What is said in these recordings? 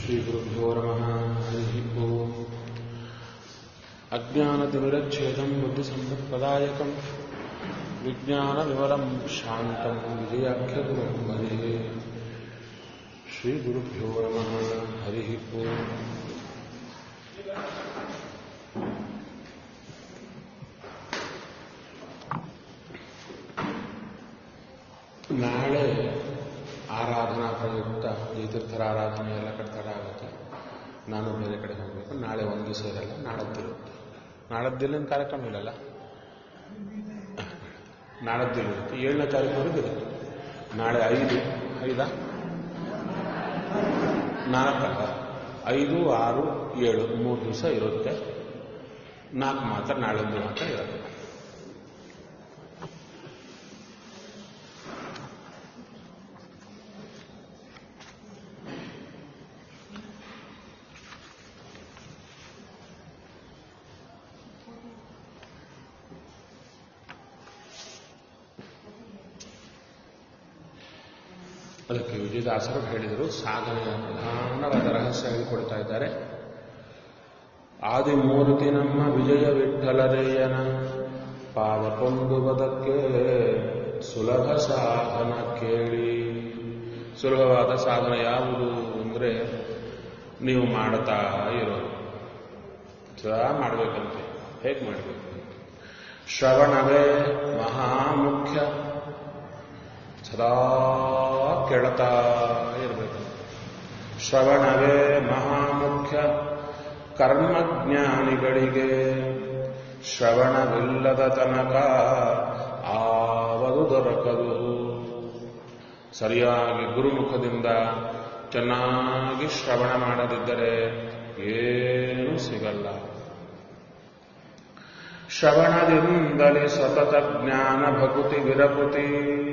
श्रीगुरुभ्यो नमः हरिः ओम् अज्ञानतिमिरच्छेदम् बुद्धिसम्पत्प्रदायकम् विज्ञानविमलम् शान्तम् विजयाख्यगुरुम् भजे श्रीगुरुभ्यो नमः हरिः ओम् ನಾಳೆ ಆರಾಧನಾ ಪ್ರಯುಕ್ತ ಈ ತೀರ್ಥರ ಆರಾಧನೆ ಎಲ್ಲ ಕಡೆ ಆಗುತ್ತೆ ನಾನು ಬೇರೆ ಕಡೆ ಹೋಗಬೇಕು ನಾಳೆ ಒಂದು ದಿವಸ ಇರಲ್ಲ ನಾಳದ್ದಿರುತ್ತೆ ನಾಳದ್ದಿಲ್ಲಿನ ಕಾರ್ಯಕ್ರಮ ಇಲ್ಲಲ್ಲ ನಾಳದ್ದಿರುತ್ತೆ ಏಳನೇ ತಾರೀಕು ಇರುತ್ತೆ ನಾಳೆ ಐದು ಐದಾ ನಾಲ್ಕಲ್ಲ ಐದು ಆರು ಏಳು ಮೂರು ದಿವಸ ಇರುತ್ತೆ ನಾಲ್ಕು ಮಾತ್ರ ನಾಳೊಂದು ಮಾತ್ರ ಇರುತ್ತೆ ಅದಕ್ಕೆ ವಿಜಯದಾಸರು ಹೇಳಿದರು ಸಾಧನೆಯ ಪ್ರಧಾನವಾದ ರಹಸ್ಯ ಹೇಳಿಕೊಡ್ತಾ ಇದ್ದಾರೆ ಆದಿಮೂರ್ತಿ ನಮ್ಮ ವಿಜಯ ವಿಠಲರೇಯನ ಪಾದ ಕೊಂಡುವುದಕ್ಕೆ ಸುಲಭ ಸಾಧನ ಕೇಳಿ ಸುಲಭವಾದ ಸಾಧನ ಯಾವುದು ಅಂದರೆ ನೀವು ಮಾಡ್ತಾ ಇರೋದು ಸದಾ ಮಾಡಬೇಕಂತೆ ಹೇಗೆ ಮಾಡಬೇಕು ಶ್ರವಣವೇ ಮಹಾಮುಖ್ಯ ಸದಾ ಕೇಳ್ತಾ ಇರಬೇಕು ಶ್ರವಣವೇ ಮಹಾಮುಖ್ಯ ಕರ್ಮಜ್ಞಾನಿಗಳಿಗೆ ಶ್ರವಣವಿಲ್ಲದ ತನಕ ಆವದು ದೊರಕದು ಸರಿಯಾಗಿ ಗುರುಮುಖದಿಂದ ಚೆನ್ನಾಗಿ ಶ್ರವಣ ಮಾಡದಿದ್ದರೆ ಏನೂ ಸಿಗಲ್ಲ ಶ್ರವಣದಿಂದಲೇ ಸತತ ಜ್ಞಾನ ಭಕುತಿ ವಿರಪುತಿ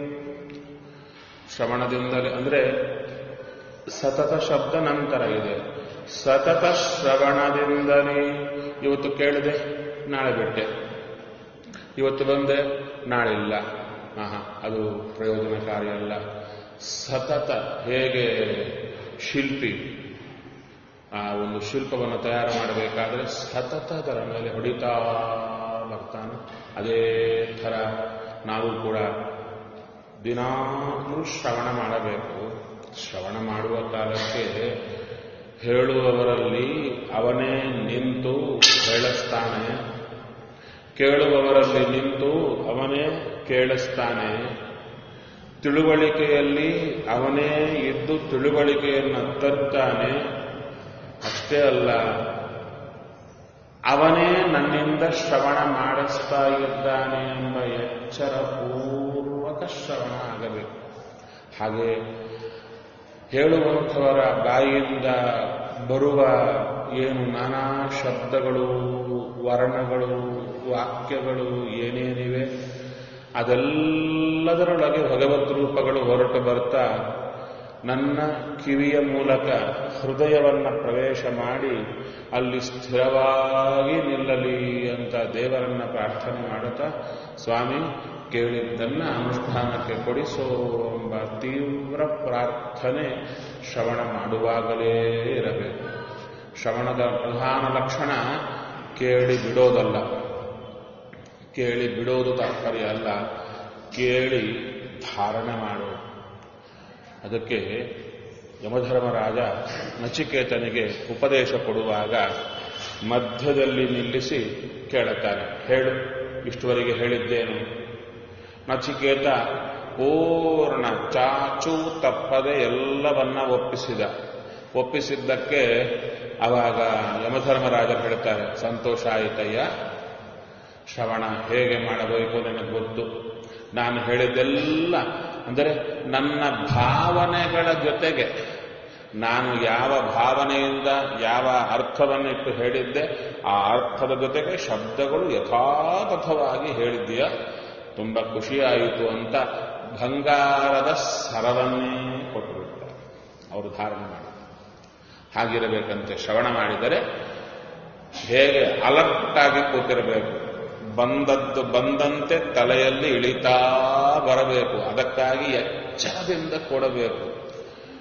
ಶ್ರವಣದಿಂದಲೇ ಅಂದ್ರೆ ಸತತ ಶಬ್ದ ನಂತರ ಇದೆ ಸತತ ಶ್ರವಣದಿಂದಲೇ ಇವತ್ತು ಕೇಳಿದೆ ನಾಳೆ ಬಿಟ್ಟೆ ಇವತ್ತು ಬಂದೆ ನಾಳೆ ಇಲ್ಲ ಆಹಾ ಅದು ಪ್ರಯೋಜನಕಾರಿ ಅಲ್ಲ ಸತತ ಹೇಗೆ ಶಿಲ್ಪಿ ಆ ಒಂದು ಶಿಲ್ಪವನ್ನು ತಯಾರು ಮಾಡಬೇಕಾದ್ರೆ ಸತತ ಅದರ ಮೇಲೆ ಹೊಡಿತಾ ಬರ್ತಾನೆ ಅದೇ ಥರ ನಾವು ಕೂಡ ದಿನಾಲೂ ಶ್ರವಣ ಮಾಡಬೇಕು ಶ್ರವಣ ಮಾಡುವ ಕಾಲಕ್ಕೆ ಹೇಳುವವರಲ್ಲಿ ಅವನೇ ನಿಂತು ಹೇಳಿಸ್ತಾನೆ ಕೇಳುವವರಲ್ಲಿ ನಿಂತು ಅವನೇ ಕೇಳಿಸ್ತಾನೆ ತಿಳುವಳಿಕೆಯಲ್ಲಿ ಅವನೇ ಇದ್ದು ತಿಳುವಳಿಕೆಯನ್ನು ತರ್ತಾನೆ ಅಷ್ಟೇ ಅಲ್ಲ ಅವನೇ ನನ್ನಿಂದ ಶ್ರವಣ ಮಾಡಿಸ್ತಾ ಇದ್ದಾನೆ ಎಂಬ ಎಚ್ಚರ ಪೂರ್ವಕ ಶ್ರವಣ ಆಗಬೇಕು ಹಾಗೆ ಹೇಳುವಂಥವರ ಬಾಯಿಯಿಂದ ಬರುವ ಏನು ನಾನಾ ಶಬ್ದಗಳು ವರ್ಣಗಳು ವಾಕ್ಯಗಳು ಏನೇನಿವೆ ಅದೆಲ್ಲದರೊಳಗೆ ಭಗವದ್ ರೂಪಗಳು ಹೊರಟು ಬರ್ತಾ ನನ್ನ ಕಿವಿಯ ಮೂಲಕ ಹೃದಯವನ್ನು ಪ್ರವೇಶ ಮಾಡಿ ಅಲ್ಲಿ ಸ್ಥಿರವಾಗಿ ನಿಲ್ಲಲಿ ಅಂತ ದೇವರನ್ನ ಪ್ರಾರ್ಥನೆ ಮಾಡುತ್ತಾ ಸ್ವಾಮಿ ಕೇಳಿದ್ದನ್ನ ಅನುಷ್ಠಾನಕ್ಕೆ ಕೊಡಿಸೋ ಎಂಬ ತೀವ್ರ ಪ್ರಾರ್ಥನೆ ಶ್ರವಣ ಮಾಡುವಾಗಲೇ ಇರಬೇಕು ಶ್ರವಣದ ಪ್ರಧಾನ ಲಕ್ಷಣ ಕೇಳಿ ಬಿಡೋದಲ್ಲ ಕೇಳಿ ಬಿಡೋದು ತಾತ್ಪರ್ಯ ಅಲ್ಲ ಕೇಳಿ ಧಾರಣೆ ಮಾಡೋದು ಅದಕ್ಕೆ ಯಮಧರ್ಮರಾಜ ನಚಿಕೇತನಿಗೆ ಉಪದೇಶ ಕೊಡುವಾಗ ಮಧ್ಯದಲ್ಲಿ ನಿಲ್ಲಿಸಿ ಕೇಳುತ್ತಾನೆ ಹೇಳು ಇಷ್ಟುವರೆಗೆ ಹೇಳಿದ್ದೇನು ನಚಿಕೇತ ಪೂರ್ಣ ಚಾಚು ತಪ್ಪದೆ ಎಲ್ಲವನ್ನ ಒಪ್ಪಿಸಿದ ಒಪ್ಪಿಸಿದ್ದಕ್ಕೆ ಅವಾಗ ಯಮಧರ್ಮರಾಜರು ಹೇಳ್ತಾರೆ ಸಂತೋಷ ಆಯಿತಯ್ಯ ಶ್ರವಣ ಹೇಗೆ ಮಾಡಬೇಕು ನನಗೆ ಗೊತ್ತು ನಾನು ಹೇಳಿದ್ದೆಲ್ಲ ಅಂದರೆ ನನ್ನ ಭಾವನೆಗಳ ಜೊತೆಗೆ ನಾನು ಯಾವ ಭಾವನೆಯಿಂದ ಯಾವ ಅರ್ಥವನ್ನಿಟ್ಟು ಹೇಳಿದ್ದೆ ಆ ಅರ್ಥದ ಜೊತೆಗೆ ಶಬ್ದಗಳು ಯಥಾತಥವಾಗಿ ಹೇಳಿದ್ದೀಯ ತುಂಬ ಖುಷಿಯಾಯಿತು ಅಂತ ಬಂಗಾರದ ಸರವನ್ನೇ ಕೊಟ್ಟುಬಿಡ್ತಾರೆ ಅವರು ಧಾರಣೆ ಮಾಡಿ ಹಾಗಿರಬೇಕಂತೆ ಶ್ರವಣ ಮಾಡಿದರೆ ಹೇಗೆ ಅಲರ್ಟ್ ಆಗಿ ಕೂತಿರಬೇಕು ಬಂದದ್ದು ಬಂದಂತೆ ತಲೆಯಲ್ಲಿ ಇಳಿತಾ ಬರಬೇಕು ಅದಕ್ಕಾಗಿ ಎಚ್ಚರದಿಂದ ಕೊಡಬೇಕು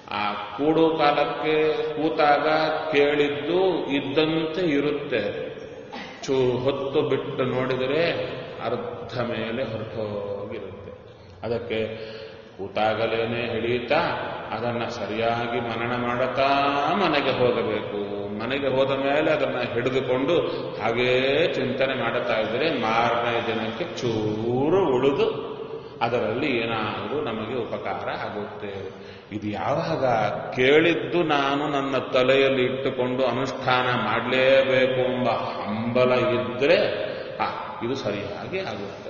ಆ ಕೂಡೋ ಕಾಲಕ್ಕೆ ಕೂತಾಗ ಕೇಳಿದ್ದು ಇದ್ದಂತೆ ಇರುತ್ತೆ ಚೂ ಹೊತ್ತು ಬಿಟ್ಟು ನೋಡಿದರೆ ಅರ್ಧ ಮೇಲೆ ಹೊರಟೋಗಿರುತ್ತೆ ಅದಕ್ಕೆ ಕೂತಾಗಲೇನೆ ಹಿಡಿಯುತ್ತಾ ಅದನ್ನ ಸರಿಯಾಗಿ ಮನನ ಮಾಡುತ್ತಾ ಮನೆಗೆ ಹೋಗಬೇಕು ಮನೆಗೆ ಹೋದ ಮೇಲೆ ಅದನ್ನ ಹಿಡಿದುಕೊಂಡು ಹಾಗೇ ಚಿಂತನೆ ಮಾಡುತ್ತಾ ಇದ್ದರೆ ಮಾರನೇ ದಿನಕ್ಕೆ ಚೂರು ಉಳಿದು ಅದರಲ್ಲಿ ಏನಾದರೂ ನಮಗೆ ಉಪಕಾರ ಆಗುತ್ತೆ ಇದು ಯಾವಾಗ ಕೇಳಿದ್ದು ನಾನು ನನ್ನ ತಲೆಯಲ್ಲಿ ಇಟ್ಟುಕೊಂಡು ಅನುಷ್ಠಾನ ಮಾಡಲೇಬೇಕು ಎಂಬ ಹಂಬಲ ಇದ್ರೆ ಆ ಇದು ಸರಿಯಾಗಿ ಆಗುತ್ತೆ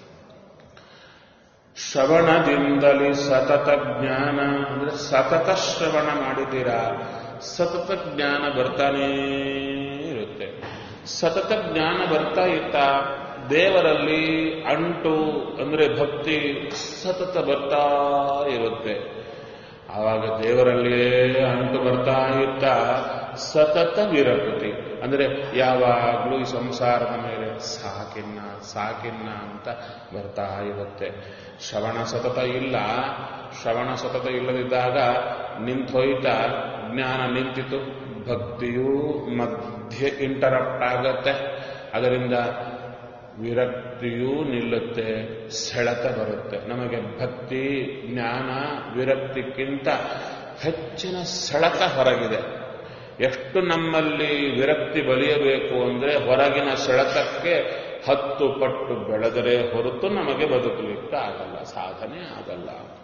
ಶ್ರವಣದಿಂದಲೇ ಸತತ ಜ್ಞಾನ ಅಂದ್ರೆ ಸತತ ಶ್ರವಣ ಮಾಡಿದ್ದೀರಾ ಸತತ ಜ್ಞಾನ ಬರ್ತಾನೇ ಇರುತ್ತೆ ಸತತ ಜ್ಞಾನ ಬರ್ತಾ ಇತ್ತ ದೇವರಲ್ಲಿ ಅಂಟು ಅಂದ್ರೆ ಭಕ್ತಿ ಸತತ ಬರ್ತಾ ಇರುತ್ತೆ ಆವಾಗ ದೇವರಲ್ಲಿಯೇ ಅಂಟು ಬರ್ತಾ ಇತ್ತ ಸತತ ವಿರಕೃತಿ ಅಂದ್ರೆ ಯಾವಾಗಲೂ ಈ ಸಂಸಾರದ ಮೇಲೆ ಸಾಕಿನ್ನ ಸಾಕಿನ್ನ ಅಂತ ಬರ್ತಾ ಇರುತ್ತೆ ಶ್ರವಣ ಸತತ ಇಲ್ಲ ಶ್ರವಣ ಸತತ ಇಲ್ಲದಿದ್ದಾಗ ನಿಂತೋಯ್ತ ಜ್ಞಾನ ನಿಂತಿತು ಭಕ್ತಿಯೂ ಮಧ್ಯೆ ಇಂಟರಪ್ಟ್ ಆಗತ್ತೆ ಅದರಿಂದ ವಿರಕ್ತಿಯೂ ನಿಲ್ಲುತ್ತೆ ಸೆಳೆತ ಬರುತ್ತೆ ನಮಗೆ ಭಕ್ತಿ ಜ್ಞಾನ ವಿರಕ್ತಿಗಿಂತ ಹೆಚ್ಚಿನ ಸೆಳೆತ ಹೊರಗಿದೆ ಎಷ್ಟು ನಮ್ಮಲ್ಲಿ ವಿರಕ್ತಿ ಬಲಿಯಬೇಕು ಅಂದ್ರೆ ಹೊರಗಿನ ಸೆಳೆತಕ್ಕೆ ಹತ್ತು ಪಟ್ಟು ಬೆಳೆದರೆ ಹೊರತು ನಮಗೆ ಬದುಕಲಿಕ್ಕೆ ಆಗಲ್ಲ ಸಾಧನೆ ಆಗಲ್ಲ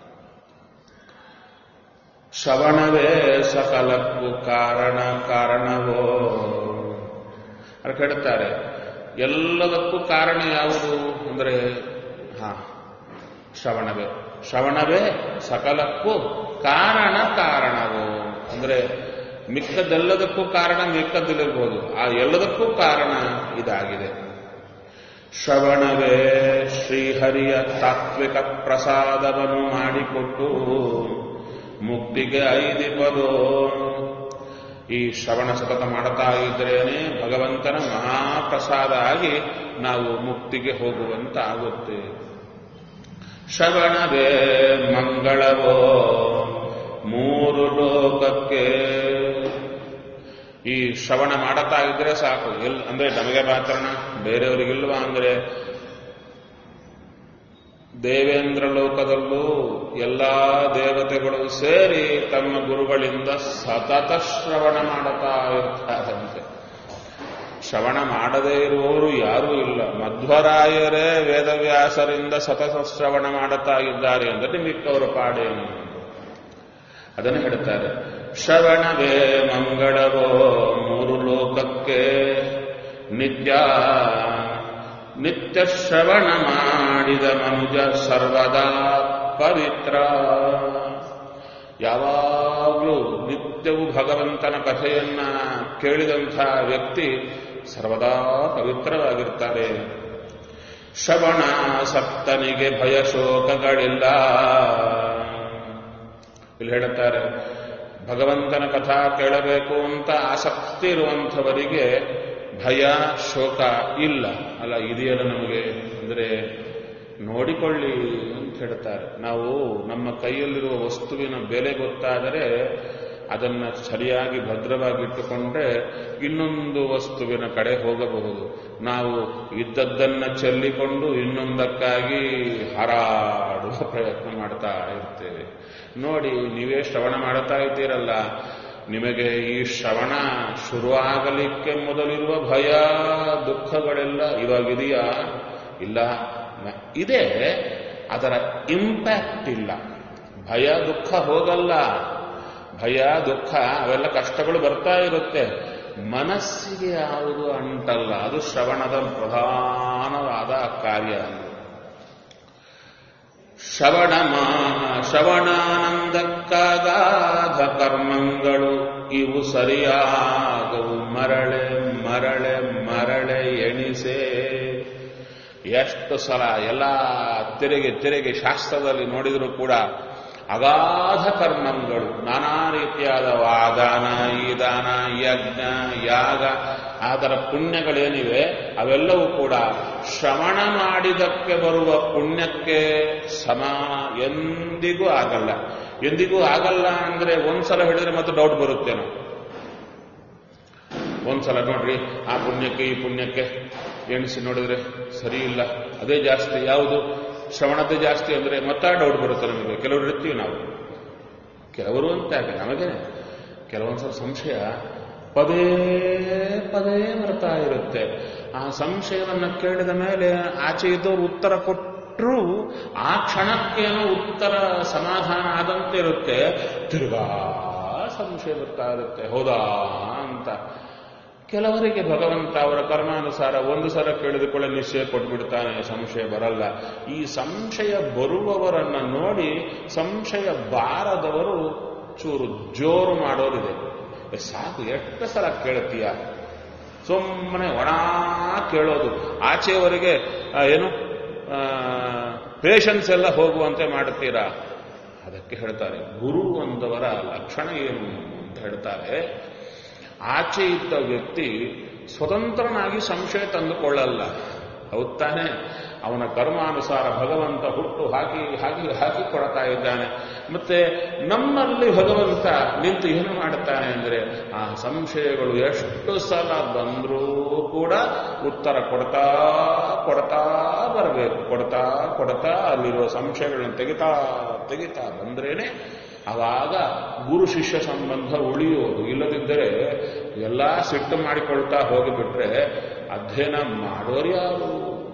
ಶ್ರವಣವೇ ಸಕಲಕ್ಕೂ ಕಾರಣ ಕಾರಣವೋ ಅವ್ರು ಕೇಳ್ತಾರೆ ಎಲ್ಲದಕ್ಕೂ ಕಾರಣ ಯಾವುದು ಅಂದರೆ ಹಾ ಶ್ರವಣವೇ ಶ್ರವಣವೇ ಸಕಲಕ್ಕೂ ಕಾರಣ ಕಾರಣವೋ ಅಂದ್ರೆ ಮಿಕ್ಕದೆಲ್ಲದಕ್ಕೂ ಕಾರಣ ಮಿಕ್ಕದ್ದಿರಬಹುದು ಆ ಎಲ್ಲದಕ್ಕೂ ಕಾರಣ ಇದಾಗಿದೆ ಶ್ರವಣವೇ ಶ್ರೀಹರಿಯ ತಾತ್ವಿಕ ಪ್ರಸಾದವನ್ನು ಮಾಡಿಕೊಟ್ಟು ಮುಕ್ತಿಗೆ ಐದಿಪದೋ ಈ ಶ್ರವಣ ಸತತ ಮಾಡುತ್ತಾ ಇದ್ರೇನೆ ಭಗವಂತನ ಮಹಾಪ್ರಸಾದ ಆಗಿ ನಾವು ಮುಕ್ತಿಗೆ ಹೋಗುವಂತಾಗುತ್ತೆ ಶ್ರವಣವೇ ಮಂಗಳವೋ ಮೂರು ಲೋಕಕ್ಕೆ ಈ ಶ್ರವಣ ಮಾಡುತ್ತಾ ಇದ್ರೆ ಸಾಕು ಎಲ್ ಅಂದ್ರೆ ನಮಗೆ ಮಾತ್ರನ ಬೇರೆಯವರಿಗಿಲ್ವಾ ಅಂದ್ರೆ ದೇವೇಂದ್ರ ಲೋಕದಲ್ಲೂ ಎಲ್ಲಾ ದೇವತೆಗಳು ಸೇರಿ ತಮ್ಮ ಗುರುಗಳಿಂದ ಸತತ ಶ್ರವಣ ಮಾಡುತ್ತಾ ಇರ್ತಾರಂತೆ ಶ್ರವಣ ಮಾಡದೇ ಇರುವವರು ಯಾರೂ ಇಲ್ಲ ಮಧ್ವರಾಯರೇ ವೇದವ್ಯಾಸರಿಂದ ಸತತ ಶ್ರವಣ ಮಾಡುತ್ತಾ ಇದ್ದಾರೆ ಅಂದರೆ ಮಿಕ್ಕವರ ಪಾಡೇನು ಅದನ್ನು ಹೇಳ್ತಾರೆ ಶ್ರವಣವೇ ಮಂಗಳವೋ ಮೂರು ಲೋಕಕ್ಕೆ ನಿತ್ಯ ನಿತ್ಯ ಶ್ರವಣ ಮಾಡಿದ ಮನುಜ ಸರ್ವದಾ ಪವಿತ್ರ ಯಾವಾಗಲೂ ನಿತ್ಯವೂ ಭಗವಂತನ ಕಥೆಯನ್ನ ಕೇಳಿದಂಥ ವ್ಯಕ್ತಿ ಸರ್ವದಾ ಪವಿತ್ರವಾಗಿರ್ತಾರೆ ಶ್ರವಣ ಸಪ್ತನಿಗೆ ಭಯ ಶೋಕಗಳಿಲ್ಲ ಇಲ್ಲಿ ಹೇಳುತ್ತಾರೆ ಭಗವಂತನ ಕಥಾ ಕೇಳಬೇಕು ಅಂತ ಆಸಕ್ತಿ ಇರುವಂಥವರಿಗೆ ಭಯ ಶೋಕ ಇಲ್ಲ ಅಲ್ಲ ಇದೆಯಲ್ಲ ನಮಗೆ ಅಂದರೆ ನೋಡಿಕೊಳ್ಳಿ ಅಂತ ಹೇಳ್ತಾರೆ ನಾವು ನಮ್ಮ ಕೈಯಲ್ಲಿರುವ ವಸ್ತುವಿನ ಬೆಲೆ ಗೊತ್ತಾದರೆ ಅದನ್ನ ಸರಿಯಾಗಿ ಭದ್ರವಾಗಿ ಇಟ್ಟುಕೊಂಡ್ರೆ ಇನ್ನೊಂದು ವಸ್ತುವಿನ ಕಡೆ ಹೋಗಬಹುದು ನಾವು ಇದ್ದದ್ದನ್ನ ಚೆಲ್ಲಿಕೊಂಡು ಇನ್ನೊಂದಕ್ಕಾಗಿ ಹಾರಾಡುವ ಪ್ರಯತ್ನ ಮಾಡ್ತಾ ಇರ್ತೇವೆ ನೋಡಿ ನೀವೇ ಶ್ರವಣ ಮಾಡುತ್ತಾ ಇದ್ದೀರಲ್ಲ ನಿಮಗೆ ಈ ಶ್ರವಣ ಶುರುವಾಗಲಿಕ್ಕೆ ಮೊದಲಿರುವ ಭಯ ದುಃಖಗಳೆಲ್ಲ ಇವಾಗಿದೆಯಾ ಇಲ್ಲ ಇದೆ ಅದರ ಇಂಪ್ಯಾಕ್ಟ್ ಇಲ್ಲ ಭಯ ದುಃಖ ಹೋಗಲ್ಲ ಭಯ ದುಃಖ ಅವೆಲ್ಲ ಕಷ್ಟಗಳು ಬರ್ತಾ ಇರುತ್ತೆ ಮನಸ್ಸಿಗೆ ಯಾವುದು ಅಂಟಲ್ಲ ಅದು ಶ್ರವಣದ ಪ್ರಧಾನವಾದ ಕಾರ್ಯ ಶ್ರವಣ ಶ್ರವಣಾನಂದಕ್ಕಾಗಾಧ ಕರ್ಮಗಳು ಇವು ಸರಿಯಾಗವು ಮರಳೆ ಮರಳೆ ಮರಳೆ ಎಣಿಸೆ ಎಷ್ಟು ಸಲ ಎಲ್ಲ ತಿರುಗಿ ತಿರುಗಿ ಶಾಸ್ತ್ರದಲ್ಲಿ ನೋಡಿದರೂ ಕೂಡ ಅಗಾಧ ಕರ್ಮಗಳು ನಾನಾ ರೀತಿಯಾದ ವಾದಾನ ಈ ದಾನ ಯಜ್ಞ ಯಾಗ ಅದರ ಪುಣ್ಯಗಳೇನಿವೆ ಅವೆಲ್ಲವೂ ಕೂಡ ಶ್ರವಣ ಮಾಡಿದಕ್ಕೆ ಬರುವ ಪುಣ್ಯಕ್ಕೆ ಸಮ ಎಂದಿಗೂ ಆಗಲ್ಲ ಎಂದಿಗೂ ಆಗಲ್ಲ ಅಂದ್ರೆ ಒಂದ್ಸಲ ಹೇಳಿದ್ರೆ ಮತ್ತೆ ಡೌಟ್ ಬರುತ್ತೇನೋ ಒಂದ್ಸಲ ನೋಡ್ರಿ ಆ ಪುಣ್ಯಕ್ಕೆ ಈ ಪುಣ್ಯಕ್ಕೆ ಎಣಿಸಿ ನೋಡಿದ್ರೆ ಸರಿ ಇಲ್ಲ ಅದೇ ಜಾಸ್ತಿ ಯಾವುದು ಶ್ರವಣದ್ದೇ ಜಾಸ್ತಿ ಅಂದ್ರೆ ಮತ್ತೆ ಡೌಟ್ ಬರುತ್ತೆ ನಮಗೆ ಕೆಲವರು ಇರ್ತೀವಿ ನಾವು ಕೆಲವರು ಅಂತ ಯಾಕೆ ನಮಗೆ ಕೆಲವೊಂದ್ಸಲ ಸಂಶಯ ಪದೇ ಪದೇ ಬರ್ತಾ ಇರುತ್ತೆ ಆ ಸಂಶಯವನ್ನ ಕೇಳಿದ ಮೇಲೆ ಆಚೆ ಇದ್ದವರು ಉತ್ತರ ಕೊಟ್ಟರು ಆ ಕ್ಷಣಕ್ಕೇನೋ ಉತ್ತರ ಸಮಾಧಾನ ಆದಂತೆ ಇರುತ್ತೆ ತಿರ್ಗಾ ಸಂಶಯ ಬರ್ತಾ ಇರುತ್ತೆ ಹೌದಾ ಅಂತ ಕೆಲವರಿಗೆ ಭಗವಂತ ಅವರ ಕರ್ಮಾನುಸಾರ ಒಂದು ಸಲ ಕೇಳಿದ ಕೂಡ ನಿಶ್ಚಯ ಕೊಟ್ಬಿಡ್ತಾನೆ ಸಂಶಯ ಬರಲ್ಲ ಈ ಸಂಶಯ ಬರುವವರನ್ನ ನೋಡಿ ಸಂಶಯ ಬಾರದವರು ಚೂರು ಜೋರು ಮಾಡೋರಿದೆ ಏ, ಸಾಕು ಎಷ್ಟು ಸಲ ಕೇಳ್ತೀಯ ಸುಮ್ಮನೆ ಒಣ ಕೇಳೋದು ಆಚೆಯವರೆಗೆ ಆ, ಏನು ಪೇಷನ್ಸ್ ಎಲ್ಲ ಹೋಗುವಂತೆ ಮಾಡುತ್ತೀರಾ ಅದಕ್ಕೆ ಹೇಳ್ತಾರೆ ಗುರು ಅಂದವರ ಲಕ್ಷಣ ಏನು ಅಂತ ಹೇಳ್ತಾರೆ ಆಚೆ ಇದ್ದ ವ್ಯಕ್ತಿ ಸ್ವತಂತ್ರನಾಗಿ ಸಂಶಯ ತಂದುಕೊಳ್ಳಲ್ಲ ಹೌದ್ ತಾನೆ ಅವನ ಕರ್ಮಾನುಸಾರ ಭಗವಂತ ಹುಟ್ಟು ಹಾಕಿ ಹಾಕಿ ಹಾಕಿ ಕೊಡ್ತಾ ಇದ್ದಾನೆ ಮತ್ತೆ ನಮ್ಮಲ್ಲಿ ಭಗವಂತ ನಿಂತು ಏನು ಮಾಡುತ್ತಾನೆ ಅಂದ್ರೆ ಆ ಸಂಶಯಗಳು ಎಷ್ಟು ಸಲ ಬಂದರೂ ಕೂಡ ಉತ್ತರ ಕೊಡ್ತಾ ಕೊಡ್ತಾ ಬರಬೇಕು ಕೊಡ್ತಾ ಕೊಡ್ತಾ ಅಲ್ಲಿರುವ ಸಂಶಯಗಳನ್ನು ತೆಗಿತಾ ತೆಗಿತಾ ಬಂದ್ರೇನೆ ಆವಾಗ ಗುರು ಶಿಷ್ಯ ಸಂಬಂಧ ಉಳಿಯೋದು ಇಲ್ಲದಿದ್ದರೆ ಎಲ್ಲ ಸಿಟ್ಟು ಮಾಡಿಕೊಳ್ತಾ ಹೋಗಿಬಿಟ್ರೆ ಅಧ್ಯಯನ ಮಾಡೋರು ಯಾರು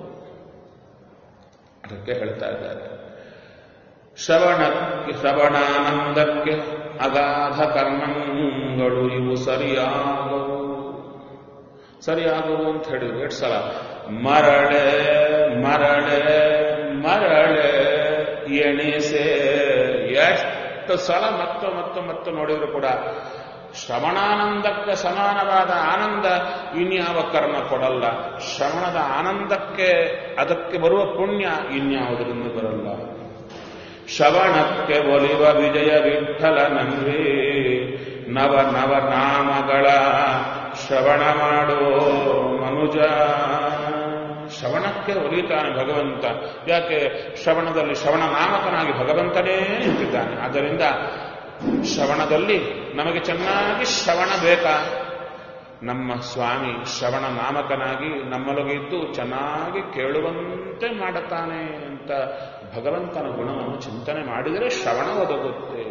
ಅದಕ್ಕೆ ಹೇಳ್ತಾ ಇದ್ದಾರೆ ಶ್ರವಣಕ್ಕೆ ಶ್ರವಣಾನಂದಕ್ಕೆ ಅಗಾಧ ಕರ್ಮಗಳು ಇವು ಸರಿಯಾಗವು ಸರಿಯಾಗವು ಅಂತ ಹೇಳಿದ್ರು ಎಷ್ಟು ಸಲ ಮರಳೆ ಮರಳೆ ಮರಳೆ ಎಣಿಸೆ ಎಷ್ಟು ಸಲ ಮತ್ತು ಮತ್ತು ಮತ್ತು ನೋಡಿದ್ರು ಕೂಡ ಶ್ರವಣಾನಂದಕ್ಕೆ ಸಮಾನವಾದ ಆನಂದ ಇನ್ಯಾವ ಕರ್ಮ ಕೊಡಲ್ಲ ಶ್ರವಣದ ಆನಂದಕ್ಕೆ ಅದಕ್ಕೆ ಬರುವ ಪುಣ್ಯ ಇನ್ಯಾವುದರಿಂದ ಬರಲ್ಲ ಶ್ರವಣಕ್ಕೆ ಒಲಿವ ವಿಜಯ ವಿಠಲ ನನ್ವೇ ನವ ನವ ನಾಮಗಳ ಶ್ರವಣ ಮಾಡೋ ಮನುಜ ಶ್ರವಣಕ್ಕೆ ಒಲಿತಾನೆ ಭಗವಂತ ಯಾಕೆ ಶ್ರವಣದಲ್ಲಿ ಶ್ರವಣ ನಾಮಕನಾಗಿ ಭಗವಂತನೇ ನಿಂತಿದ್ದಾನೆ ಆದ್ದರಿಂದ ಶ್ರವಣದಲ್ಲಿ ನಮಗೆ ಚೆನ್ನಾಗಿ ಶ್ರವಣ ಬೇಕಾ ನಮ್ಮ ಸ್ವಾಮಿ ಶ್ರವಣ ನಾಮಕನಾಗಿ ನಮ್ಮೊಳಗಿದ್ದು ಚೆನ್ನಾಗಿ ಕೇಳುವಂತೆ ಮಾಡುತ್ತಾನೆ ಅಂತ ಭಗವಂತನ ಗುಣವನ್ನು ಚಿಂತನೆ ಮಾಡಿದರೆ ಶ್ರವಣ ಒದಗುತ್ತೆ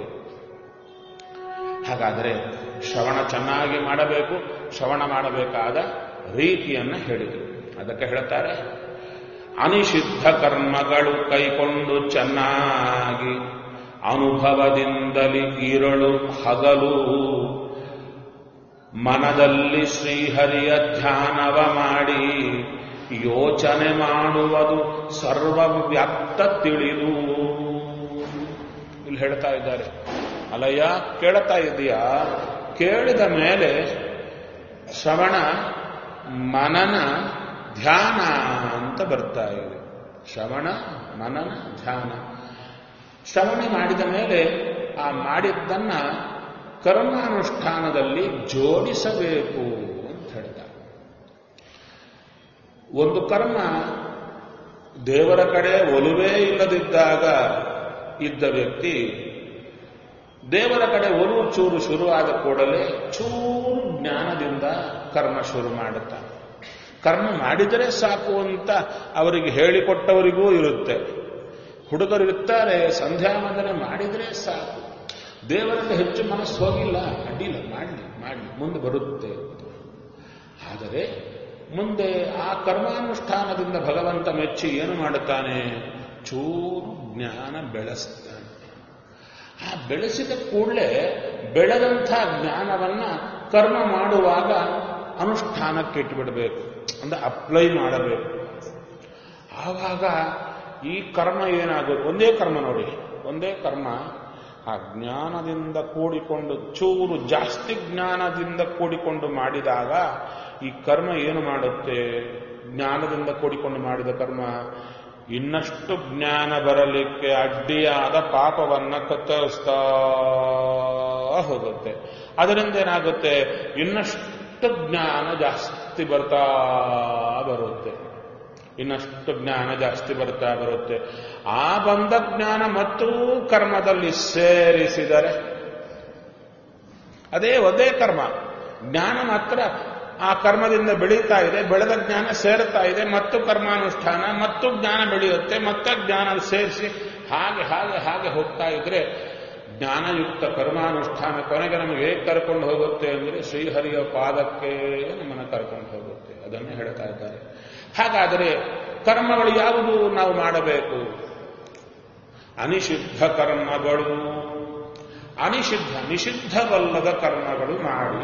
ಹಾಗಾದರೆ ಶ್ರವಣ ಚೆನ್ನಾಗಿ ಮಾಡಬೇಕು ಶ್ರವಣ ಮಾಡಬೇಕಾದ ರೀತಿಯನ್ನು ಹೇಳಿದರು ಅದಕ್ಕೆ ಹೇಳ್ತಾರೆ ಅನಿಷಿದ್ಧ ಕರ್ಮಗಳು ಕೈಕೊಂಡು ಚೆನ್ನಾಗಿ ಅನುಭವದಿಂದಲಿ ಇರಳು ಹಗಲು ಮನದಲ್ಲಿ ಶ್ರೀಹರಿಯ ಧ್ಯಾನವ ಮಾಡಿ ಯೋಚನೆ ಮಾಡುವುದು ಸರ್ವವ್ಯಾಪ್ತ ತಿಳಿದು ಇಲ್ಲಿ ಹೇಳ್ತಾ ಇದ್ದಾರೆ ಅಲಯ್ಯ ಕೇಳ್ತಾ ಇದೆಯಾ ಕೇಳಿದ ಮೇಲೆ ಶ್ರವಣ ಮನನ ಧ್ಯಾನ ಅಂತ ಬರ್ತಾ ಇದೆ ಶ್ರವಣ ಮನನ ಧ್ಯಾನ ಶ್ರವಣ ಮಾಡಿದ ಮೇಲೆ ಆ ಮಾಡಿದ್ದನ್ನ ಕರ್ಮಾನುಷ್ಠಾನದಲ್ಲಿ ಜೋಡಿಸಬೇಕು ಅಂತ ಹೇಳ್ತಾರೆ ಒಂದು ಕರ್ಮ ದೇವರ ಕಡೆ ಒಲುವೇ ಇಲ್ಲದಿದ್ದಾಗ ಇದ್ದ ವ್ಯಕ್ತಿ ದೇವರ ಕಡೆ ಒಲವು ಚೂರು ಶುರುವಾದ ಕೂಡಲೇ ಚೂರು ಜ್ಞಾನದಿಂದ ಕರ್ಮ ಶುರು ಮಾಡುತ್ತಾನೆ ಕರ್ಮ ಮಾಡಿದರೆ ಸಾಕು ಅಂತ ಅವರಿಗೆ ಹೇಳಿಕೊಟ್ಟವರಿಗೂ ಇರುತ್ತೆ ಹುಡುಗರು ಇರ್ತಾರೆ ಸಂಧ್ಯಾ ವಂದನೆ ಮಾಡಿದರೆ ಸಾಕು ದೇವರಲ್ಲಿ ಹೆಚ್ಚು ಮನಸ್ಸು ಹೋಗಿಲ್ಲ ಅಡ್ಡಿಲ್ಲ ಮಾಡಲಿ ಮಾಡಲಿ ಮುಂದೆ ಬರುತ್ತೆ ಆದರೆ ಮುಂದೆ ಆ ಕರ್ಮಾನುಷ್ಠಾನದಿಂದ ಭಗವಂತ ಮೆಚ್ಚಿ ಏನು ಮಾಡುತ್ತಾನೆ ಚೂರು ಜ್ಞಾನ ಬೆಳೆಸ್ತಾನೆ ಆ ಬೆಳೆಸಿದ ಕೂಡಲೇ ಬೆಳೆದಂಥ ಜ್ಞಾನವನ್ನ ಕರ್ಮ ಮಾಡುವಾಗ ಅನುಷ್ಠಾನಕ್ಕೆ ಇಟ್ಟುಬಿಡಬೇಕು ಅಂದ್ರೆ ಅಪ್ಲೈ ಮಾಡಬೇಕು ಆವಾಗ ಈ ಕರ್ಮ ಏನಾಗುತ್ತೆ ಒಂದೇ ಕರ್ಮ ನೋಡಿ ಒಂದೇ ಕರ್ಮ ಆ ಜ್ಞಾನದಿಂದ ಕೂಡಿಕೊಂಡು ಚೂರು ಜಾಸ್ತಿ ಜ್ಞಾನದಿಂದ ಕೂಡಿಕೊಂಡು ಮಾಡಿದಾಗ ಈ ಕರ್ಮ ಏನು ಮಾಡುತ್ತೆ ಜ್ಞಾನದಿಂದ ಕೂಡಿಕೊಂಡು ಮಾಡಿದ ಕರ್ಮ ಇನ್ನಷ್ಟು ಜ್ಞಾನ ಬರಲಿಕ್ಕೆ ಅಡ್ಡಿಯಾದ ಪಾಪವನ್ನ ಕತ್ತರಿಸ್ತಾ ಹೋಗುತ್ತೆ ಅದರಿಂದ ಏನಾಗುತ್ತೆ ಇನ್ನಷ್ಟು ಇನ್ನಷ್ಟು ಜ್ಞಾನ ಜಾಸ್ತಿ ಬರ್ತಾ ಬರುತ್ತೆ ಇನ್ನಷ್ಟು ಜ್ಞಾನ ಜಾಸ್ತಿ ಬರ್ತಾ ಬರುತ್ತೆ ಆ ಬಂದ ಜ್ಞಾನ ಮತ್ತು ಕರ್ಮದಲ್ಲಿ ಸೇರಿಸಿದರೆ ಅದೇ ಒಂದೇ ಕರ್ಮ ಜ್ಞಾನ ಮಾತ್ರ ಆ ಕರ್ಮದಿಂದ ಬೆಳೀತಾ ಇದೆ ಬೆಳೆದ ಜ್ಞಾನ ಸೇರುತ್ತಾ ಇದೆ ಮತ್ತು ಕರ್ಮಾನುಷ್ಠಾನ ಮತ್ತು ಜ್ಞಾನ ಬೆಳೆಯುತ್ತೆ ಮತ್ತೆ ಜ್ಞಾನ ಸೇರಿಸಿ ಹಾಗೆ ಹಾಗೆ ಹಾಗೆ ಹೋಗ್ತಾ ಇದ್ರೆ ಜ್ಞಾನಯುಕ್ತ ಕರ್ಮಾನುಷ್ಠಾನ ಕೊನೆಗೆ ನಮಗೆ ಹೇಗೆ ಕರ್ಕೊಂಡು ಹೋಗುತ್ತೆ ಅಂದರೆ ಶ್ರೀಹರಿಯ ಪಾದಕ್ಕೆ ನಮ್ಮನ್ನು ಕರ್ಕೊಂಡು ಹೋಗುತ್ತೆ ಅದನ್ನೇ ಹೇಳ್ತಾ ಇದ್ದಾರೆ ಹಾಗಾದರೆ ಕರ್ಮಗಳು ಯಾವುದು ನಾವು ಮಾಡಬೇಕು ಅನಿಷಿದ್ಧ ಕರ್ಮಗಳು ಅನಿಷಿದ್ಧ ನಿಷಿದ್ಧವಲ್ಲದ ಕರ್ಮಗಳು ಮಾಡಿ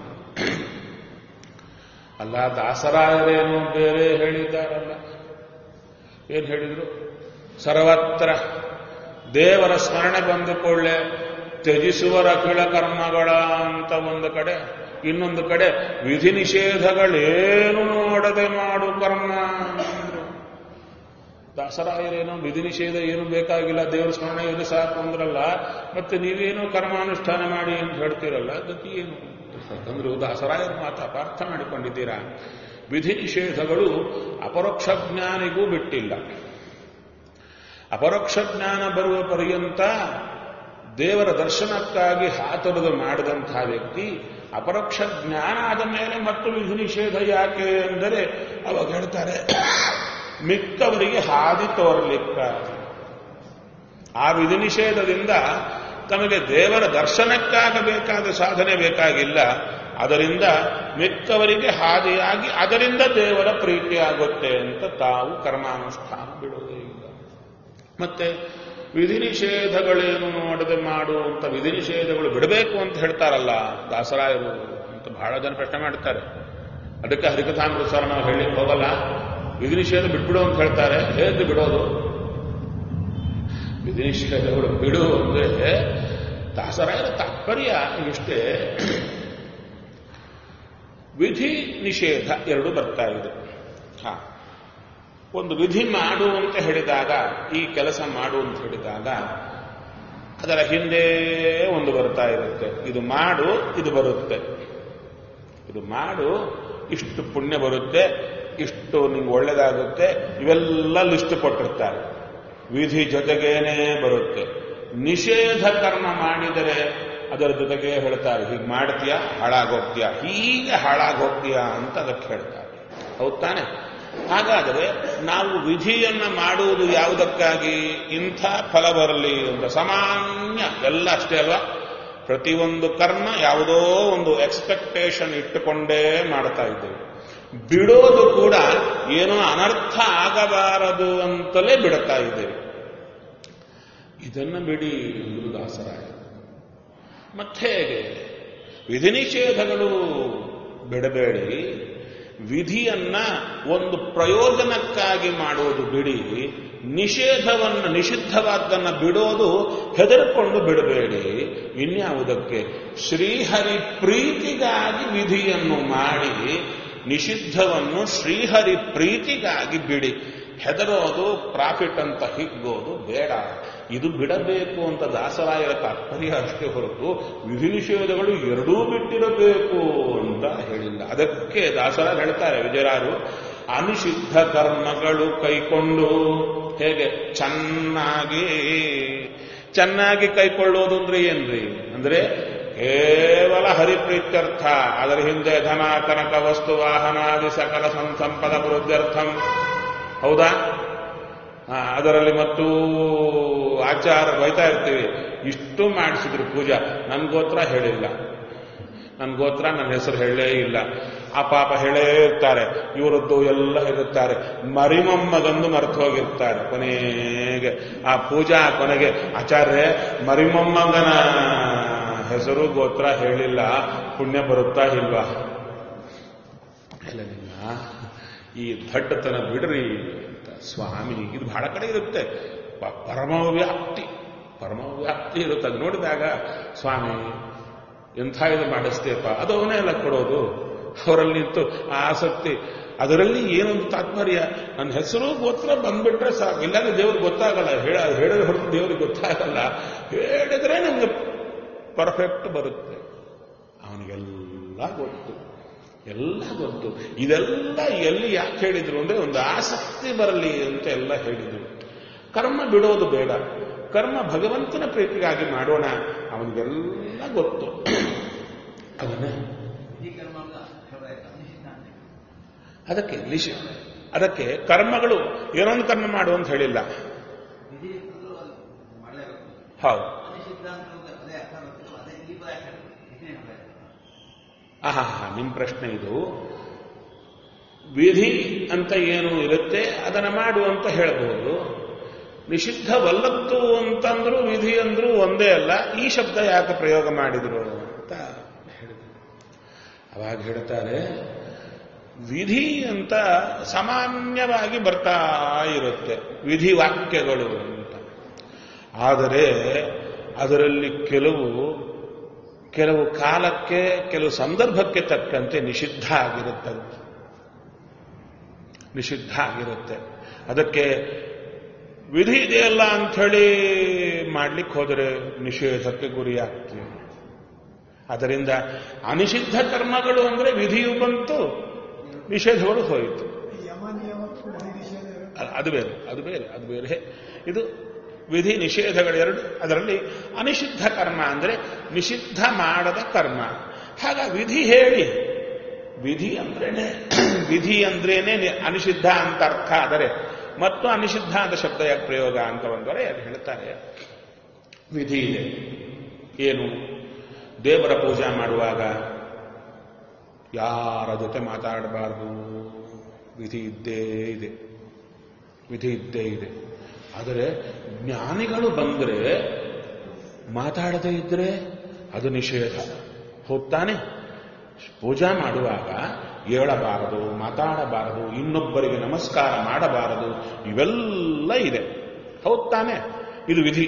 ಅಲ್ಲ ದಾಸರಾಯರೇನು ಬೇರೆ ಹೇಳಿದ್ದಾರಲ್ಲ ಏನ್ ಹೇಳಿದ್ರು ಸರ್ವತ್ರ ದೇವರ ಸ್ಮರಣೆ ಬಂದುಕೊಳ್ಳೆ ತ್ಯಜಿಸುವರ ಅಖಿಳ ಕರ್ಮಗಳ ಅಂತ ಒಂದು ಕಡೆ ಇನ್ನೊಂದು ಕಡೆ ವಿಧಿ ನಿಷೇಧಗಳೇನು ನೋಡದೆ ಮಾಡು ಕರ್ಮ ಅಂದ್ರು. ದಾಸರಾಯರೇನು ವಿಧಿ ನಿಷೇಧ ಏನು ಬೇಕಾಗಿಲ್ಲ ದೇವರ ಸ್ಮರಣೆ ಇದು ಸಾಕು ಅಂದ್ರಲ್ಲ ಮತ್ತೆ ನೀವೇನು ಕರ್ಮಾನುಷ್ಠಾನ ಮಾಡಿ ಅಂತ ಹೇಳ್ತೀರಲ್ಲ ಗತಿ ಏನು ಅಂದ್ರು ದಾಸರಾಯರು ಮಾತು ಅಪಾರ್ಥ ಮಾಡಿಕೊಂಡಿದ್ದೀರಾ ವಿಧಿ ನಿಷೇಧಗಳು ಅಪರೋಕ್ಷ ಜ್ಞಾನಿಗೂ ಬಿಟ್ಟಿಲ್ಲ ಅಪರೋಕ್ಷ ಜ್ಞಾನ ಬರುವ ಪರ್ಯಂತ ದೇವರ ದರ್ಶನಕ್ಕಾಗಿ ಹಾತೊರೆದು ಮಾಡಿದಂತಹ ವ್ಯಕ್ತಿ ಅಪರೋಕ್ಷ ಜ್ಞಾನ ಆದ ಮೇಲೆ ಮತ್ತು ವಿಧಿ ನಿಷೇಧ ಯಾಕೆ ಎಂದರೆ ಅವಾಗ ಹೇಳ್ತಾರೆ ಮಿಕ್ಕವರಿಗೆ ಹಾದಿ ತೋರಲಿಕ್ಕಾಗಿ ಆ ವಿಧಿ ನಿಷೇಧದಿಂದ ತಮಗೆ ದೇವರ ದರ್ಶನಕ್ಕಾಗಬೇಕಾದ ಸಾಧನೆ ಬೇಕಾಗಿಲ್ಲ ಅದರಿಂದ ಮಿಕ್ಕವರಿಗೆ ಹಾದಿಯಾಗಿ ಅದರಿಂದ ದೇವರ ಪ್ರೀತಿಯಾಗುತ್ತೆ ಅಂತ ತಾವು ಕರ್ಮಾನುಷ್ಠಾನ ಬಿಡುವುದೇ ಇಲ್ಲ ಮತ್ತೆ ವಿಧಿ ನಿಷೇಧಗಳೇನು ನೋಡದೆ ಮಾಡು ಅಂತ ವಿಧಿ ನಿಷೇಧಗಳು ಬಿಡಬೇಕು ಅಂತ ಹೇಳ್ತಾರಲ್ಲ ದಾಸರಾಯರು ಅಂತ ಬಹಳ ಜನ ಪ್ರಶ್ನೆ ಮಾಡ್ತಾರೆ ಅದಕ್ಕೆ ಹರಿಕಥಾಮೃತ ಸರ್ ನಾವು ಹೇಳಲಿಕ್ಕೆ ಹೋಗಲ್ಲ ವಿಧಿ ನಿಷೇಧ ಬಿಟ್ಬಿಡು ಅಂತ ಹೇಳ್ತಾರೆ ಹೇಗೆ ಬಿಡೋದು ವಿಧಿ ನಿಷೇಧಗಳು ಬಿಡು ಅಂದ್ರೆ ದಾಸರಾಯರ ತಾತ್ಪರ್ಯ ಇಷ್ಟೇ ವಿಧಿ ನಿಷೇಧ ಎರಡು ಬರ್ತಾ ಇದೆ ಹಾ ಒಂದು ವಿಧಿ ಮಾಡು ಅಂತ ಹೇಳಿದಾಗ ಈ ಕೆಲಸ ಮಾಡು ಅಂತ ಹೇಳಿದಾಗ ಅದರ ಹಿಂದೆ ಒಂದು ಬರ್ತಾ ಇರುತ್ತೆ ಇದು ಮಾಡು ಇದು ಬರುತ್ತೆ ಇದು ಮಾಡು ಇಷ್ಟು ಪುಣ್ಯ ಬರುತ್ತೆ ಇಷ್ಟು ನಿಮ್ಗೆ ಒಳ್ಳೇದಾಗುತ್ತೆ ಇವೆಲ್ಲ ಲಿಸ್ಟ್ ಕೊಟ್ಟಿರ್ತಾರೆ ವಿಧಿ ಜೊತೆಗೇನೆ ಬರುತ್ತೆ ನಿಷೇಧ ಕರ್ಮ ಮಾಡಿದರೆ ಅದರ ಜೊತೆಗೆ ಹೇಳ್ತಾರೆ ಹೀಗೆ ಮಾಡ್ತೀಯಾ ಹಾಳಾಗೋಗ್ತೀಯಾ ಹೀಗೆ ಹಾಳಾಗೋಗ್ತೀಯಾ ಅಂತ ಅದಕ್ಕೆ ಹೇಳ್ತಾರೆ ಹೌದ್ ತಾನೆ ಹಾಗಾದರೆ ನಾವು ವಿಧಿಯನ್ನ ಮಾಡುವುದು ಯಾವುದಕ್ಕಾಗಿ ಇಂಥ ಫಲ ಬರಲಿ ಅಂತ ಸಾಮಾನ್ಯ ಎಲ್ಲ ಅಷ್ಟೇ ಅಲ್ವಾ ಪ್ರತಿಯೊಂದು ಕರ್ಮ ಯಾವುದೋ ಒಂದು ಎಕ್ಸ್ಪೆಕ್ಟೇಷನ್ ಇಟ್ಟುಕೊಂಡೇ ಮಾಡ್ತಾ ಇದ್ದೇವೆ ಬಿಡೋದು ಕೂಡ ಏನೋ ಅನರ್ಥ ಆಗಬಾರದು ಅಂತಲೇ ಬಿಡುತ್ತಾ ಇದ್ದೇವೆ ಇದನ್ನು ಬಿಡಿ ಎಂದು ದಾಸರಾಯ ಮತ್ತೆ ಹೇಗೆ ವಿಧಿ ನಿಷೇಧಗಳು ಬಿಡಬೇಡಿ ವಿಧಿಯನ್ನ ಒಂದು ಪ್ರಯೋಜನಕ್ಕಾಗಿ ಮಾಡುವುದು ಬಿಡಿ ನಿಷೇಧವನ್ನು ನಿಷಿದ್ಧವಾದ್ದನ್ನ ಬಿಡೋದು ಹೆದರ್ಕೊಂಡು ಬಿಡಬೇಡಿ ಇನ್ಯಾವುದಕ್ಕೆ ಶ್ರೀಹರಿ ಪ್ರೀತಿಗಾಗಿ ವಿಧಿಯನ್ನು ಮಾಡಿ ನಿಷಿದ್ಧವನ್ನು ಶ್ರೀಹರಿ ಪ್ರೀತಿಗಾಗಿ ಬಿಡಿ ಹೆದರೋದು ಪ್ರಾಫಿಟ್ ಅಂತ ಹಿಗ್ಗೋದು ಬೇಡ ಇದು ಬಿಡಬೇಕು ಅಂತ ದಾಸರಾಯರ ತಾತ್ಪರ್ಯ ಅಷ್ಟೇ ಹೊರತು ವಿಧಿ ನಿಷೇಧಗಳು ಎರಡೂ ಬಿಟ್ಟಿರಬೇಕು ಅಂತ ಹೇಳಿಲ್ಲ ಅದಕ್ಕೆ ದಾಸರಾಯ ಹೇಳ್ತಾರೆ ವಿಜಯರಾರು ಅನಿಷಿದ್ಧ ಕರ್ಮಗಳು ಕೈಕೊಂಡು ಹೇಗೆ ಚೆನ್ನಾಗಿ ಚೆನ್ನಾಗಿ ಕೈಕೊಳ್ಳೋದು ಅಂದ್ರೆ ಏನ್ರಿ ಅಂದ್ರೆ ಕೇವಲ ಹರಿಪ್ರೀತ್ಯರ್ಥ ಅದರ ಹಿಂದೆ ಧನ ಕನಕ ವಸ್ತು ವಾಹನಾದಿ ಸಕಲ ಸಂಪದ ವೃದ್ಧರ್ಥಂ ಹೌದಾ ಆ, ಅದರಲ್ಲಿ ಮತ್ತು ಆಚಾರ ಬೈತಾ ಇರ್ತೀವಿ ಇಷ್ಟು ಮಾಡಿಸಿದ್ರು ಪೂಜಾ ನನ್ನ ಗೋತ್ರ ಹೇಳಿಲ್ಲ ನನ್ನ ಗೋತ್ರ ನನ್ನ ಹೆಸರು ಹೇಳೇ ಇಲ್ಲ ಆ ಪಾಪ ಹೇಳೇ ಇರ್ತಾರೆ ಇವರದ್ದು ಎಲ್ಲ ಇರುತ್ತಾರೆ ಮರಿಮಮ್ಮಗಂದು ಮರೆತು ಹೋಗಿರ್ತಾರೆ ಕೊನೆಗೆ ಆ ಪೂಜಾ ಕೊನೆಗೆ ಆಚಾರ್ಯ ಮರಿಮಮ್ಮಗನ ಹೆಸರು ಗೋತ್ರ ಹೇಳಿಲ್ಲ ಪುಣ್ಯ ಬರುತ್ತಾ ಇಲ್ವಾ ಹೇಳಲಿಲ್ಲ ಈ ದಡ್ಡತನ ಬಿಡ್ರಿ ಅಂತ ಸ್ವಾಮಿ ಇದು ಬಹಳ ಕಡೆ ಇರುತ್ತೆ ಪ- ಪರಮವ್ಯಾಪ್ತಿ ಪರಮವ್ಯಾಪ್ತಿ ಇರುತ್ತೆ ಅದು ನೋಡಿದಾಗ ಸ್ವಾಮಿ ಎಂಥ ಇದು ಮಾಡಿಸ್ತೇಪ ಅದು ಅವನೇ ಎಲ್ಲ ಕೊಡೋದು ಅವರಲ್ಲಿ ನಿಂತು ಆ ಆಸಕ್ತಿ ಅದರಲ್ಲಿ ಏನೊಂದು ತಾತ್ಪರ್ಯ ನನ್ನ ಹೆಸರು ಗೋತ್ರ ಬಂದ್ಬಿಟ್ರೆ ಸಾಕು ಇಲ್ಲಾಂದ್ರೆ ದೇವ್ರಿಗೆ ಗೊತ್ತಾಗಲ್ಲ ಹೇಳ ಹೇಳಿದ್ರೆ ಹೊರತು ದೇವ್ರಿಗೆ ಗೊತ್ತಾಗಲ್ಲ ಹೇಳಿದ್ರೆ ನಮ್ಗೆ ಪರ್ಫೆಕ್ಟ್ ಬರುತ್ತೆ ಅವನಿಗೆಲ್ಲ ಗೊತ್ತು ಎಲ್ಲ ಗೊತ್ತು ಇದೆಲ್ಲ ಎಲ್ಲಿ ಯಾಕೆ ಹೇಳಿದ್ರು ಅಂದ್ರೆ ಒಂದು ಆಸಕ್ತಿ ಬರಲಿ ಅಂತ ಎಲ್ಲ ಹೇಳಿದ್ರು ಕರ್ಮ ಬಿಡೋದು ಬೇಡ ಕರ್ಮ ಭಗವಂತನ ಪ್ರೀತಿಗಾಗಿ ಮಾಡೋಣ ಅವನಿಗೆಲ್ಲ ಗೊತ್ತು ಅವನ ಈ ಕರ್ಮ ಅಲ್ಲ ಹೇಳಾಯ್ತು ನಿಷಿದ್ಧ ಅಂತ ಅದಕ್ಕೆ ನಿಷ ಅದಕ್ಕೆ ಕರ್ಮಗಳು ಏನೊಂದು ಕರ್ಮ ಮಾಡು ಅಂತ ಹೇಳಿಲ್ಲ ವಿಧಿ ಅಂತಂದ್ರೂ ಅದು ಮಾಡಲೇಬೇಕು ಹೌದು ಅನಿಷಿದ್ಧ ಅಂತ ಅದೇ ಅರ್ಥ ಬರ್ತದೆ ಅದೇ ಈ ಪದ ಯಾಕೆ ಇದನ್ನೇ ಹೇಳಾಯ್ತು ಆಹಾ ನಿಮ್ಮ ಪ್ರಶ್ನೆ ಇದು ವಿಧಿ ಅಂತ ಏನು ಇರುತ್ತೆ ಅದನ್ನ ಮಾಡು ಅಂತ ಹೇಳಬಹುದು ನಿಷಿದ್ಧವಲ್ಲತ್ತು ಅಂತಂದ್ರು ವಿಧಿ ಅಂದ್ರೂ ಒಂದೇ ಅಲ್ಲ ಈ ಶಬ್ದ ಯಾಕೆ ಪ್ರಯೋಗ ಮಾಡಿದ್ರು ಅಂತ ಹೇಳಿದ್ರು ಅವಾಗ ಹೇಳ್ತಾರೆ ವಿಧಿ ಅಂತ ಸಾಮಾನ್ಯವಾಗಿ ಬರ್ತಾ ಇರುತ್ತೆ ವಿಧಿ ವಾಕ್ಯಗಳು ಅಂತ ಆದರೆ ಅದರಲ್ಲಿ ಕೆಲವು ಕೆಲವು ಕಾಲಕ್ಕೆ ಕೆಲವು ಸಂದರ್ಭಕ್ಕೆ ತಕ್ಕಂತೆ ನಿಷಿದ್ಧ ಆಗಿರುತ್ತದೆ ನಿಷಿದ್ಧ ಆಗಿರುತ್ತೆ ಅದಕ್ಕೆ ವಿಧಿ ಇದೆಯಲ್ಲ ಅಂಥೇಳಿ ಮಾಡ್ಲಿಕ್ಕೆ ಹೋದರೆ ನಿಷೇಧಕ್ಕೆ ಗುರಿಯಾಗ್ತೀವಿ ಅದರಿಂದ ಅನಿಷಿದ್ಧ ಕರ್ಮಗಳು ಅಂದ್ರೆ ವಿಧಿಯು ಬಂತು ನಿಷೇಧಗಳು ಹೋಯಿತು ಯಮ ನಿಯಮಕ್ಕೂ ವಿಧಿ ನಿಷೇಧ ಇರುತ್ತೆ. ಅಲ್ಲ, ಅದು ಬೇರೆ ಅದು ಬೇರೆ ಅದು ಬೇರೆ ಇದು ವಿಧಿ ನಿಷೇಧಗಳೆರಡು ಅದರಲ್ಲಿ ಅನಿಷಿದ್ಧ ಕರ್ಮ ಅಂದ್ರೆ ನಿಷಿದ್ಧ ಮಾಡದ ಕರ್ಮ ಹಾಗ ವಿಧಿ ಹೇಳಿ ವಿಧಿ ಅಂದ್ರೇನೆ ವಿಧಿ ಅಂದ್ರೇನೆ ನಿ- ಅನಿಷಿದ್ಧ ಅಂತ ಅರ್ಥ ಆದರೆ ಮತ್ತು ಅನಿಷಿದ್ಧ ಅಂತ ಶಬ್ದ ಯಾಕೆ ಪ್ರಯೋಗ ಅಂತ ಬಂದರೆ ಅದು ಹೇಳ್ತಾರೆ ವಿಧಿ ಇದೆ ಏನು ದೇವರ ಪೂಜೆ ಮಾಡುವಾಗ ಯಾರ ಜೊತೆ ಮಾತಾಡಬಾರ್ದು ವಿಧಿ ಇದ್ದೇ ಇದೆ ವಿಧಿ ಇದ್ದೇ ಇದೆ ಆದರೆ ಜ್ಞಾನಿಗಳು ಬಂದರೆ ಮಾತಾಡದೇ ಇದ್ರೆ ಅದು ನಿಷೇಧ ಹೋಗ್ತಾನೆ ಪೂಜಾ ಮಾಡುವಾಗ ಏಳಬಾರದು ಮಾತಾಡಬಾರದು ಇನ್ನೊಬ್ಬರಿಗೆ ನಮಸ್ಕಾರ ಮಾಡಬಾರದು ಇವೆಲ್ಲ ಇದೆ ಹೌದ್ ತಾನೆ ಇದು ವಿಧಿ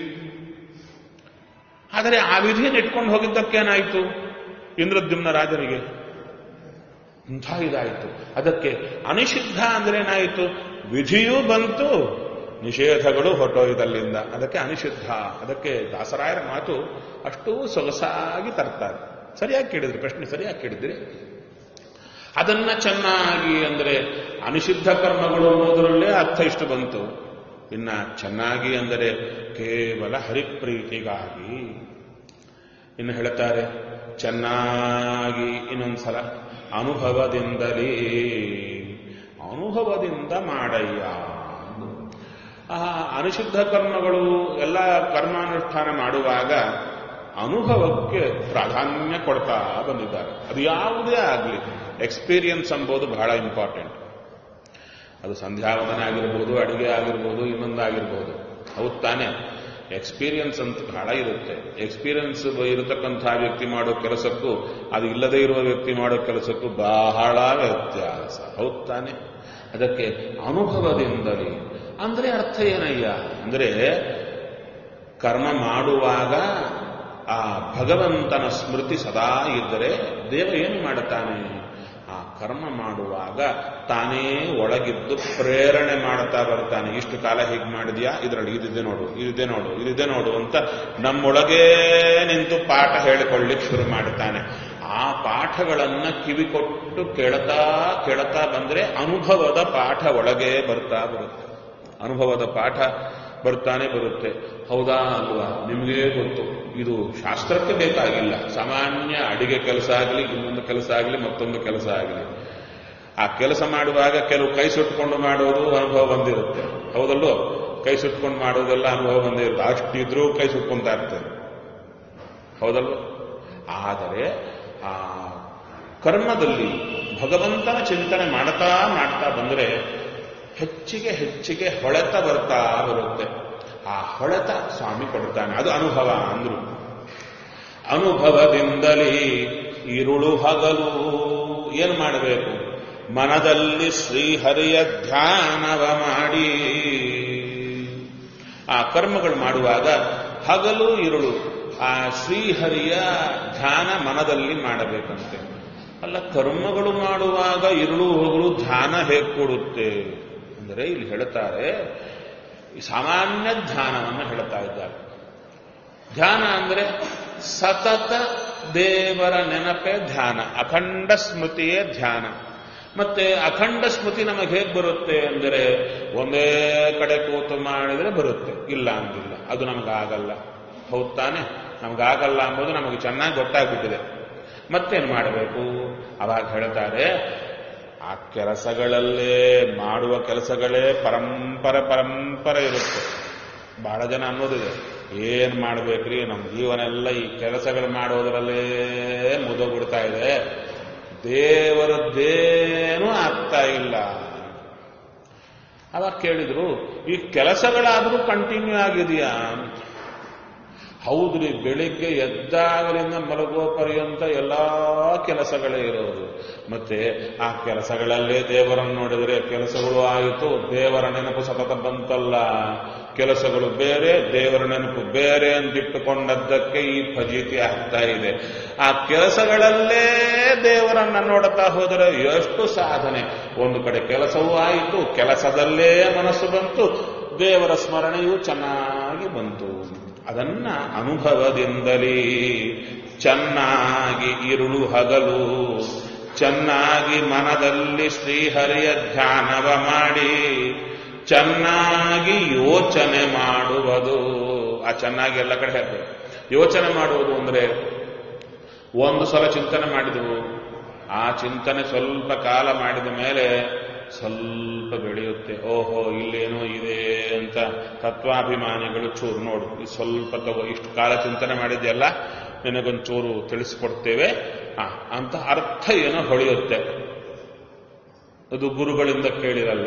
ಆದರೆ ಆ ವಿಧಿಯನ್ನು ಇಟ್ಕೊಂಡು ಹೋಗಿದ್ದಕ್ಕೇನಾಯಿತು ಇಂದ್ರದ್ಯುಮ್ನ ರಾಜರಿಗೆ ಇಂಥ ಇದಾಯಿತು ಅದಕ್ಕೆ ಅನಿಷಿದ್ಧ ಅಂದ್ರೆ ಏನಾಯಿತು ವಿಧಿಯೂ ಬಂತು ನಿಷೇಧಗಳು ಹೊರಟೋಯ್ದಲ್ಲಿಂದ ಅದಕ್ಕೆ ಅನಿಷಿದ್ಧ ಅದಕ್ಕೆ ದಾಸರಾಯರ ಮಾತು ಅಷ್ಟು ಸೊಗಸಾಗಿ ತರ್ತಾರೆ ಸರಿಯಾಗಿ ಕೇಳಿದ್ರಿ ಪ್ರಶ್ನೆ ಸರಿಯಾಗಿ ಕೇಳಿದ್ರಿ ಅದನ್ನ ಚೆನ್ನಾಗಿ ಅಂದ್ರೆ ಅನಿಷಿದ್ಧ ಕರ್ಮಗಳು ಅನ್ನೋದರಲ್ಲೇ ಅರ್ಥ ಇಷ್ಟು ಬಂತು ಇನ್ನ ಚೆನ್ನಾಗಿ ಅಂದರೆ ಕೇವಲ ಹರಿಪ್ರೀತಿಗಾಗಿ ಇನ್ನು ಹೇಳ್ತಾರೆ ಚೆನ್ನಾಗಿ ಇನ್ನೊಂದ್ಸಲ ಅನುಭವದಿಂದಲೇ ಅನುಭವದಿಂದ ಮಾಡಯ್ಯ ಆ ಅನಿಷಿದ್ಧ ಕರ್ಮಗಳು ಎಲ್ಲ ಕರ್ಮಾನುಷ್ಠಾನ ಮಾಡುವಾಗ ಅನುಭವಕ್ಕೆ ಪ್ರಾಧಾನ್ಯ ಕೊಡ್ತಾ ಬಂದಿದ್ದಾರೆ ಅದು ಯಾವುದೇ ಆಗಲಿ ಎಕ್ಸ್ಪೀರಿಯನ್ಸ್ ಎಂಬುದು ಬಹಳ ಇಂಪಾರ್ಟೆಂಟ್ ಅದು ಸಂಧ್ಯಾವಂದನ ಆಗಿರ್ಬೋದು ಅಡಿಗೆ ಆಗಿರ್ಬೋದು ಇನ್ನೊಂದಾಗಿರ್ಬೋದು ಹೌದು ತಾನೇ ಎಕ್ಸ್ಪೀರಿಯನ್ಸ್ ಅಂತ ಬಹಳ ಇರುತ್ತೆ ಎಕ್ಸ್ಪೀರಿಯನ್ಸ್ ಇರತಕ್ಕಂಥ ವ್ಯಕ್ತಿ ಮಾಡೋ ಕೆಲಸಕ್ಕೂ ಅದು ಇಲ್ಲದೆ ಇರುವ ವ್ಯಕ್ತಿ ಮಾಡೋ ಕೆಲಸಕ್ಕೂ ಬಹಳ ವ್ಯತ್ಯಾಸ ಹೌದು ತಾನೆ ಅದಕ್ಕೆ ಅನುಭವದಿಂದಲೇ ಅಂದ್ರೆ ಅರ್ಥ ಏನಯ್ಯ ಅಂದ್ರೆ ಕರ್ಮ ಮಾಡುವಾಗ ಆ ಭಗವಂತನ ಸ್ಮೃತಿ ಸದಾ ಇದ್ದರೆ ದೇವ ಏನು ಮಾಡುತ್ತಾನೆ ಆ ಕರ್ಮ ಮಾಡುವಾಗ ತಾನೇ ಒಳಗಿದ್ದು ಪ್ರೇರಣೆ ಮಾಡ್ತಾ ಬರ್ತಾನೆ ಇಷ್ಟು ಕಾಲ ಹೀಗೆ ಮಾಡಿದ್ಯಾ ಇದರಲ್ಲಿ ಇದಿದೆ ನೋಡು ಇದಿದೆ ನೋಡು ಇದಿದೆ ನೋಡು ಅಂತ ನಮ್ಮೊಳಗೇ ನಿಂತು ಪಾಠ ಹೇಳಿಕೊಳ್ಳಿಕ್ಕೆ ಶುರು ಮಾಡುತ್ತಾನೆ ಆ ಪಾಠಗಳನ್ನ ಕಿವಿ ಕೊಟ್ಟು ಕೇಳ್ತಾ ಕೇಳ್ತಾ ಬಂದ್ರೆ ಅನುಭವದ ಪಾಠ ಒಳಗೆ ಬರ್ತಾ ಬರುತ್ತೆ ಅನುಭವದ ಪಾಠ ಬರ್ತಾನೆ ಬರುತ್ತೆ ಹೌದಾ ಅಲ್ವಾ ನಿಮಗೆ ಗೊತ್ತು ಇದು ಶಾಸ್ತ್ರಕ್ಕೆ ಬೇಕಾಗಿಲ್ಲ ಸಾಮಾನ್ಯ ಅಡಿಗೆ ಕೆಲಸ ಆಗಲಿ ಇನ್ನೊಂದು ಕೆಲಸ ಆಗಲಿ ಮತ್ತೊಂದು ಕೆಲಸ ಆಗಲಿ ಆ ಕೆಲಸ ಮಾಡುವಾಗ ಕೆಲವು ಕೈ ಸುಟ್ಕೊಂಡು ಮಾಡೋದು ಅನುಭವ ಬಂದಿರುತ್ತೆ ಹೌದಲ್ಲೋ ಕೈ ಸುಟ್ಕೊಂಡು ಮಾಡೋದೆಲ್ಲ ಅನುಭವ ಬಂದೇ ಇರುತ್ತೆ ಅಷ್ಟಿದ್ರೂ ಕೈ ಸುಟ್ಕೊಂತಾ ಇರ್ತದೆ ಹೌದಲ್ವ ಆದರೆ ಆ ಕರ್ಮದಲ್ಲಿ ಭಗವಂತನ ಚಿಂತನೆ ಮಾಡ್ತಾ ಮಾಡ್ತಾ ಬಂದರೆ ಹೆಚ್ಚಿಗೆ ಹೆಚ್ಚಿಗೆ ಹೊಳೆತ ಬರ್ತಾ ಬರುತ್ತೆ ಆ ಹೊಳೆತ ಸ್ವಾಮಿ ಕೊಡ್ತಾನೆ ಅದು ಅನುಭವ ಅಂದ್ರು ಅನುಭವದಿಂದಲೇ ഇരുಳು ಹಗಲು ಏನು ಮಾಡಬೇಕು ಮನದಲ್ಲಿ ಶ್ರೀಹರಿಯ ಧ್ಯಾನವ ಮಾಡಿ ಆ ಕರ್ಮಗಳು ಮಾಡುವಾಗ ಹಗಲು ഇരുಳು ಆ ಶ್ರೀಹರಿಯ ಧ್ಯಾನ ಮನದಲ್ಲಿ ಮಾಡಬೇಕಂತೆ ಅಲ್ಲ ಕರ್ಮಗಳು ಮಾಡುವಾಗ ഇരുಳು ಹಗಲು ಧ್ಯಾನ ಹೇಗೆ ಕೊಡುತ್ತೆ ಅಂದರೆ ಇಲ್ಲಿ ಹೇಳ್ತಾರೆ ಈ ಸಾಮಾನ್ಯ ಧ್ಯಾನವನ್ನು ಹೇಳ್ತಾ ಇದ್ದಾರೆ ಧ್ಯಾನ ಅಂದರೆ ಸತತ ದೇವರ ನೆನಪೇ ಧ್ಯಾನ ಅಖಂಡ ಸ್ಮೃತಿಯೇ ಧ್ಯಾನ ಮತ್ತೆ ಅಖಂಡ ಸ್ಮೃತಿ ನಮಗೆ ಹೇಗೆ ಬರುತ್ತೆ ಅಂದರೆ ಒಂದೇ ಕಡೆ ಕೂತು ಮಾಡಿದ್ರೆ ಬರುತ್ತೆ ಇಲ್ಲ ಅಂದಿಲ್ಲ ಅದು ನಮಗಾಗಲ್ಲ ಹೌದ್ ತಾನೆ ನಮಗಾಗಲ್ಲ ಅಂಬುದು ನಮಗೆ ಚೆನ್ನಾಗಿ ಗೊತ್ತಾಗ್ಬಿಟ್ಟಿದೆ ಮತ್ತೇನು ಮಾಡಬೇಕು ಅವಾಗ ಹೇಳ್ತಾರೆ ಆ ಕೆಲಸಗಳಲ್ಲೇ ಮಾಡುವ ಕೆಲಸಗಳೇ ಪರಂಪರೆ ಪರಂಪರೆ ಇರುತ್ತೆ ಬಹಳ ಜನ ಅನ್ನೋದಿದೆ ಏನ್ ಮಾಡ್ಬೇಕ್ರಿ ನಮ್ಮ ಜೀವನ ಎಲ್ಲ ಈ ಕೆಲಸಗಳು ಮಾಡೋದ್ರಲ್ಲೇ ಮುದೋಗ್ಬಿಡ್ತಾ ಇದೆ ದೇವರದ್ದೇನೂ ಆಗ್ತಾ ಇಲ್ಲ ಅವಾಗ ಕೇಳಿದ್ರು ಈ ಕೆಲಸಗಳಾದ್ರೂ ಕಂಟಿನ್ಯೂ ಆಗಿದೆಯಾ ಹೌದ್ರಿ ಬೆಳಿಗ್ಗೆ ಎದ್ದಾಗಲಿಂದ ಮಲಗುವ ಪರ್ಯಂತ ಎಲ್ಲಾ ಕೆಲಸಗಳೇ ಇರೋದು ಮತ್ತೆ ಆ ಕೆಲಸಗಳಲ್ಲೇ ದೇವರನ್ನು ನೋಡಿದರೆ ಕೆಲಸಗಳು ಆಯಿತು ದೇವರ ನೆನಪು ಸತತ ಬಂತಲ್ಲ ಕೆಲಸಗಳು ಬೇರೆ ದೇವರ ನೆನಪು ಬೇರೆ ಅಂದಿಟ್ಟುಕೊಂಡದ್ದಕ್ಕೆ ಈ ಫಜೀತಿ ಆಗ್ತಾ ಇದೆ ಆ ಕೆಲಸಗಳಲ್ಲೇ ದೇವರನ್ನ ನೋಡುತ್ತಾ ಹೋದರೆ ಎಷ್ಟು ಸಾಧನೆ ಒಂದು ಕಡೆ ಕೆಲಸವೂ ಆಯಿತು ಕೆಲಸದಲ್ಲೇ ಮನಸ್ಸು ಬಂತು ದೇವರ ಸ್ಮರಣೆಯೂ ಚೆನ್ನಾಗಿ ಬಂತು ಅದನ್ನ ಅನುಭವದಿಂದಲೇ ಚೆನ್ನಾಗಿ ಇರುಳು ಹಗಲು ಚೆನ್ನಾಗಿ ಮನದಲ್ಲಿ ಶ್ರೀಹರಿಯ ಧ್ಯಾನವ ಮಾಡಿ ಚೆನ್ನಾಗಿ ಯೋಚನೆ ಮಾಡುವುದು ಆ ಚೆನ್ನಾಗಿ ಎಲ್ಲ ಕಡೆ ಹೇಳ್ತೇವೆ ಯೋಚನೆ ಮಾಡುವುದು ಅಂದ್ರೆ ಒಂದು ಸಲ ಚಿಂತನೆ ಮಾಡಿದೆವು ಆ ಚಿಂತನೆ ಸ್ವಲ್ಪ ಕಾಲ ಮಾಡಿದ ಮೇಲೆ ಸ್ವಲ್ಪ ಬೆಳೆಯುತ್ತೆ ಓಹೋ ಇಲ್ಲೇನೋ ಇದೆ ಅಂತ ತತ್ವಾಭಿಮಾನಿಗಳು ಚೂರು ನೋಡು ಈ ಸ್ವಲ್ಪ ತಗೋ ಇಷ್ಟು ಕಾಲ ಚಿಂತನೆ ಮಾಡಿದ್ಯಲ್ಲ ನಿನಗೊಂದು ಚೂರು ತಿಳಿಸ್ಕೊಡ್ತೇವೆ ಆ, ಅಂತ ಅರ್ಥ ಏನೋ ಹೊಳೆಯುತ್ತೆ ಅದು ಗುರುಗಳಿಂದ ಕೇಳಿರಲ್ಲ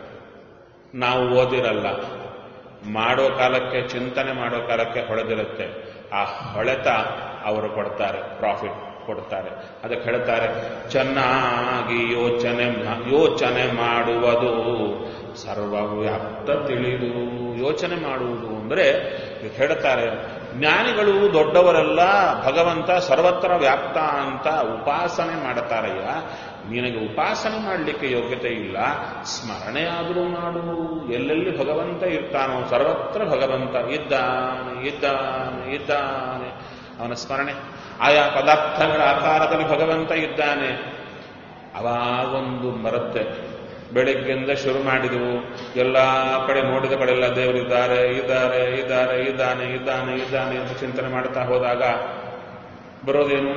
ನಾವು ಓದಿರಲ್ಲ ಮಾಡೋ ಕಾಲಕ್ಕೆ ಚಿಂತನೆ ಮಾಡೋ ಕಾಲಕ್ಕೆ ಹೊಳೆದಿರುತ್ತೆ ಆ ಹೊಳೆತ ಅವರು ಕೊಡ್ತಾರೆ ಪ್ರಾಫಿಟ್ ಕೊಡ್ತಾರೆ ಅದಕ್ಕೆ ಹೇಳ್ತಾರೆ ಚೆನ್ನಾಗಿ ಯೋಚನೆ ಮಾ- ಯೋಚನೆ ಮಾಡುವುದು ಸರ್ವವ್ಯಾಪ್ತ ತಿಳಿದು ಯೋಚನೆ ಮಾಡುವುದು ಅಂದರೆ ಇದಕ್ಕೆ ಹೇಳ್ತಾರೆ ಜ್ಞಾನಿಗಳು ದೊಡ್ಡವರೆಲ್ಲ ಭಗವಂತ ಸರ್ವತ್ರ ವ್ಯಾಪ್ತ ಅಂತ ಉಪಾಸನೆ ಮಾಡ್ತಾರಯ್ಯ ನಿನಗೆ ಉಪಾಸನೆ ಮಾಡಲಿಕ್ಕೆ ಯೋಗ್ಯತೆ ಇಲ್ಲ ಸ್ಮರಣೆ ಆದರೂ ಮಾಡು ಎಲ್ಲೆಲ್ಲಿ ಭಗವಂತ ಇರ್ತಾನೋ ಸರ್ವತ್ರ ಭಗವಂತ ಇದ್ದಾನೆ ಇದ್ದಾನೆ ಇದ್ದಾನೆ ಅವನ ಸ್ಮರಣೆ ಆಯಾ ಪದಾರ್ಥಗಳ ಆಕಾರದಲ್ಲಿ ಭಗವಂತ ಇದ್ದಾನೆ ಅವಾಗೊಂದು ಬರುತ್ತೆ ಬೆಳಿಗ್ಗೆಯಿಂದ ಶುರು ಮಾಡಿದೆವು ಎಲ್ಲ ಕಡೆ ನೋಡಿದ ಕಡೆಲ್ಲ ದೇವರಿದ್ದಾರೆ ಇದ್ದಾರೆ ಇದ್ದಾರೆ ಇದ್ದಾನೆ ಇದ್ದಾನೆ ಇದ್ದಾನೆ ಅಂತ ಚಿಂತನೆ ಮಾಡ್ತಾ ಹೋದಾಗ ಬರೋದೇನು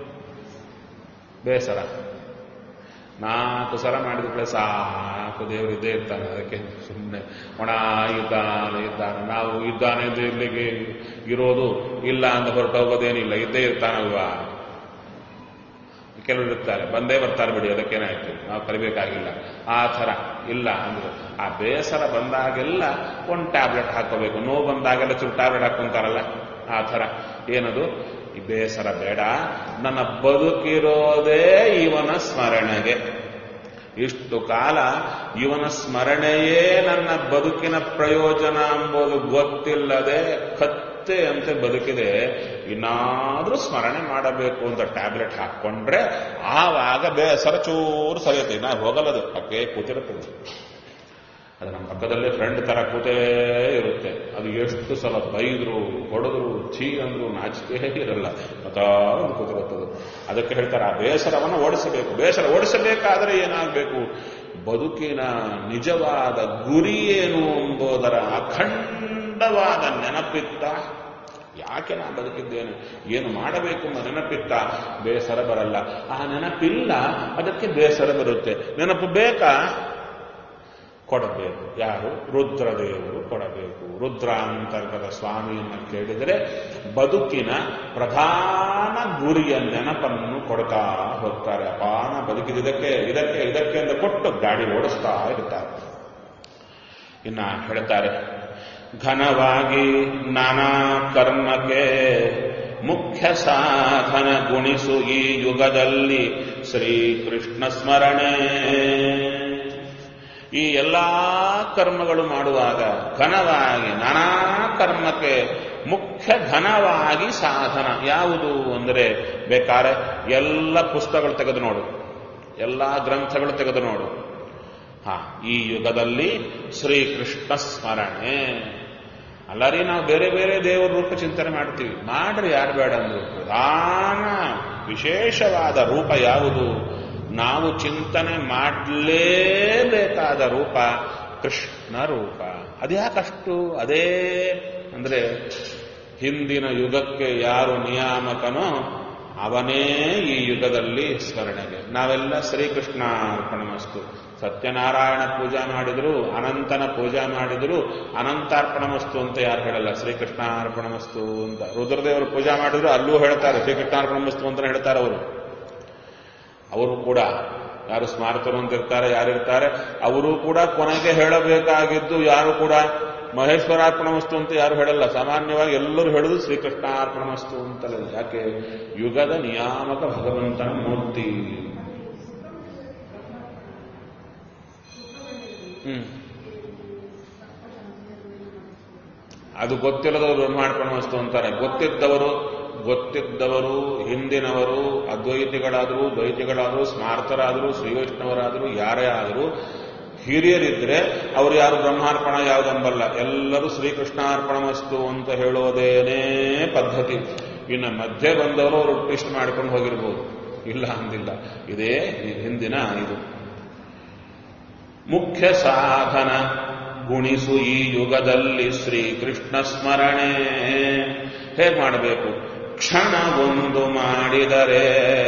ಬೇಸರ ನಾಲ್ಕು ಸಲ ಮಾಡಿದ ಕಡೆ ಸಾಕು ದೇವರು ಇದ್ದೇ ಇರ್ತಾನೆ ಅದಕ್ಕೆ ಸುಮ್ಮನೆ ಒಣ ಇದ್ದಾನೆ ಇದ್ದಾನೆ ನಾವು ಇದ್ದಾನೆ ಅಂತ ಇರ್ಲಿಕ್ಕೆ ಇರೋದು ಇಲ್ಲ ಅಂತ ಹೊರಟೋಗೋದೇನಿಲ್ಲ ಇದ್ದೇ ಇರ್ತಾನಲ್ವಾ ಕೆಲವರು ಇರ್ತಾರೆ ಬಂದೇ ಬರ್ತಾರೆ ಬಿಡಿ ಅದಕ್ಕೇನಾಯ್ತು ನಾವು ಕಲಿಬೇಕಾಗಿಲ್ಲ ಆ ಥರ ಇಲ್ಲ ಅಂದ್ರೆ ಆ ಬೇಸರ ಬಂದಾಗೆಲ್ಲ ಒಂದು ಟ್ಯಾಬ್ಲೆಟ್ ಹಾಕೋಬೇಕು ನೋವು ಬಂದಾಗೆಲ್ಲ ಚೂರು ಟ್ಯಾಬ್ಲೆಟ್ ಹಾಕೊಂತಾರಲ್ಲ ಆ ಥರ ಏನದು ಈ ಬೇಸರ ಬೇಡ ನನ್ನ ಬದುಕಿರೋದೇ ಇವನ ಸ್ಮರಣೆಗೆ ಇಷ್ಟು ಕಾಲ ಇವನ ಸ್ಮರಣೆಯೇ ನನ್ನ ಬದುಕಿನ ಪ್ರಯೋಜನ ಎಂಬುದು ಗೊತ್ತಿಲ್ಲದೆ ಕತ್ತೆ ಅಂತೆ ಬದುಕಿದೆ ಇನ್ನಾದ್ರೂ ಸ್ಮರಣೆ ಮಾಡಬೇಕು ಅಂತ ಟ್ಯಾಬ್ಲೆಟ್ ಹಾಕ್ಕೊಂಡ್ರೆ ಆವಾಗ ಬೇಸರ ಚೂರು ಸರಿಯುತ್ತೆ ನಾ ಹೋಗಲ್ಲದು ಪಕ್ಕೆ ಕೂತಿರುತ್ತದೆ ಅದು ನಮ್ಮ ಪಕ್ಕದಲ್ಲೇ ಫ್ರೆಂಡ್ ತರ ಕೂತೇ ಇರುತ್ತೆ ಅದು ಎಷ್ಟು ಸಲ ಬೈದ್ರು ಹೊಡೆದ್ರು ಛೀ ಅಂದ್ರು ನಾಚಿಕೆ ಇರಲ್ಲ ಮತಾ ಒಂದು ಕೂತಿರುತ್ತದೆ ಅದಕ್ಕೆ ಹೇಳ್ತಾರೆ ಆ ಬೇಸರವನ್ನು ಓಡಿಸಬೇಕು ಬೇಸರ ಓಡಿಸಬೇಕಾದರೆ ಏನಾಗಬೇಕು ಬದುಕಿನ ನಿಜವಾದ ಗುರಿ ಏನು ಎಂಬುದರ ಅಖಂಡವಾದ ನೆನಪಿತ್ತ ಯಾಕೆ ನಾ ಬದುಕಿದ್ದೇನೆ ಏನು ಮಾಡಬೇಕು ಎಂಬ ನೆನಪಿತ್ತ ಬೇಸರ ಬರಲ್ಲ ಆ ನೆನಪಿಲ್ಲ ಅದಕ್ಕೆ ಬೇಸರ ಬರುತ್ತೆ ನೆನಪು ಬೇಕಾ ಕೊಡಬೇಕು ಯಾರು ರುದ್ರದೇವರು ಕೊಡಬೇಕು ರುದ್ರಾಂತರ್ಗತ ಸ್ವಾಮಿಯನ್ನು ಕೇಳಿದರೆ ಬದುಕಿನ ಪ್ರಧಾನ ಗುರಿಯ ನೆನಪನ್ನು ಕೊಡ್ತಾ ಹೋಗ್ತಾರೆ ಅಪಾನ ಬದುಕಿದ ಇದಕ್ಕೆ ಇದಕ್ಕೆ ಇದಕ್ಕೆ ಅಂತ ಕೊಟ್ಟು ಗಾಡಿ ಓಡಿಸ್ತಾ ಇರ್ತಾರೆ ಇನ್ನ ಹೇಳ್ತಾರೆ ಘನವಾಗಿ ನಾನಾ ಕರ್ಮಕ್ಕೆ ಮುಖ್ಯ ಸಾಧನ ಗುಣಿಸು ಈ ಯುಗದಲ್ಲಿ ಶ್ರೀಕೃಷ್ಣ ಸ್ಮರಣೆ ಈ ಎಲ್ಲಾ ಕರ್ಮಗಳು ಮಾಡುವಾಗ ಘನವಾಗಿ ನಾನಾ ಕರ್ಮಕ್ಕೆ ಮುಖ್ಯ ಘನವಾಗಿ ಸಾಧನ ಯಾವುದು ಅಂದರೆ ಬೇಕಾದ್ರೆ ಎಲ್ಲ ಪುಸ್ತಕಗಳು ತೆಗೆದು ನೋಡು ಎಲ್ಲ ಗ್ರಂಥಗಳು ತೆಗೆದು ನೋಡು ಹಾ ಈ ಯುಗದಲ್ಲಿ ಶ್ರೀಕೃಷ್ಣ ಸ್ಮರಣೆ ಅಲ್ಲರಿ ನಾವು ಬೇರೆ ಬೇರೆ ದೇವರ ರೂಪ ಚಿಂತನೆ ಮಾಡ್ತೀವಿ ಮಾಡ್ರಿ ಯಾರು ಬೇಡ ಅಂದ್ರು ಪ್ರಧಾನ ವಿಶೇಷವಾದ ರೂಪ ಯಾವುದು ನಾವು ಚಿಂತನೆ ಮಾಡಲೇಬೇಕಾದ ರೂಪ ಕೃಷ್ಣ ರೂಪ ಅದ್ಯಾಕಷ್ಟು ಅದೇ ಅಂದ್ರೆ ಹಿಂದಿನ ಯುಗಕ್ಕೆ ಯಾರು ನಿಯಾಮಕನೋ ಅವನೇ ಈ ಯುಗದಲ್ಲಿ ಸ್ಮರಣೆಗೆ ನಾವೆಲ್ಲ ಶ್ರೀಕೃಷ್ಣ ಅರ್ಪಣಮಸ್ತು ಸತ್ಯನಾರಾಯಣ ಪೂಜಾ ಮಾಡಿದ್ರು ಅನಂತನ ಪೂಜಾ ಮಾಡಿದ್ರು ಅನಂತಾರ್ಪಣಮಸ್ತು ಅಂತ ಯಾರು ಹೇಳಲ್ಲ ಶ್ರೀಕೃಷ್ಣ ಅರ್ಪಣಮಸ್ತು ಅಂತ ರುದ್ರದೇವರು ಪೂಜಾ ಮಾಡಿದ್ರು ಅಲ್ಲೂ ಹೇಳ್ತಾರೆ ಶ್ರೀಕೃಷ್ಣ ಅರ್ಪಣಮಸ್ತು ಅಂತ ಹೇಳ್ತಾರೆ ಅವರು ಅವರು ಕೂಡ ಯಾರು ಸ್ಮಾರಕರು ಅಂತ ಇರ್ತಾರೆ ಯಾರಿರ್ತಾರೆ ಅವರು ಕೂಡ ಕೊನೆಗೆ ಹೇಳಬೇಕಾಗಿದ್ದು ಯಾರು ಕೂಡ ಮಹೇಶ್ವರಾರ್ಪಣಮಸ್ತು ಅಂತ ಯಾರು ಹೇಳಲ್ಲ ಸಾಮಾನ್ಯವಾಗಿ ಎಲ್ಲರೂ ಹೇಳುದು ಶ್ರೀಕೃಷ್ಣಾರ್ಪಣಮಸ್ತು ಅಂತಲೇ ಯಾಕೆ ಯುಗದ ನಿಯಾಮಕ ಭಗವಂತನ ಮೂರ್ತಿ ಹ್ಮ್ ಅದು ಗೊತ್ತಿಲ್ಲದವರು ಬ್ರಹ್ಮಾರ್ಪಣಮಸ್ತು ಅಂತಾರೆ ಗೊತ್ತಿದ್ದವರು ಗೊತ್ತಿದ್ದವರು ಹಿಂದಿನವರು ಅದ್ವೈತಿಗಳಾದರೂ ದ್ವೈತಿಗಳಾದರೂ ಸ್ಮಾರ್ತರಾದರೂ ಶ್ರೀವೈಷ್ಣವರಾದರೂ ಯಾರೇ ಆದರೂ ಹಿರಿಯರಿದ್ರೆ ಅವರು ಯಾರು ಬ್ರಹ್ಮಾರ್ಪಣ ಯಾವುದಂಬಲ್ಲ ಎಲ್ಲರೂ ಶ್ರೀಕೃಷ್ಣಾರ್ಪಣಮಸ್ತು ಅಂತ ಹೇಳೋದೇನೇ ಪದ್ಧತಿ ಇನ್ನು ಮಧ್ಯೆ ಬಂದವರು ಅವರು ಟ್ವಿಸ್ಟ್ ಮಾಡ್ಕೊಂಡು ಹೋಗಿರ್ಬೋದು ಇಲ್ಲ ಅಂದಿಲ್ಲ ಇದೇ ಈ ಹಿಂದಿನ ಇದು ಮುಖ್ಯ ಸಾಧನ ಗುಣಿಸು ಈ ಯುಗದಲ್ಲಿ ಶ್ರೀಕೃಷ್ಣ ಸ್ಮರಣೆ ಹೇಗೆ ಮಾಡಬೇಕು ಕ್ಷಣವೊಂದು ಮಾಡಿದರೆ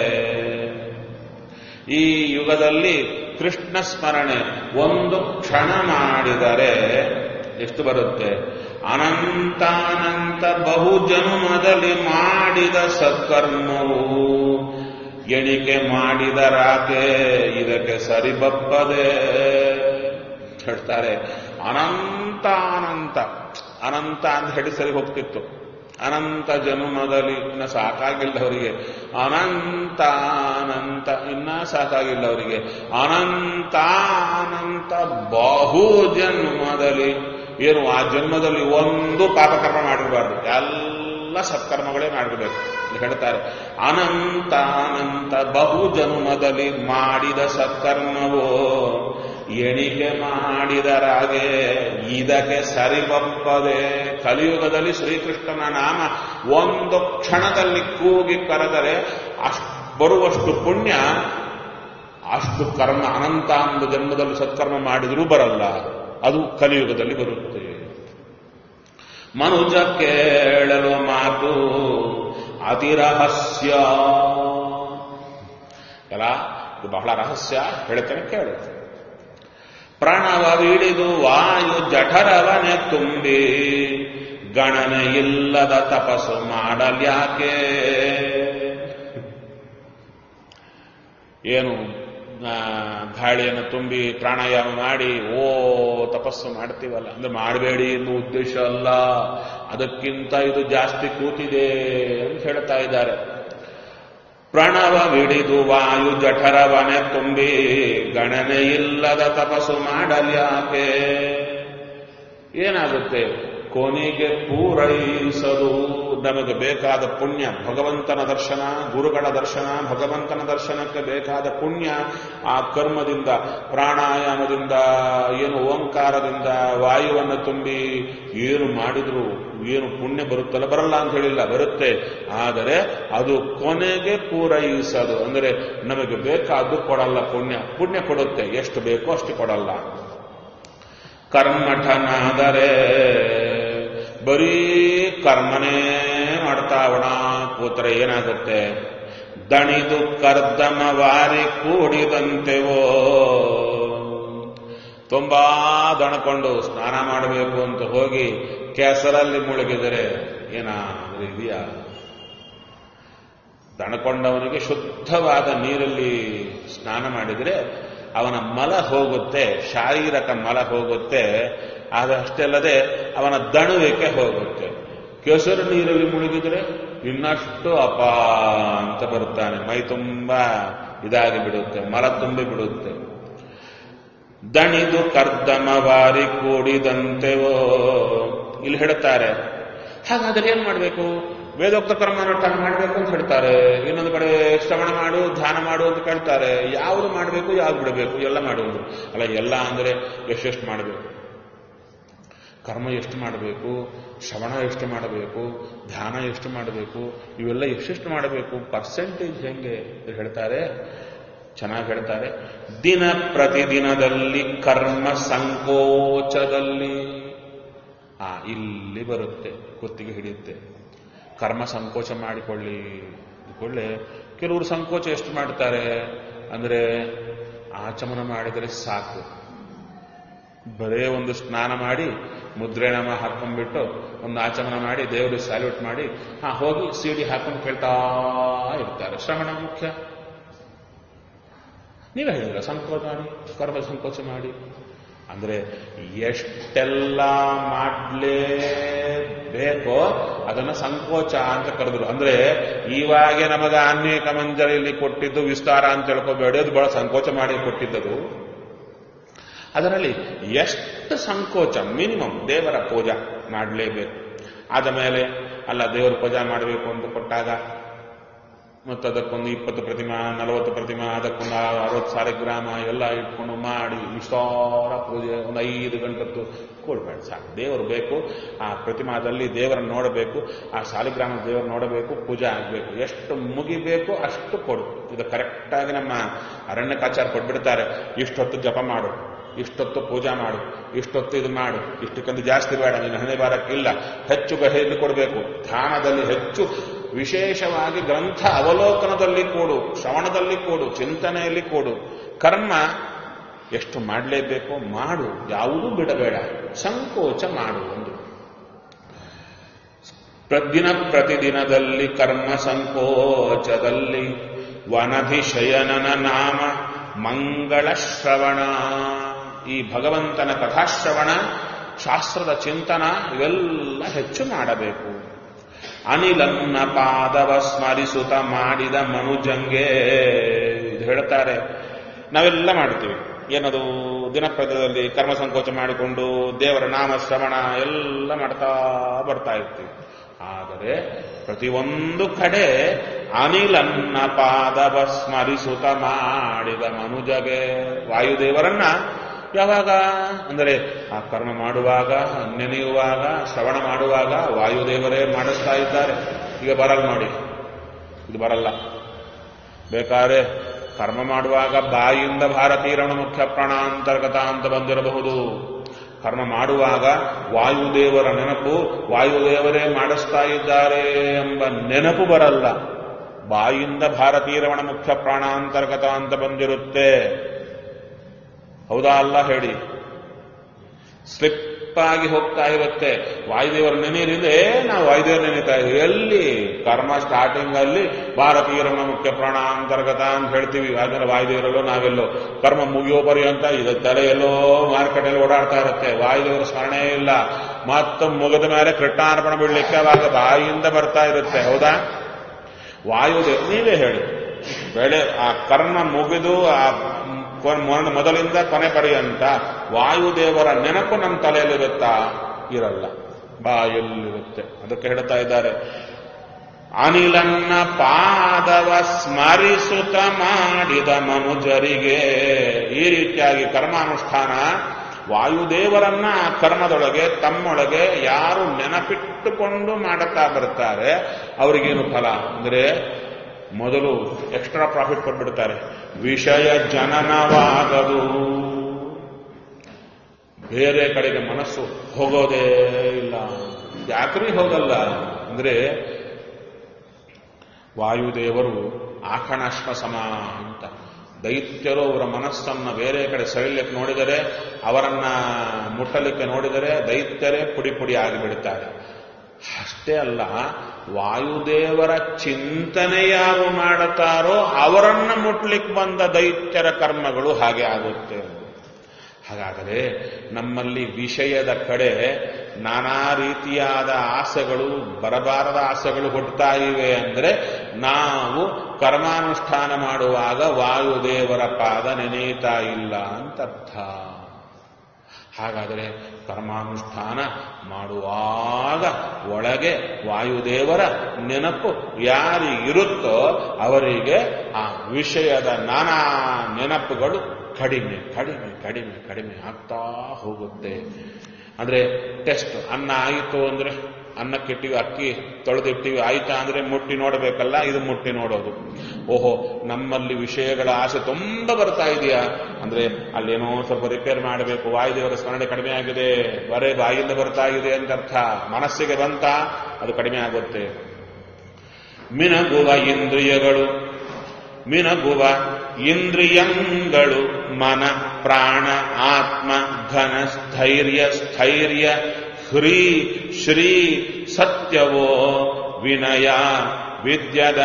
ಈ ಯುಗದಲ್ಲಿ ಕೃಷ್ಣ ಸ್ಮರಣೆ ಒಂದು ಕ್ಷಣ ಮಾಡಿದರೆ ಎಷ್ಟು ಬರುತ್ತೆ ಅನಂತಾನಂತ ಬಹು ಜನ್ಮದಲ್ಲಿ ಮಾಡಿದ ಸತ್ಕರ್ಮವು ಎಣಿಕೆ ಮಾಡಿದರಾಕೆ ಇದಕ್ಕೆ ಸರಿಬಪ್ಪದೆ ಹೇಳ್ತಾರೆ ಅನಂತ ಅನಂತ ಅನಂತ ಅಂತ ಹೇಳಿ ಸರಿ ಹೋಗ್ತಿತ್ತು ಅನಂತ ಜನ್ಮದಲ್ಲಿ ಇನ್ನ ಸಾಕಾಗಿಲ್ಲ ಅವರಿಗೆ ಅನಂತ ಅನಂತ ಇನ್ನ ಸಾಕಾಗಿಲ್ಲ ಅವರಿಗೆ ಅನಂತ ಅನಂತ ಬಹು ಜನ್ಮದಲ್ಲಿ ಏನು ಆ ಜನ್ಮದಲ್ಲಿ ಒಂದು ಪಾಪಕರ್ಮ ಮಾಡಿರಬಾರ್ದು ಎಲ್ಲ ಸತ್ಕರ್ಮಗಳೇ ಮಾಡಿರ್ಬೇಕು ಇಲ್ಲಿ ಹೇಳ್ತಾರೆ ಅನಂತ ಅನಂತ ಬಹು ಜನ್ಮದಲ್ಲಿ ಮಾಡಿದ ಸತ್ಕರ್ಮವೋ ಎಣಿಕೆ ಮಾಡಿದರಾಗೆ ಇದಕ್ಕೆ ಸರಿಬಪ್ಪದೆ ಕಲಿಯುಗದಲ್ಲಿ ಶ್ರೀಕೃಷ್ಣನ ನಾಮ ಒಂದು ಕ್ಷಣದಲ್ಲಿ ಕೂಗಿ ಕರೆದರೆ ಅಷ್ಟು ಬರುವಷ್ಟು ಪುಣ್ಯ ಅಷ್ಟು ಕರ್ಮ ಅನಂತ ಒಂದು ಜನ್ಮದಲ್ಲಿ ಸತ್ಕರ್ಮ ಮಾಡಿದರೂ ಬರಲ್ಲ ಅದು ಕಲಿಯುಗದಲ್ಲಿ ಬರುತ್ತೆ ಮನುಜ ಕೇಳಲು ಮಾತು ಅತಿ ರಹಸ್ಯ ಎಲ್ಲ ಇದು ಬಹಳ ರಹಸ್ಯ ಹೇಳ್ತೇನೆ ಕೇಳು ಪ್ರಣವವಿಡಿದು ವಾಯು ಜಠರವನೆ ತುಂಬಿ ಗಣನೆ ಇಲ್ಲದ ತಪಸ್ಸು ಮಾಡಲ್ಯಾಕೆ ಏನು ಆ, ಗಾಳಿಯನ್ನು ತುಂಬಿ ಪ್ರಾಣಾಯಾಮ ಮಾಡಿ ಓ ತಪಸ್ಸು ಮಾಡ್ತೀವಲ್ಲ ಅಂದ್ರೆ ಮಾಡಬೇಡಿ ಎನ್ನುವ ಉದ್ದೇಶ ಅಲ್ಲ ಅದಕ್ಕಿಂತ ಇದು ಜಾಸ್ತಿ ಕೂತಿದೆ ಅಂತ ಹೇಳ್ತಾ ಇದ್ದಾರೆ ಪ್ರಣವವಿಡಿದು ವಾಯು ಜಠರವನೆ ತುಂಬಿ ಗಣನೆ ಇಲ್ಲದ ತಪಸ್ಸು ಮಾಡಲ್ಯಾಕೆ ಏನಾಗುತ್ತೆ ಕೊನೆಗೆ ಪೂರೈಸಲು ನಮಗೆ ಬೇಕಾದ ಪುಣ್ಯ ಭಗವಂತನ ದರ್ಶನ ಗುರುಗಳ ದರ್ಶನ ಭಗವಂತನ ದರ್ಶನಕ್ಕೆ ಬೇಕಾದ ಪುಣ್ಯ ಆ ಕರ್ಮದಿಂದ ಪ್ರಾಣಾಯಾಮದಿಂದ ಏನು ಓಂಕಾರದಿಂದ ವಾಯುವನ್ನು ತುಂಬಿ ಏನು ಮಾಡಿದ್ರು ಏನು ಪುಣ್ಯ ಬರುತ್ತಲ್ಲ ಬರಲ್ಲ ಅಂತ ಹೇಳಿಲ್ಲ ಬರುತ್ತೆ ಆದರೆ ಅದು ಕೊನೆಗೆ ಪೂರೈಸದು ಅಂದರೆ ನಮಗೆ ಬೇಕಾದ್ದು ಕೊಡಲ್ಲ ಪುಣ್ಯ ಪುಣ್ಯ ಕೊಡುತ್ತೆ ಎಷ್ಟು ಬೇಕೋ ಅಷ್ಟು ಕೊಡಲ್ಲ ಕರ್ಮಠನಾದರೆ ಬರೀ ಕರ್ಮನೇ ಮಾಡ್ತಾ ಒಣ ಕೂತ್ರೆ ಏನಾಗುತ್ತೆ ದಣಿದು ಕರ್ದಮ ವಾರಿ ಕೂಡಿದಂತೆವೋ ತುಂಬಾ ದಣಕೊಂಡು ಸ್ನಾನ ಮಾಡಬೇಕು ಅಂತ ಹೋಗಿ ಕೆಸರಲ್ಲಿ ಮುಳುಗಿದರೆ ಏನಾದ್ರೂ ಇದೆಯಾ ದಣಕೊಂಡವನಿಗೆ ಶುದ್ಧವಾದ ನೀರಲ್ಲಿ ಸ್ನಾನ ಮಾಡಿದರೆ ಅವನ ಮಲ ಹೋಗುತ್ತೆ ಶಾರೀರಕ ಮಲ ಹೋಗುತ್ತೆ ಆದರೆ ಅಷ್ಟೇ ಅಲ್ಲದೆ ಅವನ ದಣುವಿಕೆ ಹೋಗುತ್ತೆ ಕೆಸರು ನೀರಲ್ಲಿ ಮುಳುಗಿದ್ರೆ ಇನ್ನಷ್ಟು ಅಪ ಅಂತ ಬರುತ್ತಾನೆ ಮೈ ತುಂಬಾ ಇದಾಗಿ ಬಿಡುತ್ತೆ ಮಲ ತುಂಬಿ ಬಿಡುತ್ತೆ ದಣಿದು ಕರ್ದಮವಾರಿ ಕೂಡಿದಂತೆವೋ ಇಲ್ಲಿ ಹೇಳ್ತಾರೆ ಹಾಗಾದ್ರೆ ಏನ್ ಮಾಡಬೇಕು ವೇದೋಕ್ತ ಕರ್ಮಾನುಷ್ಠಾನ ಮಾಡಬೇಕು ಅಂತ ಹೇಳ್ತಾರೆ ಇನ್ನೊಂದು ಕಡೆ ಶ್ರವಣ ಮಾಡು ಧ್ಯಾನ ಮಾಡು ಅಂತ ಕೇಳ್ತಾರೆ ಯಾವುದು ಮಾಡಬೇಕು ಯಾವ್ದು ಬಿಡಬೇಕು ಎಲ್ಲ ಮಾಡುವುದು ಅಲ್ಲ ಎಲ್ಲ ಅಂದ್ರೆ ಎಷ್ಟೆಷ್ಟು ಮಾಡಬೇಕು ಕರ್ಮ ಎಷ್ಟು ಮಾಡಬೇಕು ಶ್ರವಣ ಎಷ್ಟು ಮಾಡಬೇಕು ಧ್ಯಾನ ಎಷ್ಟು ಮಾಡಬೇಕು ಇವೆಲ್ಲ ಎಷ್ಟೆಷ್ಟು ಮಾಡಬೇಕು ಪರ್ಸೆಂಟೇಜ್ ಹೆಂಗೆ ಅಂತ ಹೇಳ್ತಾರೆ ಚೆನ್ನಾಗಿ ಹೇಳ್ತಾರೆ ದಿನ ಪ್ರತಿದಿನದಲ್ಲಿ ಕರ್ಮ ಸಂಕೋಚದಲ್ಲಿ ಆ ಇಲ್ಲಿ ಬರುತ್ತೆ ಕುತ್ತಿಗೆ ಹಿಡಿಯುತ್ತೆ ಕರ್ಮ ಸಂಕೋಚ ಮಾಡಿಕೊಳ್ಳಿ ಕೊಳ್ಳೆ ಕೆಲವರು ಸಂಕೋಚ ಎಷ್ಟು ಮಾಡ್ತಾರೆ ಅಂದ್ರೆ ಆಚಮನ ಮಾಡಿದರೆ ಸಾಕು ಬರೇ ಒಂದು ಸ್ನಾನ ಮಾಡಿ ಮುದ್ರೆನಾಮ ಹಾಕೊಂಡ್ಬಿಟ್ಟು ಒಂದು ಆಚಮನ ಮಾಡಿ ದೇವರಿಗೆ ಸ್ಯಾಲ್ಯೂಟ್ ಮಾಡಿ ಹಾ ಹೋಗಿ ಸಿಡಿ ಹಾಕೊಂಡು ಕೇಳ್ತಾ ಇರ್ತಾರೆ ಶ್ರವಣ ಮುಖ್ಯ ನೀವೇ ಹೇಳಿದ್ರ ಸಂಕೋಚ ಮಾಡಿ ಕರ್ಮ ಸಂಕೋಚ ಮಾಡಿ ಅಂದ್ರೆ ಎಷ್ಟೆಲ್ಲ ಮಾಡಲೇಬೇಕೋ ಅದನ್ನ ಸಂಕೋಚ ಅಂತ ಕರೆದ್ರು ಅಂದ್ರೆ ಇವಾಗೆ ನಮಗ ಅನೇಕ ಮಂಜರಿಯಲ್ಲಿ ಕೊಟ್ಟಿದ್ದು ವಿಸ್ತಾರ ಅಂತ ತಿಳ್ಕೊಬೇಡಿ ಅದು ಬಹಳ ಸಂಕೋಚ ಮಾಡಿ ಕೊಟ್ಟಿದ್ದದು ಅದರಲ್ಲಿ ಎಷ್ಟು ಸಂಕೋಚ ಮಿನಿಮಮ್ ದೇವರ ಪೂಜಾ ಮಾಡಲೇಬೇಕು ಆದ ಮೇಲೆ ಅಲ್ಲ ದೇವರ ಪೂಜಾ ಮಾಡಬೇಕು ಅಂತ ಕೊಟ್ಟಾಗ ಮತ್ತು ಅದಕ್ಕೊಂದು ಇಪ್ಪತ್ತು ಪ್ರತಿಮಾ ನಲವತ್ತು ಪ್ರತಿಮಾ ಅದಕ್ಕೊಂದು ಅರವತ್ತು ಸಾಲಿಗ್ರಾಮ ಎಲ್ಲ ಇಟ್ಕೊಂಡು ಮಾಡಿ ವಿಸ್ತಾರ ಪೂಜೆ ಒಂದು ಐದು ಗಂಟತ್ತು ಕೊಡ್ಬೇಡ ಸಾಕು ದೇವರು ಬೇಕು ಆ ಪ್ರತಿಮಾದಲ್ಲಿ ದೇವರನ್ನು ನೋಡಬೇಕು ಆ ಸಾಲಿಗ್ರಾಮ ದೇವರು ನೋಡಬೇಕು ಪೂಜೆ ಆಗಬೇಕು ಎಷ್ಟು ಮುಗಿಬೇಕು ಅಷ್ಟು ಕೊಡು ಇದು ಕರೆಕ್ಟಾಗಿ ನಮ್ಮ ಅರಣ್ಯಕಾಚಾರ ಕೊಟ್ಬಿಡ್ತಾರೆ ಇಷ್ಟೊತ್ತು ಜಪ ಮಾಡು ಇಷ್ಟೊತ್ತು ಪೂಜಾ ಮಾಡು ಇಷ್ಟೊತ್ತು ಇದು ಮಾಡು ಇಷ್ಟಕ್ಕೊಂದು ಜಾಸ್ತಿ ಬೇಡ ನೀನು ಹಣೆ ಬಾರಕ್ಕಿಲ್ಲ ಹೆಚ್ಚು ಬಗೆದು ಕೊಡಬೇಕು ಧ್ಯಾನದಲ್ಲಿ ಹೆಚ್ಚು ವಿಶೇಷವಾಗಿ ಗ್ರಂಥ ಅವಲೋಕನದಲ್ಲಿ ಕೊಡು ಶ್ರವಣದಲ್ಲಿ ಕೊಡು ಚಿಂತನೆಯಲ್ಲಿ ಕೊಡು ಕರ್ಮ ಎಷ್ಟು ಮಾಡಲೇಬೇಕೋ ಮಾಡು ಯಾವುದೂ ಬಿಡಬೇಡ ಸಂಕೋಚ ಮಾಡು ಒಂದು ಪ್ರದಿನ ಪ್ರತಿದಿನದಲ್ಲಿ ಕರ್ಮ ಸಂಕೋಚದಲ್ಲಿ ವನಧಿಶಯನನ ನಾಮ ಮಂಗಳ ಶ್ರವಣ ಈ ಭಗವಂತನ ಕಥಾಶ್ರವಣ ಶಾಸ್ತ್ರದ ಚಿಂತನ ಇವೆಲ್ಲ ಹೆಚ್ಚು ಮಾಡಬೇಕು ಅನಿಲನ್ನ ಪಾದವ ಸ್ಮರಿಸುತ್ತ ಮಾಡಿದ ಮನುಜಂಗೆ ಇದು ಹೇಳ್ತಾರೆ ನಾವೆಲ್ಲ ಮಾಡ್ತೀವಿ ಏನದು ದಿನಪ್ರದದಲ್ಲಿ ಕರ್ಮ ಸಂಕೋಚ ಮಾಡಿಕೊಂಡು ದೇವರ ನಾಮ ಶ್ರವಣ ಎಲ್ಲ ಮಾಡ್ತಾ ಬರ್ತಾ ಇರ್ತೀವಿ ಆದರೆ ಪ್ರತಿಯೊಂದು ಕಡೆ ಅನಿಲನ್ನ ಪಾದವ ಸ್ಮರಿಸುತ್ತ ಮಾಡಿದ ಮನುಜಗೆ ವಾಯುದೇವರನ್ನ ಯಾವಾಗ ಅಂದರೆ ಆ ಕರ್ಮ ಮಾಡುವಾಗ ನೆನೆಯುವಾಗ ಶ್ರವಣ ಮಾಡುವಾಗ ವಾಯುದೇವರೇ ಮಾಡಿಸ್ತಾ ಇದ್ದಾರೆ ಈಗ ಬರಲ್ಲ ನೋಡಿ ಇದು ಬರಲ್ಲ ಬೇಕಾದ್ರೆ ಕರ್ಮ ಮಾಡುವಾಗ ಬಾಯಿಯಿಂದ ಭಾರತೀರಣ ಮುಖ್ಯ ಪ್ರಾಣಾಂತರ್ಗತ ಅಂತ ಬಂದಿರಬಹುದು ಕರ್ಮ ಮಾಡುವಾಗ ವಾಯುದೇವರ ನೆನಪು ವಾಯುದೇವರೇ ಮಾಡಿಸ್ತಾ ಇದ್ದಾರೆ ಎಂಬ ನೆನಪು ಬರಲ್ಲ ಬಾಯಿಂದ ಭಾರತೀರವಣ ಮುಖ್ಯ ಪ್ರಾಣಾಂತರ್ಗತ ಅಂತ ಬಂದಿರುತ್ತೆ ಹೌದಾ ಅಲ್ಲ ಹೇಳಿ ಸ್ಲಿಪ್ ಆಗಿ ಹೋಗ್ತಾ ಇರುತ್ತೆ ವಾಯುದೇವರ ನೆನೆಯಲಿದೆ ನಾವು ವಾಯುದೇವರ ನೆನೀತಾ ಇದ್ದೀವಿ ಎಲ್ಲಿ ಕರ್ಮ ಸ್ಟಾರ್ಟಿಂಗ್ ಅಲ್ಲಿ ಭಾರತೀಯರನ್ನ ಮುಖ್ಯ ಪ್ರಾಣ ಅಂತರ್ಗತ ಅಂತ ಹೇಳ್ತೀವಿ ಅದನ್ನ ವಾಯುದೇವರಲ್ಲೋ ನಾವೆಲ್ಲೋ ಕರ್ಮ ಮುಗಿಯೋ ಪರ್ಯಂತ ಇದು ತಲೆ ಎಲ್ಲೋ ಮಾರ್ಕೆಟಲ್ಲಿ ಓಡಾಡ್ತಾ ಇರುತ್ತೆ ವಾಯುದೇವರ ಸ್ಮರಣೆ ಇಲ್ಲ ಮತ್ತು ಮುಗಿದ ಮೇಲೆ ಕೃಷ್ಣಾರ್ಪಣ ಬಿಡ್ಲಿಕ್ಕೆ ಅವಾಗ ಬಾಯಿಯಿಂದ ಬರ್ತಾ ಇರುತ್ತೆ ಹೌದಾ ವಾಯುದೇವ ನೀವೇ ಹೇಳಿ ಬೆಳೆ ಆ ಕರ್ಮ ಮುಗಿದು ಆ ಕೊನೆ- ಮೊದಲಿಂದ ಕೊನೆ ಪರ್ಯಂತ ವಾಯುದೇವರ ನೆನಪು ನಮ್ಮ ತಲೆಯಲ್ಲಿರುತ್ತಾ ಇರಲ್ಲ ಬಾಯಲ್ಲಿರುತ್ತೆ ಅದಕ್ಕೆ ಹೇಳ್ತಾ ಇದ್ದಾರೆ ಅನಿಲನ್ನ ಪಾದವ ಸ್ಮರಿಸುತ್ತ ಮಾಡಿದ ಮನುಜರಿಗೆ ಈ ರೀತಿಯಾಗಿ ಕರ್ಮಾನುಷ್ಠಾನ ವಾಯುದೇವರನ್ನ ಆ ಕರ್ಮದೊಳಗೆ ತಮ್ಮೊಳಗೆ ಯಾರು ನೆನಪಿಟ್ಟುಕೊಂಡು ಮಾಡುತ್ತಾ ಬರ್ತಾರೆ ಅವರಿಗೇನು ಫಲ ಅಂದ್ರೆ ಮೊದಲು ಎಕ್ಸ್ಟ್ರಾ ಪ್ರಾಫಿಟ್ ಕೊಟ್ಬಿಡ್ತಾರೆ ವಿಷಯ ಜನನವಾಗದು ಬೇರೆ ಕಡೆಗೆ ಮನಸ್ಸು ಹೋಗೋದೇ ಇಲ್ಲ ಯಾಕ್ರಿ ಹೋಗಲ್ಲ ಅಂದ್ರೆ ವಾಯುದೇವರು ಆಕಣಾಶ್ಮ ಸಮ ಅಂತ ದೈತ್ಯರು ಅವರ ಮನಸ್ಸನ್ನ ಬೇರೆ ಕಡೆ ಸೆಳೆಯಲಿಕ್ಕೆ ನೋಡಿದರೆ ಅವರನ್ನ ಮುಟ್ಟಲಿಕ್ಕೆ ನೋಡಿದರೆ ದೈತ್ಯರೇ ಪುಡಿ ಪುಡಿ ಆಗಿಬಿಡುತ್ತಾರೆ ಅಷ್ಟೇ ಅಲ್ಲ ವಾಯುದೇವರ ಚಿಂತನೆ ಯಾರು ಮಾಡುತ್ತಾರೋ ಅವರನ್ನ ಮುಟ್ಲಿಕ್ಕೆ ಬಂದ ದೈತ್ಯರ ಕರ್ಮಗಳು ಹಾಗೆ ಆಗುತ್ತೆ ಹಾಗಾದರೆ ನಮ್ಮಲ್ಲಿ ವಿಷಯದ ಕಡೆ ನಾನಾ ರೀತಿಯಾದ ಆಸೆಗಳು ಬರಬಾರದ ಆಸೆಗಳು ಹುಟ್ಟುತ್ತಾ ಇವೆ ಅಂದರೆ ನಾವು ಕರ್ಮಾನುಷ್ಠಾನ ಮಾಡುವಾಗ ವಾಯುದೇವರ ಪಾದ ನೆನೆಯುತ್ತಾ ಇಲ್ಲ ಅಂತ ಅರ್ಥ ಹಾಗಾದರೆ ಕರ್ಮಾನುಷ್ಠಾನ ಮಾಡುವಾಗ ಒಳಗೆ ವಾಯುದೇವರ ನೆನಪು ಯಾರಿಗಿರುತ್ತೋ ಅವರಿಗೆ ಆ ವಿಷಯದ ನಾನಾ ನೆನಪುಗಳು ಕಡಿಮೆ ಕಡಿಮೆ ಕಡಿಮೆ ಕಡಿಮೆ ಆಗ್ತಾ ಹೋಗುತ್ತೆ ಅಂದ್ರೆ ಟೆಸ್ಟ್ ಅನ್ನ ಆಯಿತು ಅಂದ್ರೆ ಅನ್ನಕ್ಕಿಟ್ಟಿವಿ ಅಕ್ಕಿ ತೊಳೆದಿಟ್ಟಿವಿ ಆಯ್ತಾ ಅಂದ್ರೆ ಮುಟ್ಟಿ ನೋಡಬೇಕಲ್ಲ ಇದು ಮುಟ್ಟಿ ನೋಡೋದು ಓಹೋ ನಮ್ಮಲ್ಲಿ ವಿಷಯಗಳ ಆಸೆ ತುಂಬ ಬರ್ತಾ ಇದೆಯಾ ಅಂದ್ರೆ ಅಲ್ಲೇನೋ ಸ್ವಲ್ಪ ರಿಪೇರ್ ಮಾಡಬೇಕು ವಾಯುದೇವರ ಸ್ಮರಣೆ ಕಡಿಮೆ ಆಗಿದೆ ಬರೇ ಬಾಯಿಂದ ಬರ್ತಾ ಇದೆ ಅಂತ ಅರ್ಥ ಮನಸ್ಸಿಗೆ ಬಂತ ಅದು ಕಡಿಮೆ ಆಗುತ್ತೆ ಮಿನಗುವ ಇಂದ್ರಿಯಗಳು ಮಿನಗುವ ಇಂದ್ರಿಯಂಗಳು ಮನ ಪ್ರಾಣ ಆತ್ಮ ಘನ ಸ್ಥೈರ್ಯ ಸ್ಥೈರ್ಯ ಹ್ರೀ ಶ್ರೀ ಸತ್ಯವೋ ವಿನಯ ವಿದ್ಯದ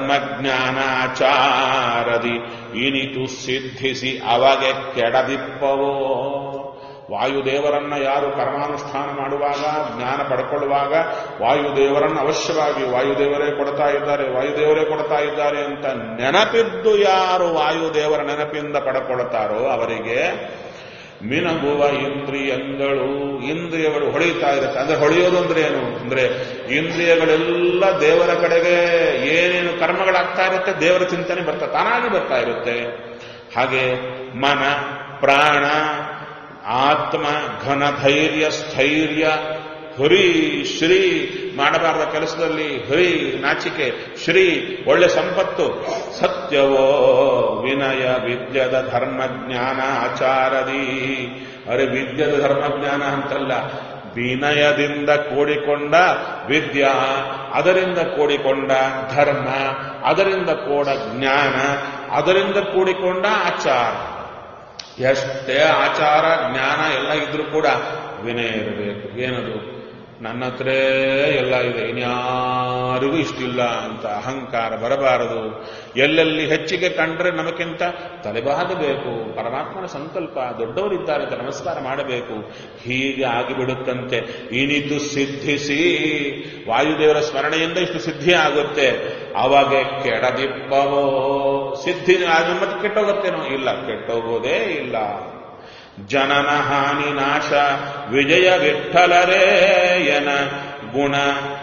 ಧರ್ಮಜ್ಞಾನಾಚಾರದಿ ಇನಿತು ಸಿದ್ಧಿಸಿ ಅವಗೆ ಕೆಡದಿಪ್ಪವೋ ವಾಯುದೇವರನ್ನ ಯಾರು ಕರ್ಮಾನುಷ್ಠಾನ ಮಾಡುವಾಗ ಜ್ಞಾನ ಪಡ್ಕೊಳ್ಳುವಾಗ ವಾಯುದೇವರನ್ನು ಅವಶ್ಯವಾಗಿ ವಾಯುದೇವರೇ ಕೊಡ್ತಾ ಇದ್ದಾರೆ ವಾಯುದೇವರೇ ಕೊಡ್ತಾ ಇದ್ದಾರೆ ಅಂತ ನೆನಪಿದ್ದು ಯಾರು ವಾಯುದೇವರ ನೆನಪಿಂದ ಪಡ್ಕೊಳ್ತಾರೋ ಅವರಿಗೆ ಮಿನಗುವ ಇಂದ್ರಿಯಗಳು ಇಂದ್ರಿಯಗಳು ಹೊಳೆಯುತ್ತಾ ಇರುತ್ತೆ ಅಂದ್ರೆ ಹೊಳೆಯೋದು ಅಂದ್ರೆ ಏನು ಅಂದ್ರೆ ಇಂದ್ರಿಯಗಳೆಲ್ಲ ದೇವರ ಕಡೆಗೆ ಏನೇನು ಕರ್ಮಗಳಾಗ್ತಾ ಇರುತ್ತೆ ದೇವರ ಚಿಂತನೆ ಬರ್ತಾ ತಾನಾಗಿ ಬರ್ತಾ ಇರುತ್ತೆ ಹಾಗೆ ಮನ ಪ್ರಾಣ ಆತ್ಮ ಘನ ಧೈರ್ಯ ಸ್ಥೈರ್ಯ ಹುರಿ ಶ್ರೀ ಮಾಡಬಾರದ ಕೆಲಸದಲ್ಲಿ ಹುರಿ ನಾಚಿಕೆ ಶ್ರೀ ಒಳ್ಳೆ ಸಂಪತ್ತು ಸತ್ಯವೋ ವಿನಯ ವಿದ್ಯದ ಧರ್ಮಜ್ಞಾನ ಆಚಾರದಿ ಅರೆ ವಿದ್ಯದ ಧರ್ಮಜ್ಞಾನ ಅಂತಲ್ಲ ವಿನಯದಿಂದ ಕೂಡಿಕೊಂಡ ವಿದ್ಯಾ ಅದರಿಂದ ಕೂಡಿಕೊಂಡ ಧರ್ಮ ಅದರಿಂದ ಕೂಡ ಜ್ಞಾನ ಅದರಿಂದ ಕೂಡಿಕೊಂಡ ಆಚಾರ ಎಷ್ಟೇ ಆಚಾರ ಜ್ಞಾನ ಎಲ್ಲ ಇದ್ರೂ ಕೂಡ ವಿನಯ ಇರಬೇಕು ಏನದು ನನ್ನ ಹತ್ರ ಎಲ್ಲ ಇದೆ ಇನ್ಯಾರಿಗೂ ಇಷ್ಟಿಲ್ಲ ಅಂತ ಅಹಂಕಾರ ಬರಬಾರದು ಎಲ್ಲೆಲ್ಲಿ ಹೆಚ್ಚಿಗೆ ಕಂಡ್ರೆ ನಮಗಿಂತ ತಲೆಬಾಗಬೇಕು ಪರಮಾತ್ಮನ ಸಂಕಲ್ಪ ದೊಡ್ಡವರಿದ್ದಾರೆ ಅಂತ ನಮಸ್ಕಾರ ಮಾಡಬೇಕು ಹೀಗೆ ಆಗಿಬಿಡುತ್ತಂತೆ ಇನಿದು ಸಿದ್ಧಿಸಿ ವಾಯುದೇವರ ಸ್ಮರಣೆಯಿಂದ ಇಷ್ಟು ಸಿದ್ಧಿ ಆಗುತ್ತೆ ಅವಾಗ ಕೆಡದಿಪ್ಪವೋ ಸಿದ್ಧಿ ಆದ್ರೆ ಮತ್ತೆ ಕೆಟ್ಟೋಗುತ್ತೇನೋ ಇಲ್ಲ ಕೆಟ್ಟೋಗೋದೇ ಇಲ್ಲ ಜನನ ಹಾನಿ ನಾಶ ವಿಜಯ ವಿಠಲರೇಯನ ಗುಣ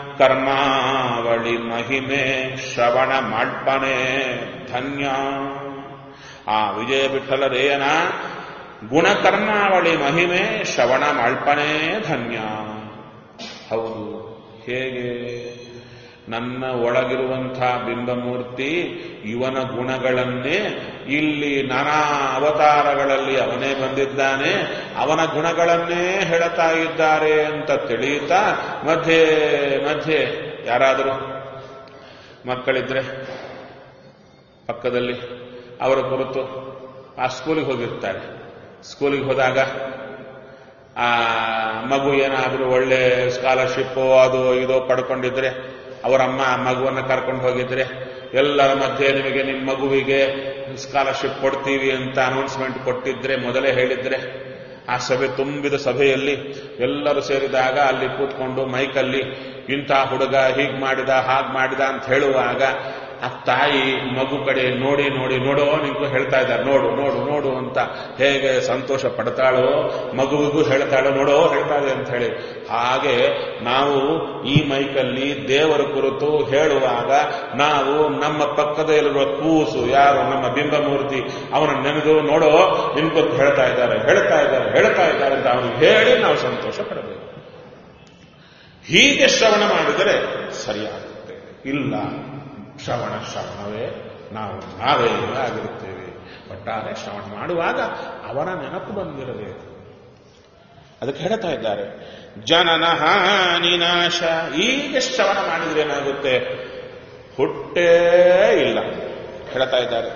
ಕರ್ಮಾವಳಿ ಮಹಿಮೆ ಶ್ರವಣ ಮಾಡ್ಪನೆ ಧನ್ಯ ಆ ವಿಜಯ ವಿಠಲರೇಯನ ಗುಣಕರ್ಮಾವಳಿ ಮಹಿಮೆ ಶ್ರವಣ ಮಾಡ್ಪನೆ ಧನ್ಯ ಹೌದು ಹೇಗೆ ನನ್ನ ಒಳಗಿರುವಂಥ ಬಿಂಬಮೂರ್ತಿ ಇವನ ಗುಣಗಳನ್ನೇ ಇಲ್ಲಿ ನಾನಾ ಅವತಾರಗಳಲ್ಲಿ ಅವನೇ ಬಂದಿದ್ದಾನೆ ಅವನ ಗುಣಗಳನ್ನೇ ಹೇಳ್ತಾ ಇದ್ದಾರೆ ಅಂತ ತಿಳಿಯುತ್ತಾ ಮಧ್ಯೆ ಮಧ್ಯೆ ಯಾರಾದರೂ ಮಕ್ಕಳಿದ್ರೆ ಪಕ್ಕದಲ್ಲಿ ಅವರ ಕುರಿತು ಆ ಸ್ಕೂಲಿಗೆ ಹೋಗಿರ್ತಾರೆ ಸ್ಕೂಲಿಗೆ ಹೋದಾಗ ಆ ಮಗು ಏನಾದರೂ ಒಳ್ಳೆ ಸ್ಕಾಲರ್ಶಿಪ್ಪು ಅದು ಇದು ಪಡ್ಕೊಂಡಿದ್ರೆ ಅವರ ಅಮ್ಮ ಮಗುವನ್ನು ಕರ್ಕೊಂಡು ಹೋಗಿದ್ರೆ ಎಲ್ಲರ ಮಧ್ಯೆ ನಿಮಗೆ ನಿಮ್ಮ ಮಗುವಿಗೆ ಸ್ಕಾಲರ್ಶಿಪ್ ಕೊಡ್ತೀವಿ ಅಂತ ಅನೌನ್ಸ್ಮೆಂಟ್ ಕೊಟ್ಟಿದ್ರೆ ಮೊದಲೇ ಹೇಳಿದ್ರೆ ಆ ಸಭೆ ತುಂಬಿದ ಸಭೆಯಲ್ಲಿ ಎಲ್ಲರೂ ಸೇರಿದಾಗ ಅಲ್ಲಿ ಕೂತ್ಕೊಂಡು ಮೈಕಲ್ಲಿ ಇಂಥ ಹುಡುಗ ಹೀಗ್ ಮಾಡಿದ ಹಾಗ್ ಮಾಡಿದ ಅಂತ ಹೇಳುವಾಗ ಆ ತಾಯಿ ಮಗು ಕಡೆ ನೋಡಿ ನೋಡಿ ನೋಡೋ ನಿಂಗೂ ಹೇಳ್ತಾ ಇದ್ದಾರೆ ನೋಡು ನೋಡು ನೋಡು ಅಂತ ಹೇಗೆ ಸಂತೋಷ ಪಡ್ತಾಳೋ ಮಗುವಿಗೂ ಹೇಳ್ತಾಳೋ ನೋಡೋ ಹೇಳ್ತಾ ಇದೆ ಅಂತ ಹೇಳಿ ಹಾಗೆ ನಾವು ಈ ಮೈಕಲ್ಲಿ ದೇವರ ಕುರಿತು ಹೇಳುವಾಗ ನಾವು ನಮ್ಮ ಪಕ್ಕದಲ್ಲಿರುವ ಕೂಸು ಯಾರು ನಮ್ಮ ಬಿಂಬಮೂರ್ತಿ ಅವನ ನೆನೆದು ನೋಡೋ ನಿನ್ಗೊತ್ತು ಹೇಳ್ತಾ ಇದ್ದಾರೆ ಹೇಳ್ತಾ ಇದ್ದಾರೆ ಹೇಳ್ತಾ ಇದ್ದಾರೆ ಅಂತ ಅವನಿಗೆ ಹೇಳಿ ನಾವು ಸಂತೋಷ ಪಡಬೇಕು ಹೀಗೆ ಶ್ರವಣ ಮಾಡಿದರೆ ಸರಿಯಾಗುತ್ತೆ ಇಲ್ಲ ಶ್ರವಣ ಶ್ರವಣವೇ ನಾವು ನಾವೇ ಆಗಿರುತ್ತೇವೆ ಒಟ್ಟಾರೆ ಶ್ರವಣ ಮಾಡುವಾಗ ಅವನ ನೆನಪು ಬಂದಿರಬೇಕು ಅದಕ್ಕೆ ಹೇಳ್ತಾ ಇದ್ದಾರೆ ಜನನ ಹಾನಿ ನಾಶ ಈಗ ಶ್ರವಣ ಮಾಡಿದ್ರೆ ಏನಾಗುತ್ತೆ ಹುಟ್ಟೇ ಇಲ್ಲ ಹೇಳ್ತಾ ಇದ್ದಾರೆ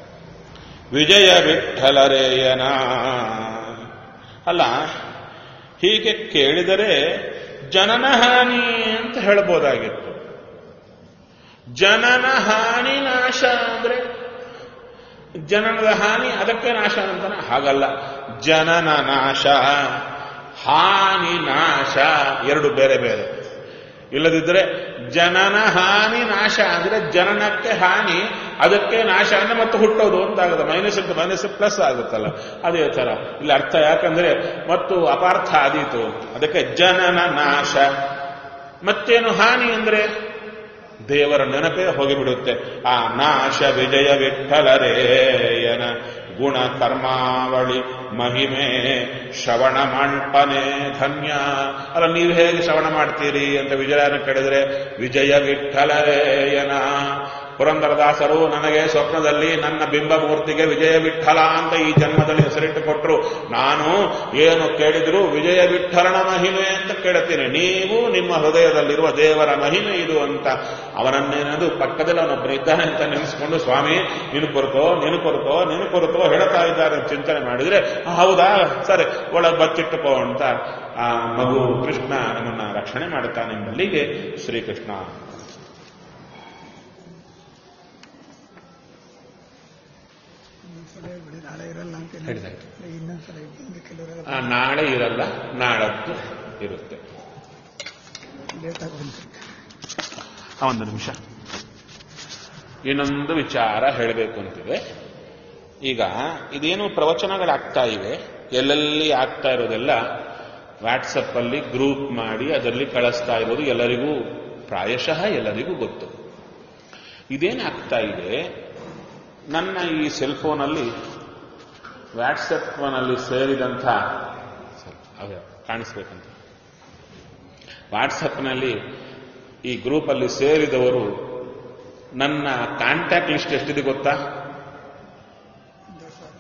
ವಿಜಯ ವಿಠಲರೇಯನ ಅಲ್ಲ ಹೀಗೆ ಕೇಳಿದರೆ ಜನನ ಹಾನಿ ಅಂತ ಹೇಳ್ಬೋದಾಗಿತ್ತು ಜನನ ಹಾನಿ ನಾಶ ಅಂದ್ರೆ ಜನನದ ಹಾನಿ ಅದಕ್ಕೆ ನಾಶ ಅಂತಾನೆ ಹಾಗಲ್ಲ ಜನನ ನಾಶ ಹಾನಿ ನಾಶ ಎರಡು ಬೇರೆ ಬೇರೆ ಇಲ್ಲದಿದ್ದರೆ ಜನನ ಹಾನಿ ನಾಶ ಅಂದ್ರೆ ಜನನಕ್ಕೆ ಹಾನಿ ಅದಕ್ಕೆ ನಾಶ ಅಂದ್ರೆ ಮತ್ತೆ ಹುಟ್ಟೋದು ಅಂತಾಗುತ್ತೆ ಮೈನಸ್ ಇಂಟು ಮೈನಸ್ ಪ್ಲಸ್ ಆಗುತ್ತಲ್ಲ ಅದೇ ತರ ಇಲ್ಲಿ ಅರ್ಥ ಯಾಕಂದ್ರೆ ಮತ್ತು ಅಪಾರ್ಥ ಆದೀತು ಅದಕ್ಕೆ ಜನನ ನಾಶ ಮತ್ತೇನು ಹಾನಿ ಅಂದ್ರೆ ದೇವರ ನೆನಪೇ ಹೋಗಿಬಿಡುತ್ತೆ ಆ ನಾಶ ವಿಜಯ ವಿಠಲರೇಯನ ಗುಣ ಕರ್ಮಾವಳಿ ಮಹಿಮೆ ಶ್ರವಣ ಮಂಟನೆ ಧನ್ಯ ಅಲ್ಲ ನೀವು ಹೇಗೆ ಶ್ರವಣ ಮಾಡ್ತೀರಿ ಅಂತ ವಿಜಯನ ಕೇಳಿದ್ರೆ ವಿಜಯ ವಿಠಲರೇಯನ ಪುರಂದರದಾಸರು ನನಗೆ ಸ್ವಪ್ನದಲ್ಲಿ ನನ್ನ ಬಿಂಬ ಮೂರ್ತಿಗೆ ವಿಜಯ ವಿಠಲ ಅಂತ ಈ ಜನ್ಮದಲ್ಲಿ ಹೆಸರಿಟ್ಟು ಕೊಟ್ಟರು ನಾನು ಏನು ಕೇಳಿದ್ರು ವಿಜಯ ವಿಠಲನ ಮಹಿಮೆ ಅಂತ ಕೇಳುತ್ತೇನೆ ನೀವು ನಿಮ್ಮ ಹೃದಯದಲ್ಲಿರುವ ದೇವರ ಮಹಿಮೆ ಇದು ಅಂತ ಅವನನ್ನೇನದು ಪಕ್ಕದಲ್ಲಿ ಅವನೊಬ್ಬರು ಇದ್ದಾನೆ ಅಂತ ನೆನೆಸ್ಕೊಂಡು ಸ್ವಾಮಿ ನೀನು ಕೊರತೋ ನೀನು ಕೊರತೋ ನೀನು ಕೊರತೋ ಹೇಳ್ತಾ ಇದ್ದಾರೆ ಅಂತ ಚಿಂತನೆ ಮಾಡಿದ್ರೆ "ಆ, ಹೌದಾ ಸರಿ ಒಳಗೆ ಬಚ್ಚಿಟ್ಟುಕೋ ಅಂತ ಆ ಮಗು ಕೃಷ್ಣ ನಮ್ಮನ್ನ ರಕ್ಷಣೆ ಮಾಡುತ್ತಾನೆ ಎಂಬಲ್ಲಿಗೆ ಶ್ರೀಕೃಷ್ಣ ಇನ್ನೊಂದ್ಸಲ ಹೇಳ್ಬಿಡಿ ನಾಳೆ ಇರಲ್ಲ ಅಂತ ಹೇಳಿದಾಯ್ತು. ಇನ್ನೊಂದ್ಸಲ ಇದ್ದಂಗೆ ಕೆಲವರೆಲ್ಲ ಆ, ನಾಳೆ ಇರಲ್ಲ ನಾಳದ್ದು ಇರುತ್ತೆ ಲೇಟ್ ಆಗಿ ಬಂತು ಆ, ಒಂದು ನಿಮಿಷ ಇನ್ನೊಂದು ವಿಚಾರ ಹೇಳಬೇಕು ಅಂತಿದೆ ಈಗ ಇದೇನು ಪ್ರವಚನಗಳಾಗ್ತಾ ಇವೆ ಎಲ್ಲೆಲ್ಲಿ ಆಗ್ತಾ ಇರೋದೆಲ್ಲ ವಾಟ್ಸಪ್ ಅಲ್ಲಿ ಗ್ರೂಪ್ ಮಾಡಿ ಅದರಲ್ಲಿ ಕಳಿಸ್ತಾ ಇರೋದು ಎಲ್ಲರಿಗೂ ಪ್ರಾಯಶಃ ಎಲ್ಲರಿಗೂ ಗೊತ್ತು ಇದೇನಾಗ್ತಾ ಇದೆ ನನ್ನ ಈ ಸೆಲ್ ಫೋನಲ್ಲಿ ವಾಟ್ಸಪ್ನಲ್ಲಿ ಸೇರಿದಂಥ ಅವೇ ಕಾಣಿಸ್ಬೇಕಂತ ವಾಟ್ಸಪ್ನಲ್ಲಿ ಈ ಗ್ರೂಪಲ್ಲಿ ಸೇರಿದವರು ನನ್ನ ಕಾಂಟ್ಯಾಕ್ಟ್ ಲಿಸ್ಟ್ ಎಷ್ಟಿದೆ ಗೊತ್ತಾ ಒಂದು ಸಾವಿರ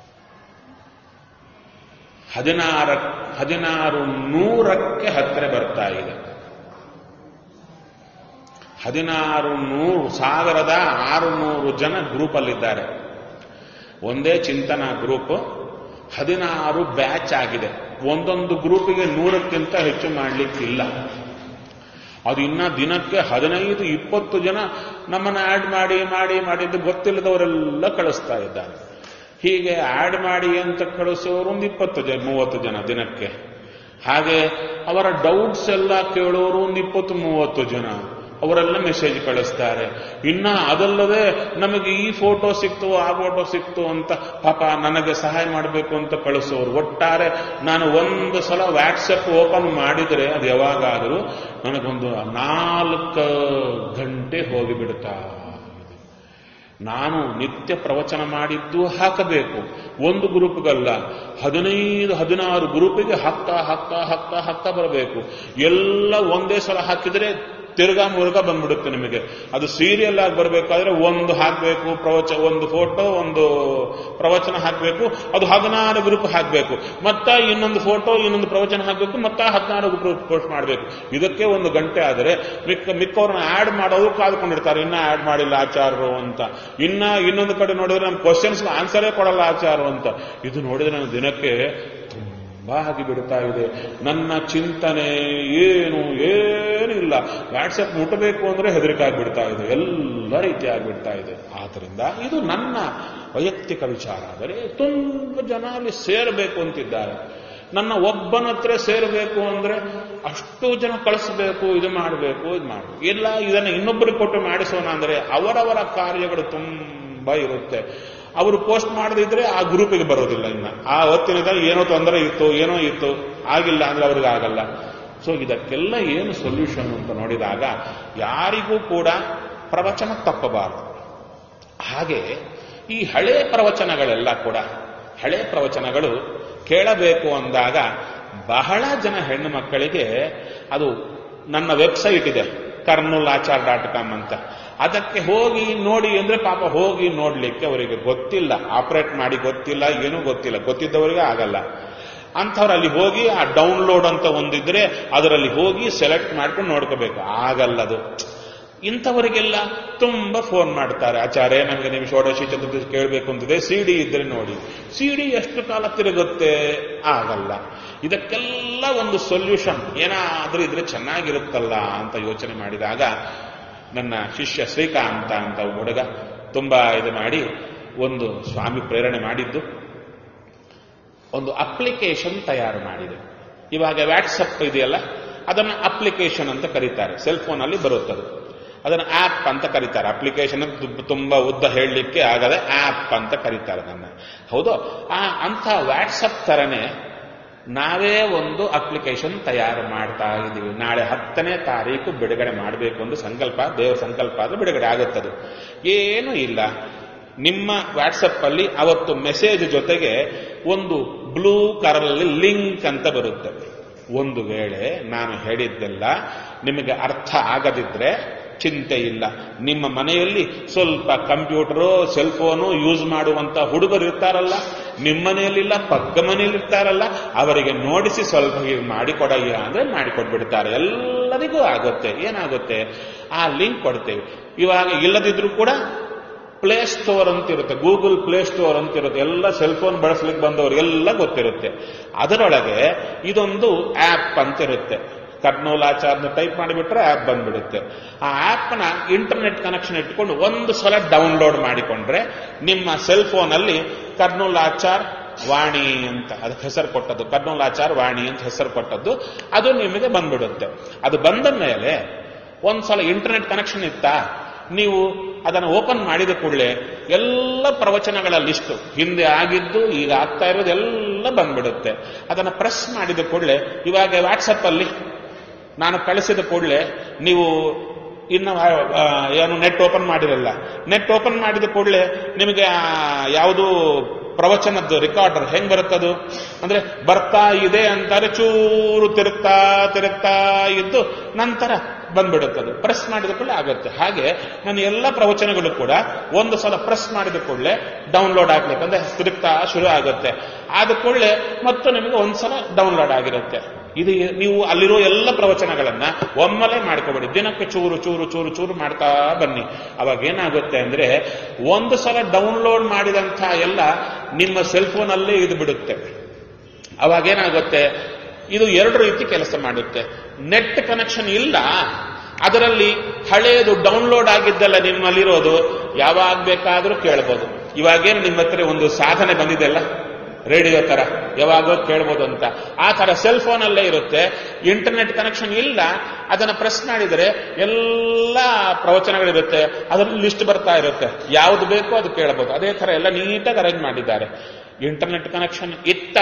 ಹದಿನಾರ ಹದಿನಾರು ನೂರಕ್ಕೆ ಹತ್ತಿರ ಬರ್ತಾ ಇದೆ ಹದಿನಾರು ನೂರು ಸಾವಿರದ ಆರುನೂರು ಜನ ಗ್ರೂಪಲ್ಲಿದ್ದಾರೆ ಒಂದೇ ಚಿಂತನ ಗ್ರೂಪ್ ಹದಿನಾರು ಬ್ಯಾಚ್ ಆಗಿದೆ ಒಂದೊಂದು ಗ್ರೂಪಿಗೆ ನೂರಕ್ಕಿಂತ ಹೆಚ್ಚು ಮಾಡಲಿಕ್ಕಿಲ್ಲ ಅದು ಇನ್ನ ದಿನಕ್ಕೆ ಹದಿನೈದು ಇಪ್ಪತ್ತು ಜನ ನಮ್ಮನ್ನು ಆಡ್ ಮಾಡಿ ಮಾಡಿ ಮಾಡಿದ್ದು ಗೊತ್ತಿಲ್ಲದವರೆಲ್ಲ ಕಳಿಸ್ತಾ ಇದ್ದಾರೆ ಹೀಗೆ ಆಡ್ ಮಾಡಿ ಅಂತ ಕಳಿಸೋರು ಒಂದು ಇಪ್ಪತ್ತು ಜನ ಮೂವತ್ತು ಜನ ದಿನಕ್ಕೆ ಹಾಗೆ ಅವರ ಡೌಟ್ಸ್ ಎಲ್ಲ ಕೇಳೋರು ಒಂದು ಇಪ್ಪತ್ತು ಮೂವತ್ತು ಜನ ಅವರೆಲ್ಲ ಮೆಸೇಜ್ ಕಳಿಸ್ತಾರೆ ಇನ್ನ ಅದಲ್ಲದೆ ನಮಗೆ ಈ ಫೋಟೋ ಸಿಕ್ತು ಆ ಫೋಟೋ ಸಿಕ್ತು ಅಂತ ಪಾಪ ನನಗೆ ಸಹಾಯ ಮಾಡಬೇಕು ಅಂತ ಕಳಿಸೋರು ಒಟ್ಟಾರೆ ನಾನು ಒಂದು ಸಲ ವಾಟ್ಸಪ್ ಓಪನ್ ಮಾಡಿದರೆ ಅದು ಯಾವಾಗಾದರೂ ನನಗೊಂದು ನಾಲ್ಕು ಗಂಟೆ ಹೋಗಿಬಿಡ್ತಾ ಇದೆ. ನಾನು ನಿತ್ಯ ಪ್ರವಚನ ಮಾಡಿದ್ದು ಹಾಕಬೇಕು ಒಂದು ಗ್ರೂಪ್ಗಲ್ಲ ಹದಿನೈದು ಹದಿನಾರು ಗ್ರೂಪಿಗೆ ಹಕ್ಕ ಹಕ್ಕ ಹಕ್ಕ ಹಕ್ಕ ಬರಬೇಕು ಎಲ್ಲ ಒಂದೇ ಸಲ ಹಾಕಿದರೆ ತಿರ್ಗಾ ಮುರುಗ ಬಂದ್ಬಿಡುತ್ತೆ ನಿಮಗೆ ಅದು ಸೀರಿಯಲ್ ಆಗಿ ಬರಬೇಕಾದ್ರೆ ಒಂದು ಹಾಕಬೇಕು ಪ್ರವಚ ಒಂದು ಫೋಟೋ ಒಂದು ಪ್ರವಚನ ಹಾಕಬೇಕು ಅದು ಹದಿನಾರು ಗ್ರೂಪ್ ಹಾಕಬೇಕು ಮತ್ತ ಇನ್ನೊಂದು ಫೋಟೋ ಇನ್ನೊಂದು ಪ್ರವಚನ ಹಾಕಬೇಕು ಮತ್ತ ಹದಿನಾರು ಗ್ರೂಪ್ ಪೋಸ್ಟ್ ಮಾಡಬೇಕು ಇದಕ್ಕೆ ಒಂದು ಗಂಟೆ ಆದರೆ ಮಿಕ್ಕ ಮಿಕ್ಕವ್ರನ್ನ ಆಡ್ ಮಾಡೋದು ಕಾದ್ಕೊಂಡಿರ್ತಾರೆ ಇನ್ನ ಆಡ್ ಮಾಡಿಲ್ಲ ಆಚಾರರು ಅಂತ ಇನ್ನ ಇನ್ನೊಂದು ಕಡೆ ನೋಡಿದ್ರೆ ನಮ್ಮ ಕ್ವಶನ್ಸ್ ಆನ್ಸರೇ ಕೊಡಲ್ಲ ಆಚಾರರು ಅಂತ ಇದು ನೋಡಿದ್ರೆ ನನ್ನ ದಿನಕ್ಕೆ ತುಂಬಾ ಆಗಿ ಬಿಡ್ತಾ ಇದೆ ನನ್ನ ಚಿಂತನೆ ಏನು ಏನು ಇಲ್ಲ ವಾಟ್ಸಪ್ ಮುಟ್ಟಬೇಕು ಅಂದ್ರೆ ಹೆದರಿಕೆ ಆಗ್ಬಿಡ್ತಾ ಇದೆ ಎಲ್ಲ ರೀತಿ ಆಗ್ಬಿಡ್ತಾ ಇದೆ ಆದ್ರಿಂದ ಇದು ನನ್ನ ವೈಯಕ್ತಿಕ ವಿಚಾರ ಆದರೆ ತುಂಬ ಜನ ಅಲ್ಲಿ ಸೇರಬೇಕು ಅಂತಿದ್ದಾರೆ ನನ್ನ ಒಬ್ಬನ ಹತ್ರ ಸೇರಬೇಕು ಅಂದ್ರೆ ಅಷ್ಟು ಜನ ಕಳಿಸ್ಬೇಕು ಇದು ಮಾಡಬೇಕು ಇದು ಮಾಡಬೇಕು ಇಲ್ಲ ಇದನ್ನು ಇನ್ನೊಬ್ಬರಿಗೆ ಕೊಟ್ಟು ಮಾಡಿಸೋಣ ಅಂದ್ರೆ ಅವರವರ ಕಾರ್ಯಗಳು ತುಂಬಾ ಇರುತ್ತೆ ಅವರು ಪೋಸ್ಟ್ ಮಾಡದಿದ್ರೆ ಆ ಗ್ರೂಪಿಗೆ ಬರೋದಿಲ್ಲ ಇನ್ನ ಆ ಹೊತ್ತಿನದಲ್ಲಿ ಏನೋ ತೊಂದರೆ ಇತ್ತು ಏನೋ ಇತ್ತು ಆಗಿಲ್ಲ ಅಂದ್ರೆ ಅವ್ರಿಗೆ ಆಗಲ್ಲ ಸೊ ಇದಕ್ಕೆಲ್ಲ ಏನು ಸೊಲ್ಯೂಷನ್ ಅಂತ ನೋಡಿದಾಗ ಯಾರಿಗೂ ಕೂಡ ಪ್ರವಚನ ತಪ್ಪಬಾರದು ಹಾಗೆ ಈ ಹಳೆ ಪ್ರವಚನಗಳೆಲ್ಲ ಕೂಡ ಹಳೆ ಪ್ರವಚನಗಳು ಕೇಳಬೇಕು ಅಂದಾಗ ಬಹಳ ಜನ ಹೆಣ್ಣು ಮಕ್ಕಳಿಗೆ ಅದು ನನ್ನ ವೆಬ್ಸೈಟ್ ಇದೆ ಕರ್ನೂಲ್ ಆಚಾರ್ ಡಾಟ್ ಕಾಮ್ ಅಂತ ಅದಕ್ಕೆ ಹೋಗಿ ನೋಡಿ ಅಂದ್ರೆ ಪಾಪ ಹೋಗಿ ನೋಡ್ಲಿಕ್ಕೆ ಅವರಿಗೆ ಗೊತ್ತಿಲ್ಲ ಆಪರೇಟ್ ಮಾಡಿ ಗೊತ್ತಿಲ್ಲ ಏನೂ ಗೊತ್ತಿಲ್ಲ ಗೊತ್ತಿದ್ದವರಿಗೆ ಆಗಲ್ಲ ಅಂಥವ್ರು ಅಲ್ಲಿ ಹೋಗಿ ಆ ಡೌನ್ಲೋಡ್ ಅಂತ ಒಂದಿದ್ರೆ ಅದರಲ್ಲಿ ಹೋಗಿ ಸೆಲೆಕ್ಟ್ ಮಾಡ್ಕೊಂಡು ನೋಡ್ಕೋಬೇಕು ಆಗಲ್ಲದು ಇಂಥವರಿಗೆಲ್ಲ ತುಂಬಾ ಫೋನ್ ಮಾಡ್ತಾರೆ ಆಚಾರ್ಯ ನಮಗೆ ನೀವು ಷೋಡಶಿ ಚತುರ್ದಶಿ ಕೇಳಬೇಕು ಅಂತಿದೆ ಸಿ ಡಿ ಇದ್ರೆ ನೋಡಿ ಸಿ ಡಿ ಎಷ್ಟು ಕಾಲ ತಿರುಗುತ್ತೆ ಆಗಲ್ಲ ಇದಕ್ಕೆಲ್ಲ ಒಂದು ಸೊಲ್ಯೂಷನ್ ಏನಾದ್ರೂ ಇದ್ರೆ ಚೆನ್ನಾಗಿರುತ್ತಲ್ಲ ಅಂತ ಯೋಚನೆ ಮಾಡಿದಾಗ ನನ್ನ ಶಿಷ್ಯ ಶ್ರೀಕಾಂತ ಅಂತ ಒಬ್ಬ ಹುಡುಗ ತುಂಬಾ ಇದು ಮಾಡಿ ಒಂದು ಸ್ವಾಮಿ ಪ್ರೇರಣೆ ಮಾಡಿದ್ದು ಒಂದು ಅಪ್ಲಿಕೇಶನ್ ತಯಾರು ಮಾಡಿದೆ ಇವಾಗ ವ್ಯಾಟ್ಸಪ್ ಇದೆಯಲ್ಲ ಅದನ್ನು ಅಪ್ಲಿಕೇಶನ್ ಅಂತ ಕರೀತಾರೆ ಸೆಲ್ ಫೋನಲ್ಲಿ ಬರುತ್ತದೆ ಅದನ್ನು ಆಪ್ ಅಂತ ಕರೀತಾರೆ ಅಪ್ಲಿಕೇಶನ್ ತುಂಬಾ ಉದ್ದ ಹೇಳಲಿಕ್ಕೆ ಆಗದೆ ಆಪ್ ಅಂತ ಕರೀತಾರೆ ಅದನ್ನ ಹೌದು ಆ ಅಂಥ ವ್ಯಾಟ್ಸಪ್ ತರನೇ ನಾವೇ ಒಂದು ಅಪ್ಲಿಕೇಶನ್ ತಯಾರು ಮಾಡ್ತಾ ಇದ್ದೀವಿ ನಾಳೆ ಹತ್ತನೇ ತಾರೀಕು ಬಿಡುಗಡೆ ಮಾಡಬೇಕು ಎಂದು ಸಂಕಲ್ಪ ದೇವರ ಸಂಕಲ್ಪ ಆದ್ರೆ ಬಿಡುಗಡೆ ಆಗುತ್ತದೆ ಏನೂ ಇಲ್ಲ ನಿಮ್ಮ ವಾಟ್ಸಪ್ ಅಲ್ಲಿ ಅವತ್ತು ಮೆಸೇಜ್ ಜೊತೆಗೆ ಒಂದು ಬ್ಲೂ ಕಲರಲ್ಲಿ ಲಿಂಕ್ ಅಂತ ಬರುತ್ತೆ ಒಂದು ವೇಳೆ ನಾನು ಹೇಳಿದ್ದೆಲ್ಲ ನಿಮಗೆ ಅರ್ಥ ಆಗದಿದ್ರೆ ಚಿಂತೆ ಇಲ್ಲ ನಿಮ್ಮ ಮನೆಯಲ್ಲಿ ಸ್ವಲ್ಪ ಕಂಪ್ಯೂಟರು ಸೆಲ್ ಫೋನು ಯೂಸ್ ಮಾಡುವಂತ ಹುಡುಗರು ಇರ್ತಾರಲ್ಲ ನಿಮ್ಮ ಮನೆಯಲ್ಲಿಲ್ಲ ಪಕ್ಕ ಮನೆಯಲ್ಲಿ ಇರ್ತಾರಲ್ಲ ಅವರಿಗೆ ನೋಡಿಸಿ ಸ್ವಲ್ಪ ಹೀಗೆ ಮಾಡಿಕೊಡಯ್ಯ ಅಂದ್ರೆ ಮಾಡಿಕೊಟ್ಬಿಡ್ತಾರೆ ಎಲ್ಲರಿಗೂ ಆಗುತ್ತೆ ಏನಾಗುತ್ತೆ ಆ ಲಿಂಕ್ ಕೊಡ್ತೇವೆ ಇವಾಗ ಇಲ್ಲದಿದ್ರು ಕೂಡ ಪ್ಲೇ ಸ್ಟೋರ್ ಅಂತ ಇರುತ್ತೆ ಗೂಗಲ್ ಪ್ಲೇ ಸ್ಟೋರ್ ಅಂತ ಇರುತ್ತೆ ಎಲ್ಲ ಸೆಲ್ ಫೋನ್ ಬಳಸ್ಲಿಕ್ಕೆ ಬಂದವರು ಎಲ್ಲ ಗೊತ್ತಿರುತ್ತೆ ಅದರೊಳಗೆ ಇದೊಂದು ಆಪ್ ಅಂತ ಇರುತ್ತೆ ಕರ್ನೂಲಾಚಾರ್ನ ಟೈಪ್ ಮಾಡಿಬಿಟ್ರೆ ಆಪ್ ಬಂದ್ಬಿಡುತ್ತೆ ಆ ಆಪ್ನ ಇಂಟರ್ನೆಟ್ ಕನೆಕ್ಷನ್ ಇಟ್ಕೊಂಡು ಒಂದು ಸಲ ಡೌನ್ಲೋಡ್ ಮಾಡಿಕೊಂಡ್ರೆ ನಿಮ್ಮ ಸೆಲ್ ಫೋನಲ್ಲಿ ಕರ್ನೂಲಾಚಾರ್ ವಾಣಿ ಅಂತ ಅದಕ್ಕೆ ಹೆಸರು ಕೊಟ್ಟದ್ದು ಕರ್ನೂಲಾಚಾರ್ ವಾಣಿ ಅಂತ ಹೆಸರು ಕೊಟ್ಟದ್ದು ಅದು ನಿಮಗೆ ಬಂದ್ಬಿಡುತ್ತೆ ಅದು ಬಂದ ಮೇಲೆ ಒಂದ್ಸಲ ಇಂಟರ್ನೆಟ್ ಕನೆಕ್ಷನ್ ಇತ್ತಾ ನೀವು ಅದನ್ನು ಓಪನ್ ಮಾಡಿದ ಕೂಡಲೇ ಎಲ್ಲ ಪ್ರವಚನಗಳ ಲಿಸ್ಟ್ ಹಿಂದೆ ಆಗಿದ್ದು ಈಗ ಆಗ್ತಾ ಇರೋದು ಎಲ್ಲ ಬಂದ್ಬಿಡುತ್ತೆ ಅದನ್ನು ಪ್ರೆಸ್ ಮಾಡಿದ ಕೂಡಲೇ ಇವಾಗ ವಾಟ್ಸಪ್ ಅಲ್ಲಿ ನಾನು ಕಳಿಸಿದ ಕೂಡಲೇ ನೀವು ಇನ್ನು ಆ, ಏನು ನೆಟ್ ಓಪನ್ ಮಾಡಿರಲ್ಲ ನೆಟ್ ಓಪನ್ ಮಾಡಿದ ಕೂಡಲೇ ನಿಮಗೆ ಆ, ಯಾವುದು ಪ್ರವಚನದ್ದು ರೆಕಾರ್ಡರ್ ಹೆಂಗ್ ಬರುತ್ತದು ಅಂದ್ರೆ ಬರ್ತಾ ಇದೆ ಅಂತಾರೆ ಚೂರು ತಿರುಗ್ತಾ ತಿರುಗ್ತಾ ಇದ್ದು ನಂತರ ಬಂದ್ಬಿಡುತ್ತದು ಪ್ರೆಸ್ ಮಾಡಿದ ಕೂಡಲೇ ಆಗುತ್ತೆ ಹಾಗೆ ನನ್ನ ಎಲ್ಲ ಪ್ರವಚನಗಳು ಕೂಡ ಒಂದು ಸಲ ಪ್ರೆಸ್ ಮಾಡಿದ ಕೂಡಲೇ ಡೌನ್ಲೋಡ್ ಆಗ್ಲಿಕ್ಕೆ ಅಂದ್ರೆ ತಿರುಗ್ತಾ ಶುರು ಆಗುತ್ತೆ ಆದ ಕೂಡಲೇ ಮತ್ತು ನಿಮಗೆ ಒಂದ್ಸಲ ಡೌನ್ಲೋಡ್ ಆಗಿರುತ್ತೆ ಇದು ನೀವು ಅಲ್ಲಿರೋ ಎಲ್ಲ ಪ್ರವಚನಗಳನ್ನ ಒಮ್ಮೆಲೆ ಮಾಡ್ಕೋಬೇಡಿ ದಿನಕ್ಕೆ ಚೂರು ಚೂರು ಚೂರು ಚೂರು ಮಾಡ್ತಾ ಬನ್ನಿ ಅವಾಗ ಏನಾಗುತ್ತೆ ಅಂದ್ರೆ ಒಂದು ಸಲ ಡೌನ್ಲೋಡ್ ಮಾಡಿದಂಥ ಎಲ್ಲ ನಿಮ್ಮ ಸೆಲ್ ಫೋನಲ್ಲೇ ಇದು ಬಿಡುತ್ತೆ ಅವಾಗೇನಾಗುತ್ತೆ ಇದು ಎರಡು ರೀತಿ ಕೆಲಸ ಮಾಡುತ್ತೆ ನೆಟ್ ಕನೆಕ್ಷನ್ ಇಲ್ಲ ಅದರಲ್ಲಿ ಹಳೆಯದು ಡೌನ್ಲೋಡ್ ಆಗಿದ್ದೆಲ್ಲ ನಿಮ್ಮಲ್ಲಿರೋದು ಯಾವಾಗ ಬೇಕಾದರೂ ಕೇಳ್ಬೋದು ಇವಾಗೇನು ನಿಮ್ಮ ಹತ್ರ ಒಂದು ಸಾಧನೆ ಬಂದಿದೆಲ್ಲ ರೇಡಿಯೋ ತರ ಯಾವಾಗೋ ಕೇಳ್ಬೋದು ಅಂತ ಆ ತರ ಸೆಲ್ ಫೋನ್ ಅಲ್ಲೇ ಇರುತ್ತೆ ಇಂಟರ್ನೆಟ್ ಕನೆಕ್ಷನ್ ಇಲ್ಲ ಅದನ್ನ ಪ್ರೆಸ್ ಮಾಡಿದರೆ ಎಲ್ಲ ಪ್ರವಚನಗಳಿರುತ್ತೆ ಅದರಲ್ಲಿ ಲಿಸ್ಟ್ ಬರ್ತಾ ಇರುತ್ತೆ ಯಾವುದು ಬೇಕೋ ಅದು ಕೇಳಬಹುದು ಅದೇ ತರ ಎಲ್ಲ ನೀಟಾಗಿ ಅರೇಂಜ್ ಮಾಡಿದ್ದಾರೆ ಇಂಟರ್ನೆಟ್ ಕನೆಕ್ಷನ್ ಇತ್ತ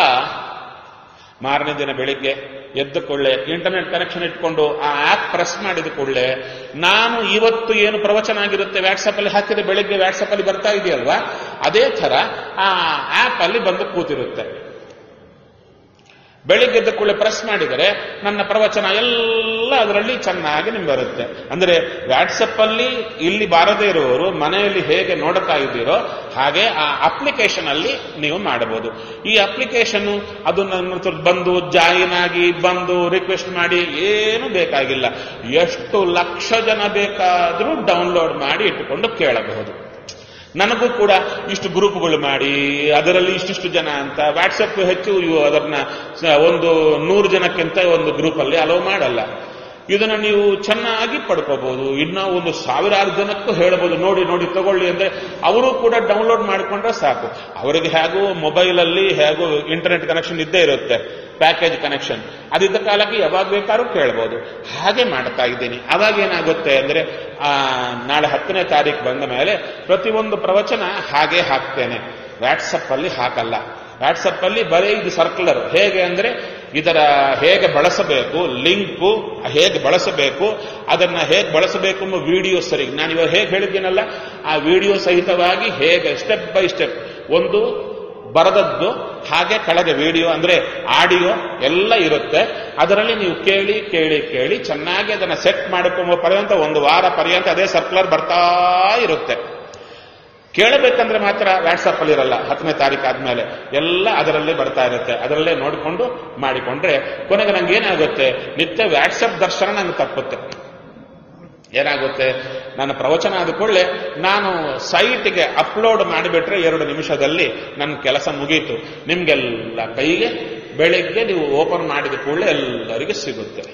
ಮಾರನೇ ದಿನ ಬೆಳಿಗ್ಗೆ ಎದ್ದ ಕೂಡಲೇ ಇಂಟರ್ನೆಟ್ ಕನೆಕ್ಷನ್ ಇಟ್ಕೊಂಡು ಆ ಆಪ್ ಪ್ರೆಸ್ ಮಾಡಿದ ಕೂಡಲೇ ನಾನು ಇವತ್ತು ಏನು ಪ್ರವಚನ ಆಗಿರುತ್ತೆ ವಾಟ್ಸಪ್ ಅಲ್ಲಿ ಹಾಕಿದ್ರೆ ಬೆಳಿಗ್ಗೆ ವಾಟ್ಸಪ್ ಅಲ್ಲಿ ಬರ್ತಾ ಇದೆಯಲ್ವಾ ಅದೇ ತರ ಆ ಆಪ್ ಅಲ್ಲಿ ಬಂದು ಕೂತಿರುತ್ತೆ ಬೆಳಿಗ್ಗೆ ಎದ್ದ ಕೂಡಲೇ ಪ್ರೆಸ್ ಮಾಡಿದರೆ ನನ್ನ ಪ್ರವಚನ ಎಲ್ಲ ಅದರಲ್ಲಿ ಚೆನ್ನಾಗಿ ನಿಮ್ಗೆ ಬರುತ್ತೆ ಅಂದ್ರೆ ವಾಟ್ಸಪ್ ಅಲ್ಲಿ ಇಲ್ಲಿ ಬಾರದೇ ಇರುವವರು ಮನೆಯಲ್ಲಿ ಹೇಗೆ ನೋಡುತ್ತಾ ಇದ್ದೀರೋ ಹಾಗೆ ಆ ಅಪ್ಲಿಕೇಶನ್ ಅಲ್ಲಿ ನೀವು ಮಾಡಬಹುದು ಈ ಅಪ್ಲಿಕೇಶನ್ ಅದು ನನ್ನ ಹತ್ರ ಬಂದು ಜಾಯಿನ್ ಆಗಿ ಬಂದು ರಿಕ್ವೆಸ್ಟ್ ಮಾಡಿ ಏನು ಬೇಕಾಗಿಲ್ಲ ಎಷ್ಟು ಲಕ್ಷ ಜನ ಬೇಕಾದರೂ ಡೌನ್ಲೋಡ್ ಮಾಡಿ ಇಟ್ಟುಕೊಂಡು ಕೇಳಬಹುದು ನನಗೂ ಕೂಡ ಇಷ್ಟು ಗ್ರೂಪ್ಗಳು ಮಾಡಿ ಅದರಲ್ಲಿ ಇಷ್ಟಿಷ್ಟು ಜನ ಅಂತ ವಾಟ್ಸಪ್ ಹೆಚ್ಚು ಇವು ಅದನ್ನ ಸ- ಒಂದು ನೂರು ಜನಕ್ಕಿಂತ ಒಂದು ಗ್ರೂಪಲ್ಲಿ ಅಲೋ ಮಾಡಲ್ಲ ಇದನ್ನ ನೀವು ಚೆನ್ನಾಗಿ ಪಡ್ಕೋಬಹುದು ಇನ್ನ ಒಂದು ಸಾವಿರಾರು ಜನಕ್ಕೂ ಹೇಳಬಹುದು ನೋಡಿ ನೋಡಿ ತಗೊಳ್ಳಿ ಅಂದ್ರೆ ಅವರು ಕೂಡ ಡೌನ್ಲೋಡ್ ಮಾಡಿಕೊಂಡ್ರೆ ಸಾಕು ಅವರಿಗೆ ಹೇಗೂ ಮೊಬೈಲಲ್ಲಿ ಹೇಗೂ ಇಂಟರ್ನೆಟ್ ಕನೆಕ್ಷನ್ ಇದ್ದೇ ಇರುತ್ತೆ ಪ್ಯಾಕೇಜ್ ಕನೆಕ್ಷನ್ ಅದಿದ್ದ ಕಾಲಕ್ಕೆ ಯಾವಾಗ ಬೇಕಾದ್ರೂ ಕೇಳ್ಬೋದು ಹಾಗೆ ಮಾಡ್ತಾ ಇದ್ದೀನಿ ಅವಾಗ ಏನಾಗುತ್ತೆ ಅಂದ್ರೆ ಆ, ನಾಳೆ ಹತ್ತನೇ ತಾರೀಕು ಬಂದ ಮೇಲೆ ಪ್ರತಿಯೊಂದು ಪ್ರವಚನ ಹಾಗೆ ಹಾಕ್ತೇನೆ ವಾಟ್ಸಪ್ ಅಲ್ಲಿ ಹಾಕಲ್ಲ ವಾಟ್ಸಪ್ ಅಲ್ಲಿ ಬರೀ ಇದು ಸರ್ಕ್ಯುಲರ್ ಹೇಗೆ ಅಂದ್ರೆ ಇದರ ಹೇಗೆ ಬಳಸಬೇಕು ಲಿಂಕು ಹೇಗೆ ಬಳಸಬೇಕು ಅದನ್ನ ಹೇಗೆ ಬಳಸಬೇಕು ಎಂಬ ವಿಡಿಯೋ ಸರಿ ನಾನು ಇವಾಗ ಹೇಗೆ ಹೇಳಿದ್ದೀನಲ್ಲ ಆ ವಿಡಿಯೋ ಸಹಿತವಾಗಿ ಹೇಗೆ ಸ್ಟೆಪ್ ಬೈ ಸ್ಟೆಪ್ ಒಂದು ಬರದದ್ದು ಹಾಗೆ ಕೆಳಗೆ ವಿಡಿಯೋ ಅಂದ್ರೆ ಆಡಿಯೋ ಎಲ್ಲ ಇರುತ್ತೆ ಅದರಲ್ಲಿ ನೀವು ಕೇಳಿ ಕೇಳಿ ಕೇಳಿ ಚೆನ್ನಾಗಿ ಅದನ್ನ ಸೆಟ್ ಮಾಡಿಕೊಂಬ ಪರ್ಯಂತ ಒಂದು ವಾರ ಪರ್ಯಂತ ಅದೇ ಸರ್ಕ್ಯುಲರ್ ಬರ್ತಾ ಇರುತ್ತೆ ಕೇಳಬೇಕಂದ್ರೆ ಮಾತ್ರ ವಾಟ್ಸಪ್ ಅಲ್ಲಿ ಇರಲ್ಲ ಹತ್ತನೇ ತಾರೀಕು ಆದ್ಮೇಲೆ ಎಲ್ಲ ಅದರಲ್ಲೇ ಬರ್ತಾ ಇರುತ್ತೆ ಅದರಲ್ಲೇ ನೋಡಿಕೊಂಡು ಮಾಡಿಕೊಂಡ್ರೆ ಕೊನೆಗೆ ನಂಗೆ ಏನಾಗುತ್ತೆ ನಿತ್ಯ ವಾಟ್ಸಪ್ ದರ್ಶನ ನಂಗೆ ತಪ್ಪುತ್ತೆ ಏನಾಗುತ್ತೆ ನನ್ನ ಪ್ರವಚನ ಆದ ಕೂಡಲೇ ನಾನು ಸೈಟ್ಗೆ ಅಪ್ಲೋಡ್ ಮಾಡಿಬಿಟ್ರೆ ಎರಡು ನಿಮಿಷದಲ್ಲಿ ನನ್ನ ಕೆಲಸ ಮುಗೀತು ನಿಮ್ಗೆಲ್ಲ ಕೈಗೆ ಬೆಳಿಗ್ಗೆ ನೀವು ಓಪನ್ ಮಾಡಿದ ಕೂಡಲೇ ಎಲ್ಲರಿಗೂ ಸಿಗುತ್ತೆ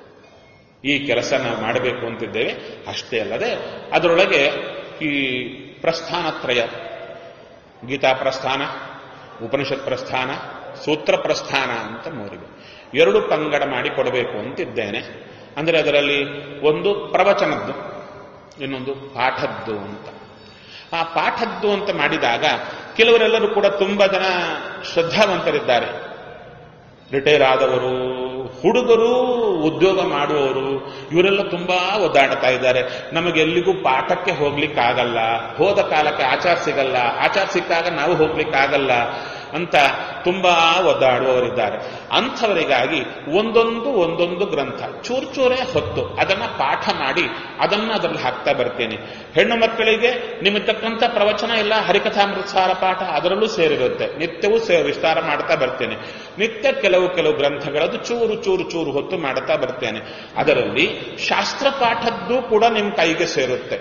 ಈ ಕೆಲಸ ನಾವು ಮಾಡಬೇಕು ಅಂತಿದ್ದೇವೆ ಅಷ್ಟೇ ಅಲ್ಲದೆ ಅದರೊಳಗೆ ಈ ಪ್ರಸ್ಥಾನತ್ರಯ ಗೀತಾ ಪ್ರಸ್ಥಾನ ಉಪನಿಷತ್ ಪ್ರಸ್ಥಾನ ಸೂತ್ರ ಪ್ರಸ್ಥಾನ ಅಂತ ಮೂರಿವೆ ಎರಡು ಪಂಗಡ ಮಾಡಿ ಕೊಡಬೇಕು ಅಂತಿದ್ದೇನೆ ಅಂದರೆ ಅದರಲ್ಲಿ ಒಂದು ಪ್ರವಚನದ್ದು ಇನ್ನೊಂದು ಪಾಠದ್ದು ಅಂತ ಆ ಪಾಠದ್ದು ಅಂತ ಮಾಡಿದಾಗ ಕೆಲವರೆಲ್ಲರೂ ಕೂಡ ತುಂಬಾ ಜನ ಶ್ರದ್ಧಾವಂತರಿದ್ದಾರೆ ರಿಟೈರ್ ಆದವರು ಹುಡುಗರು ಉದ್ಯೋಗ ಮಾಡುವವರು ಇವರೆಲ್ಲ ತುಂಬಾ ಒದ್ದಾಡ್ತಾ ಇದ್ದಾರೆ ನಮಗೆ ಎಲ್ಲಿಗೂ ಪಾಠಕ್ಕೆ ಹೋಗ್ಲಿಕ್ಕಾಗಲ್ಲ ಹೋದ ಕಾಲಕ್ಕೆ ಆಚಾರ ಸಿಗಲ್ಲ ಆಚಾರ ಸಿಕ್ಕಾಗ ನಾವು ಹೋಗ್ಲಿಕ್ಕಾಗಲ್ಲ ಅಂತ ತುಂಬಾ ಒದ್ದಾಡುವವರಿದ್ದಾರೆ ಅಂಥವರಿಗಾಗಿ ಒಂದೊಂದು ಒಂದೊಂದು ಗ್ರಂಥ ಚೂರು ಚೂರೇ ಹೊತ್ತು ಅದನ್ನ ಪಾಠ ಮಾಡಿ ಅದನ್ನ ಅದರಲ್ಲಿ ಹಾಕ್ತಾ ಬರ್ತೇನೆ ಹೆಣ್ಣು ಮಕ್ಕಳಿಗೆ ನಿಮಿತ್ತಕ್ಕಂಥ ಪ್ರವಚನ ಎಲ್ಲ ಹರಿಕಥಾಮೃತಸಾರ ಪಾಠ ಅದರಲ್ಲೂ ಸೇರಿರುತ್ತೆ ನಿತ್ಯವೂ ಸೇ ವಿಸ್ತಾರ ಮಾಡ್ತಾ ಬರ್ತೇನೆ ನಿತ್ಯ ಕೆಲವು ಕೆಲವು ಗ್ರಂಥಗಳದ್ದು ಚೂರು ಚೂರು ಚೂರು ಹೊತ್ತು ಮಾಡ್ತಾ ಬರ್ತೇನೆ ಅದರಲ್ಲಿ ಶಾಸ್ತ್ರ ಪಾಠದ್ದು ಕೂಡ ನಿಮ್ಮ ಕೈಗೆ ಸೇರುತ್ತೆ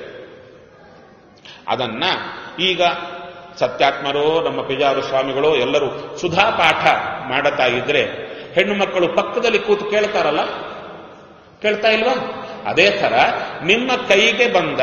ಅದನ್ನ ಈಗ ಸತ್ಯಾತ್ಮರೋ ನಮ್ಮ ಪಿಜಾರು ಸ್ವಾಮಿಗಳು ಎಲ್ಲರೂ ಸುಧಾ ಪಾಠ ಮಾಡುತ್ತಾ ಇದ್ರೆ ಹೆಣ್ಣು ಮಕ್ಕಳು ಪಕ್ಕದಲ್ಲಿ ಕೂತು ಕೇಳ್ತಾರಲ್ಲ ಕೇಳ್ತಾ ಇಲ್ವಾ ಅದೇ ತರ ನಿಮ್ಮ ಕೈಗೆ ಬಂದ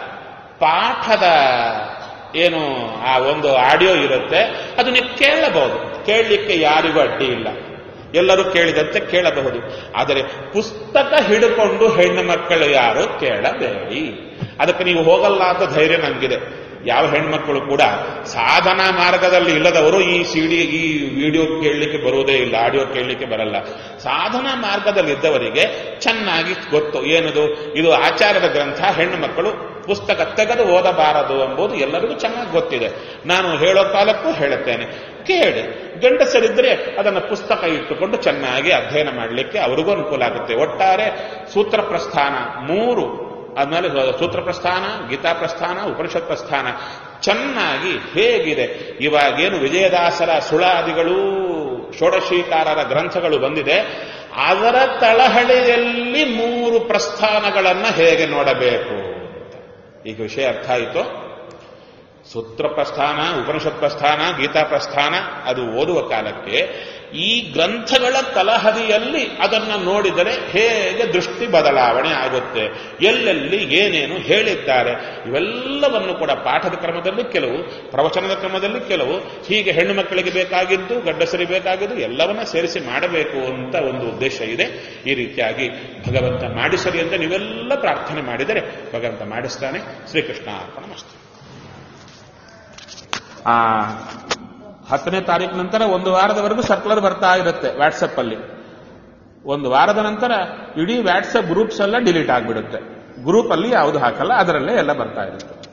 ಪಾಠದ ಏನು ಆ ಒಂದು ಆಡಿಯೋ ಇರುತ್ತೆ ಅದು ನೀವು ಕೇಳಬಹುದು ಕೇಳಲಿಕ್ಕೆ ಯಾರಿಗೂ ಅಡ್ಡಿ ಇಲ್ಲ ಎಲ್ಲರೂ ಕೇಳಿದಂತೆ ಕೇಳಬಹುದು ಆದರೆ ಪುಸ್ತಕ ಹಿಡ್ಕೊಂಡು ಹೆಣ್ಣು ಮಕ್ಕಳು ಯಾರು ಕೇಳಬೇಡಿ ಅದಕ್ಕೆ ನೀವು ಹೋಗಲ್ಲ ಅಂತ ಧೈರ್ಯ ನನಗಿದೆ ಯಾವ ಹೆಣ್ಮಕ್ಕಳು ಕೂಡ ಸಾಧನಾ ಮಾರ್ಗದಲ್ಲಿ ಇಲ್ಲದವರು ಈ ಸಿಡಿ ಈ ವಿಡಿಯೋ ಕೇಳಲಿಕ್ಕೆ ಬರುವುದೇ ಇಲ್ಲ ಆಡಿಯೋ ಕೇಳಲಿಕ್ಕೆ ಬರಲ್ಲ ಸಾಧನಾ ಮಾರ್ಗದಲ್ಲಿ ಇದ್ದವರಿಗೆ ಚೆನ್ನಾಗಿ ಗೊತ್ತು ಏನದು ಇದು ಆಚಾರದ ಗ್ರಂಥ ಹೆಣ್ಣು ಮಕ್ಕಳು ಪುಸ್ತಕ ತೆಗೆದು ಓದಬಾರದು ಎಂಬುದು ಎಲ್ಲರಿಗೂ ಚೆನ್ನಾಗಿ ಗೊತ್ತಿದೆ ನಾನು ಹೇಳೋ ಕಾಲಕ್ಕೂ ಹೇಳುತ್ತೇನೆ ಕೇಳಿ ಗಂಡಸರಿದ್ರೆ ಅದನ್ನು ಪುಸ್ತಕ ಇಟ್ಟುಕೊಂಡು ಚೆನ್ನಾಗಿ ಅಧ್ಯಯನ ಮಾಡಲಿಕ್ಕೆ ಅವರಿಗೂ ಅನುಕೂಲ ಆಗುತ್ತೆ ಒಟ್ಟಾರೆ ಸೂತ್ರ ಪ್ರಸ್ಥಾನ ಮೂರು ಆದ್ಮೇಲೆ ಸೂತ್ರ ಪ್ರಸ್ಥಾನ ಗೀತಾ ಪ್ರಸ್ಥಾನ ಉಪನಿಷತ್ ಪ್ರಸ್ಥಾನ ಚೆನ್ನಾಗಿ ಹೇಗಿದೆ ಇವಾಗೇನು ವಿಜಯದಾಸರ ಸುಳಾದಿಗಳು ಷೋಡಶೀಕಾರರ ಗ್ರಂಥಗಳು ಬಂದಿದೆ ಅದರ ತಳಹಳಿಯಲ್ಲಿ ಮೂರು ಪ್ರಸ್ಥಾನಗಳನ್ನ ಹೇಗೆ ನೋಡಬೇಕು ಈಗ ವಿಷಯ ಅರ್ಥ ಆಯಿತು ಸೂತ್ರ ಪ್ರಸ್ಥಾನ ಉಪನಿಷತ್ ಪ್ರಸ್ಥಾನ ಗೀತಾ ಪ್ರಸ್ಥಾನ ಅದು ಓದುವ ಕಾಲಕ್ಕೆ ಈ ಗ್ರಂಥಗಳ ತಲಹದಿಯಲ್ಲಿ ಅದನ್ನ ನೋಡಿದರೆ ಹೇಗೆ ದೃಷ್ಟಿ ಬದಲಾವಣೆ ಆಗುತ್ತೆ ಎಲ್ಲೆಲ್ಲಿ ಏನೇನು ಹೇಳಿದ್ದಾರೆ ಇವೆಲ್ಲವನ್ನು ಕೂಡ ಪಾಠದ ಕ್ರಮದಲ್ಲಿ ಕೆಲವು ಪ್ರವಚನದ ಕ್ರಮದಲ್ಲಿ ಕೆಲವು ಹೀಗೆ ಹೆಣ್ಣು ಮಕ್ಕಳಿಗೆ ಬೇಕಾಗಿದ್ದು ಗಡ್ಡಸರಿ ಬೇಕಾಗಿದ್ದು ಎಲ್ಲವನ್ನ ಸೇರಿಸಿ ಮಾಡಬೇಕು ಅಂತ ಒಂದು ಉದ್ದೇಶ ಇದೆ ಈ ರೀತಿಯಾಗಿ ಭಗವಂತ ಮಾಡಿಸಲಿ ಅಂತ ನೀವೆಲ್ಲ ಪ್ರಾರ್ಥನೆ ಮಾಡಿದರೆ ಭಗವಂತ ಮಾಡಿಸ್ತಾನೆ ಶ್ರೀಕೃಷ್ಣ ಅರ್ಪಣ ಮಸ್ತು ಆ ಹತ್ತನೇ ತಾರೀಕು ನಂತರ ಒಂದು ವಾರದವರೆಗೂ ಸರ್ಕ್ಯುಲರ್ ಬರ್ತಾ ಇರುತ್ತೆ ವಾಟ್ಸಪ್ ಅಲ್ಲಿ ಒಂದು ವಾರದ ನಂತರ ಇಡೀ ವಾಟ್ಸಪ್ ಗ್ರೂಪ್ಸ್ ಎಲ್ಲ ಡಿಲೀಟ್ ಆಗಿಬಿಡುತ್ತೆ ಗ್ರೂಪ್ ಅಲ್ಲಿ ಯಾವುದು ಹಾಕಲ್ಲ ಅದರಲ್ಲೇ ಎಲ್ಲ ಬರ್ತಾ ಇರುತ್ತೆ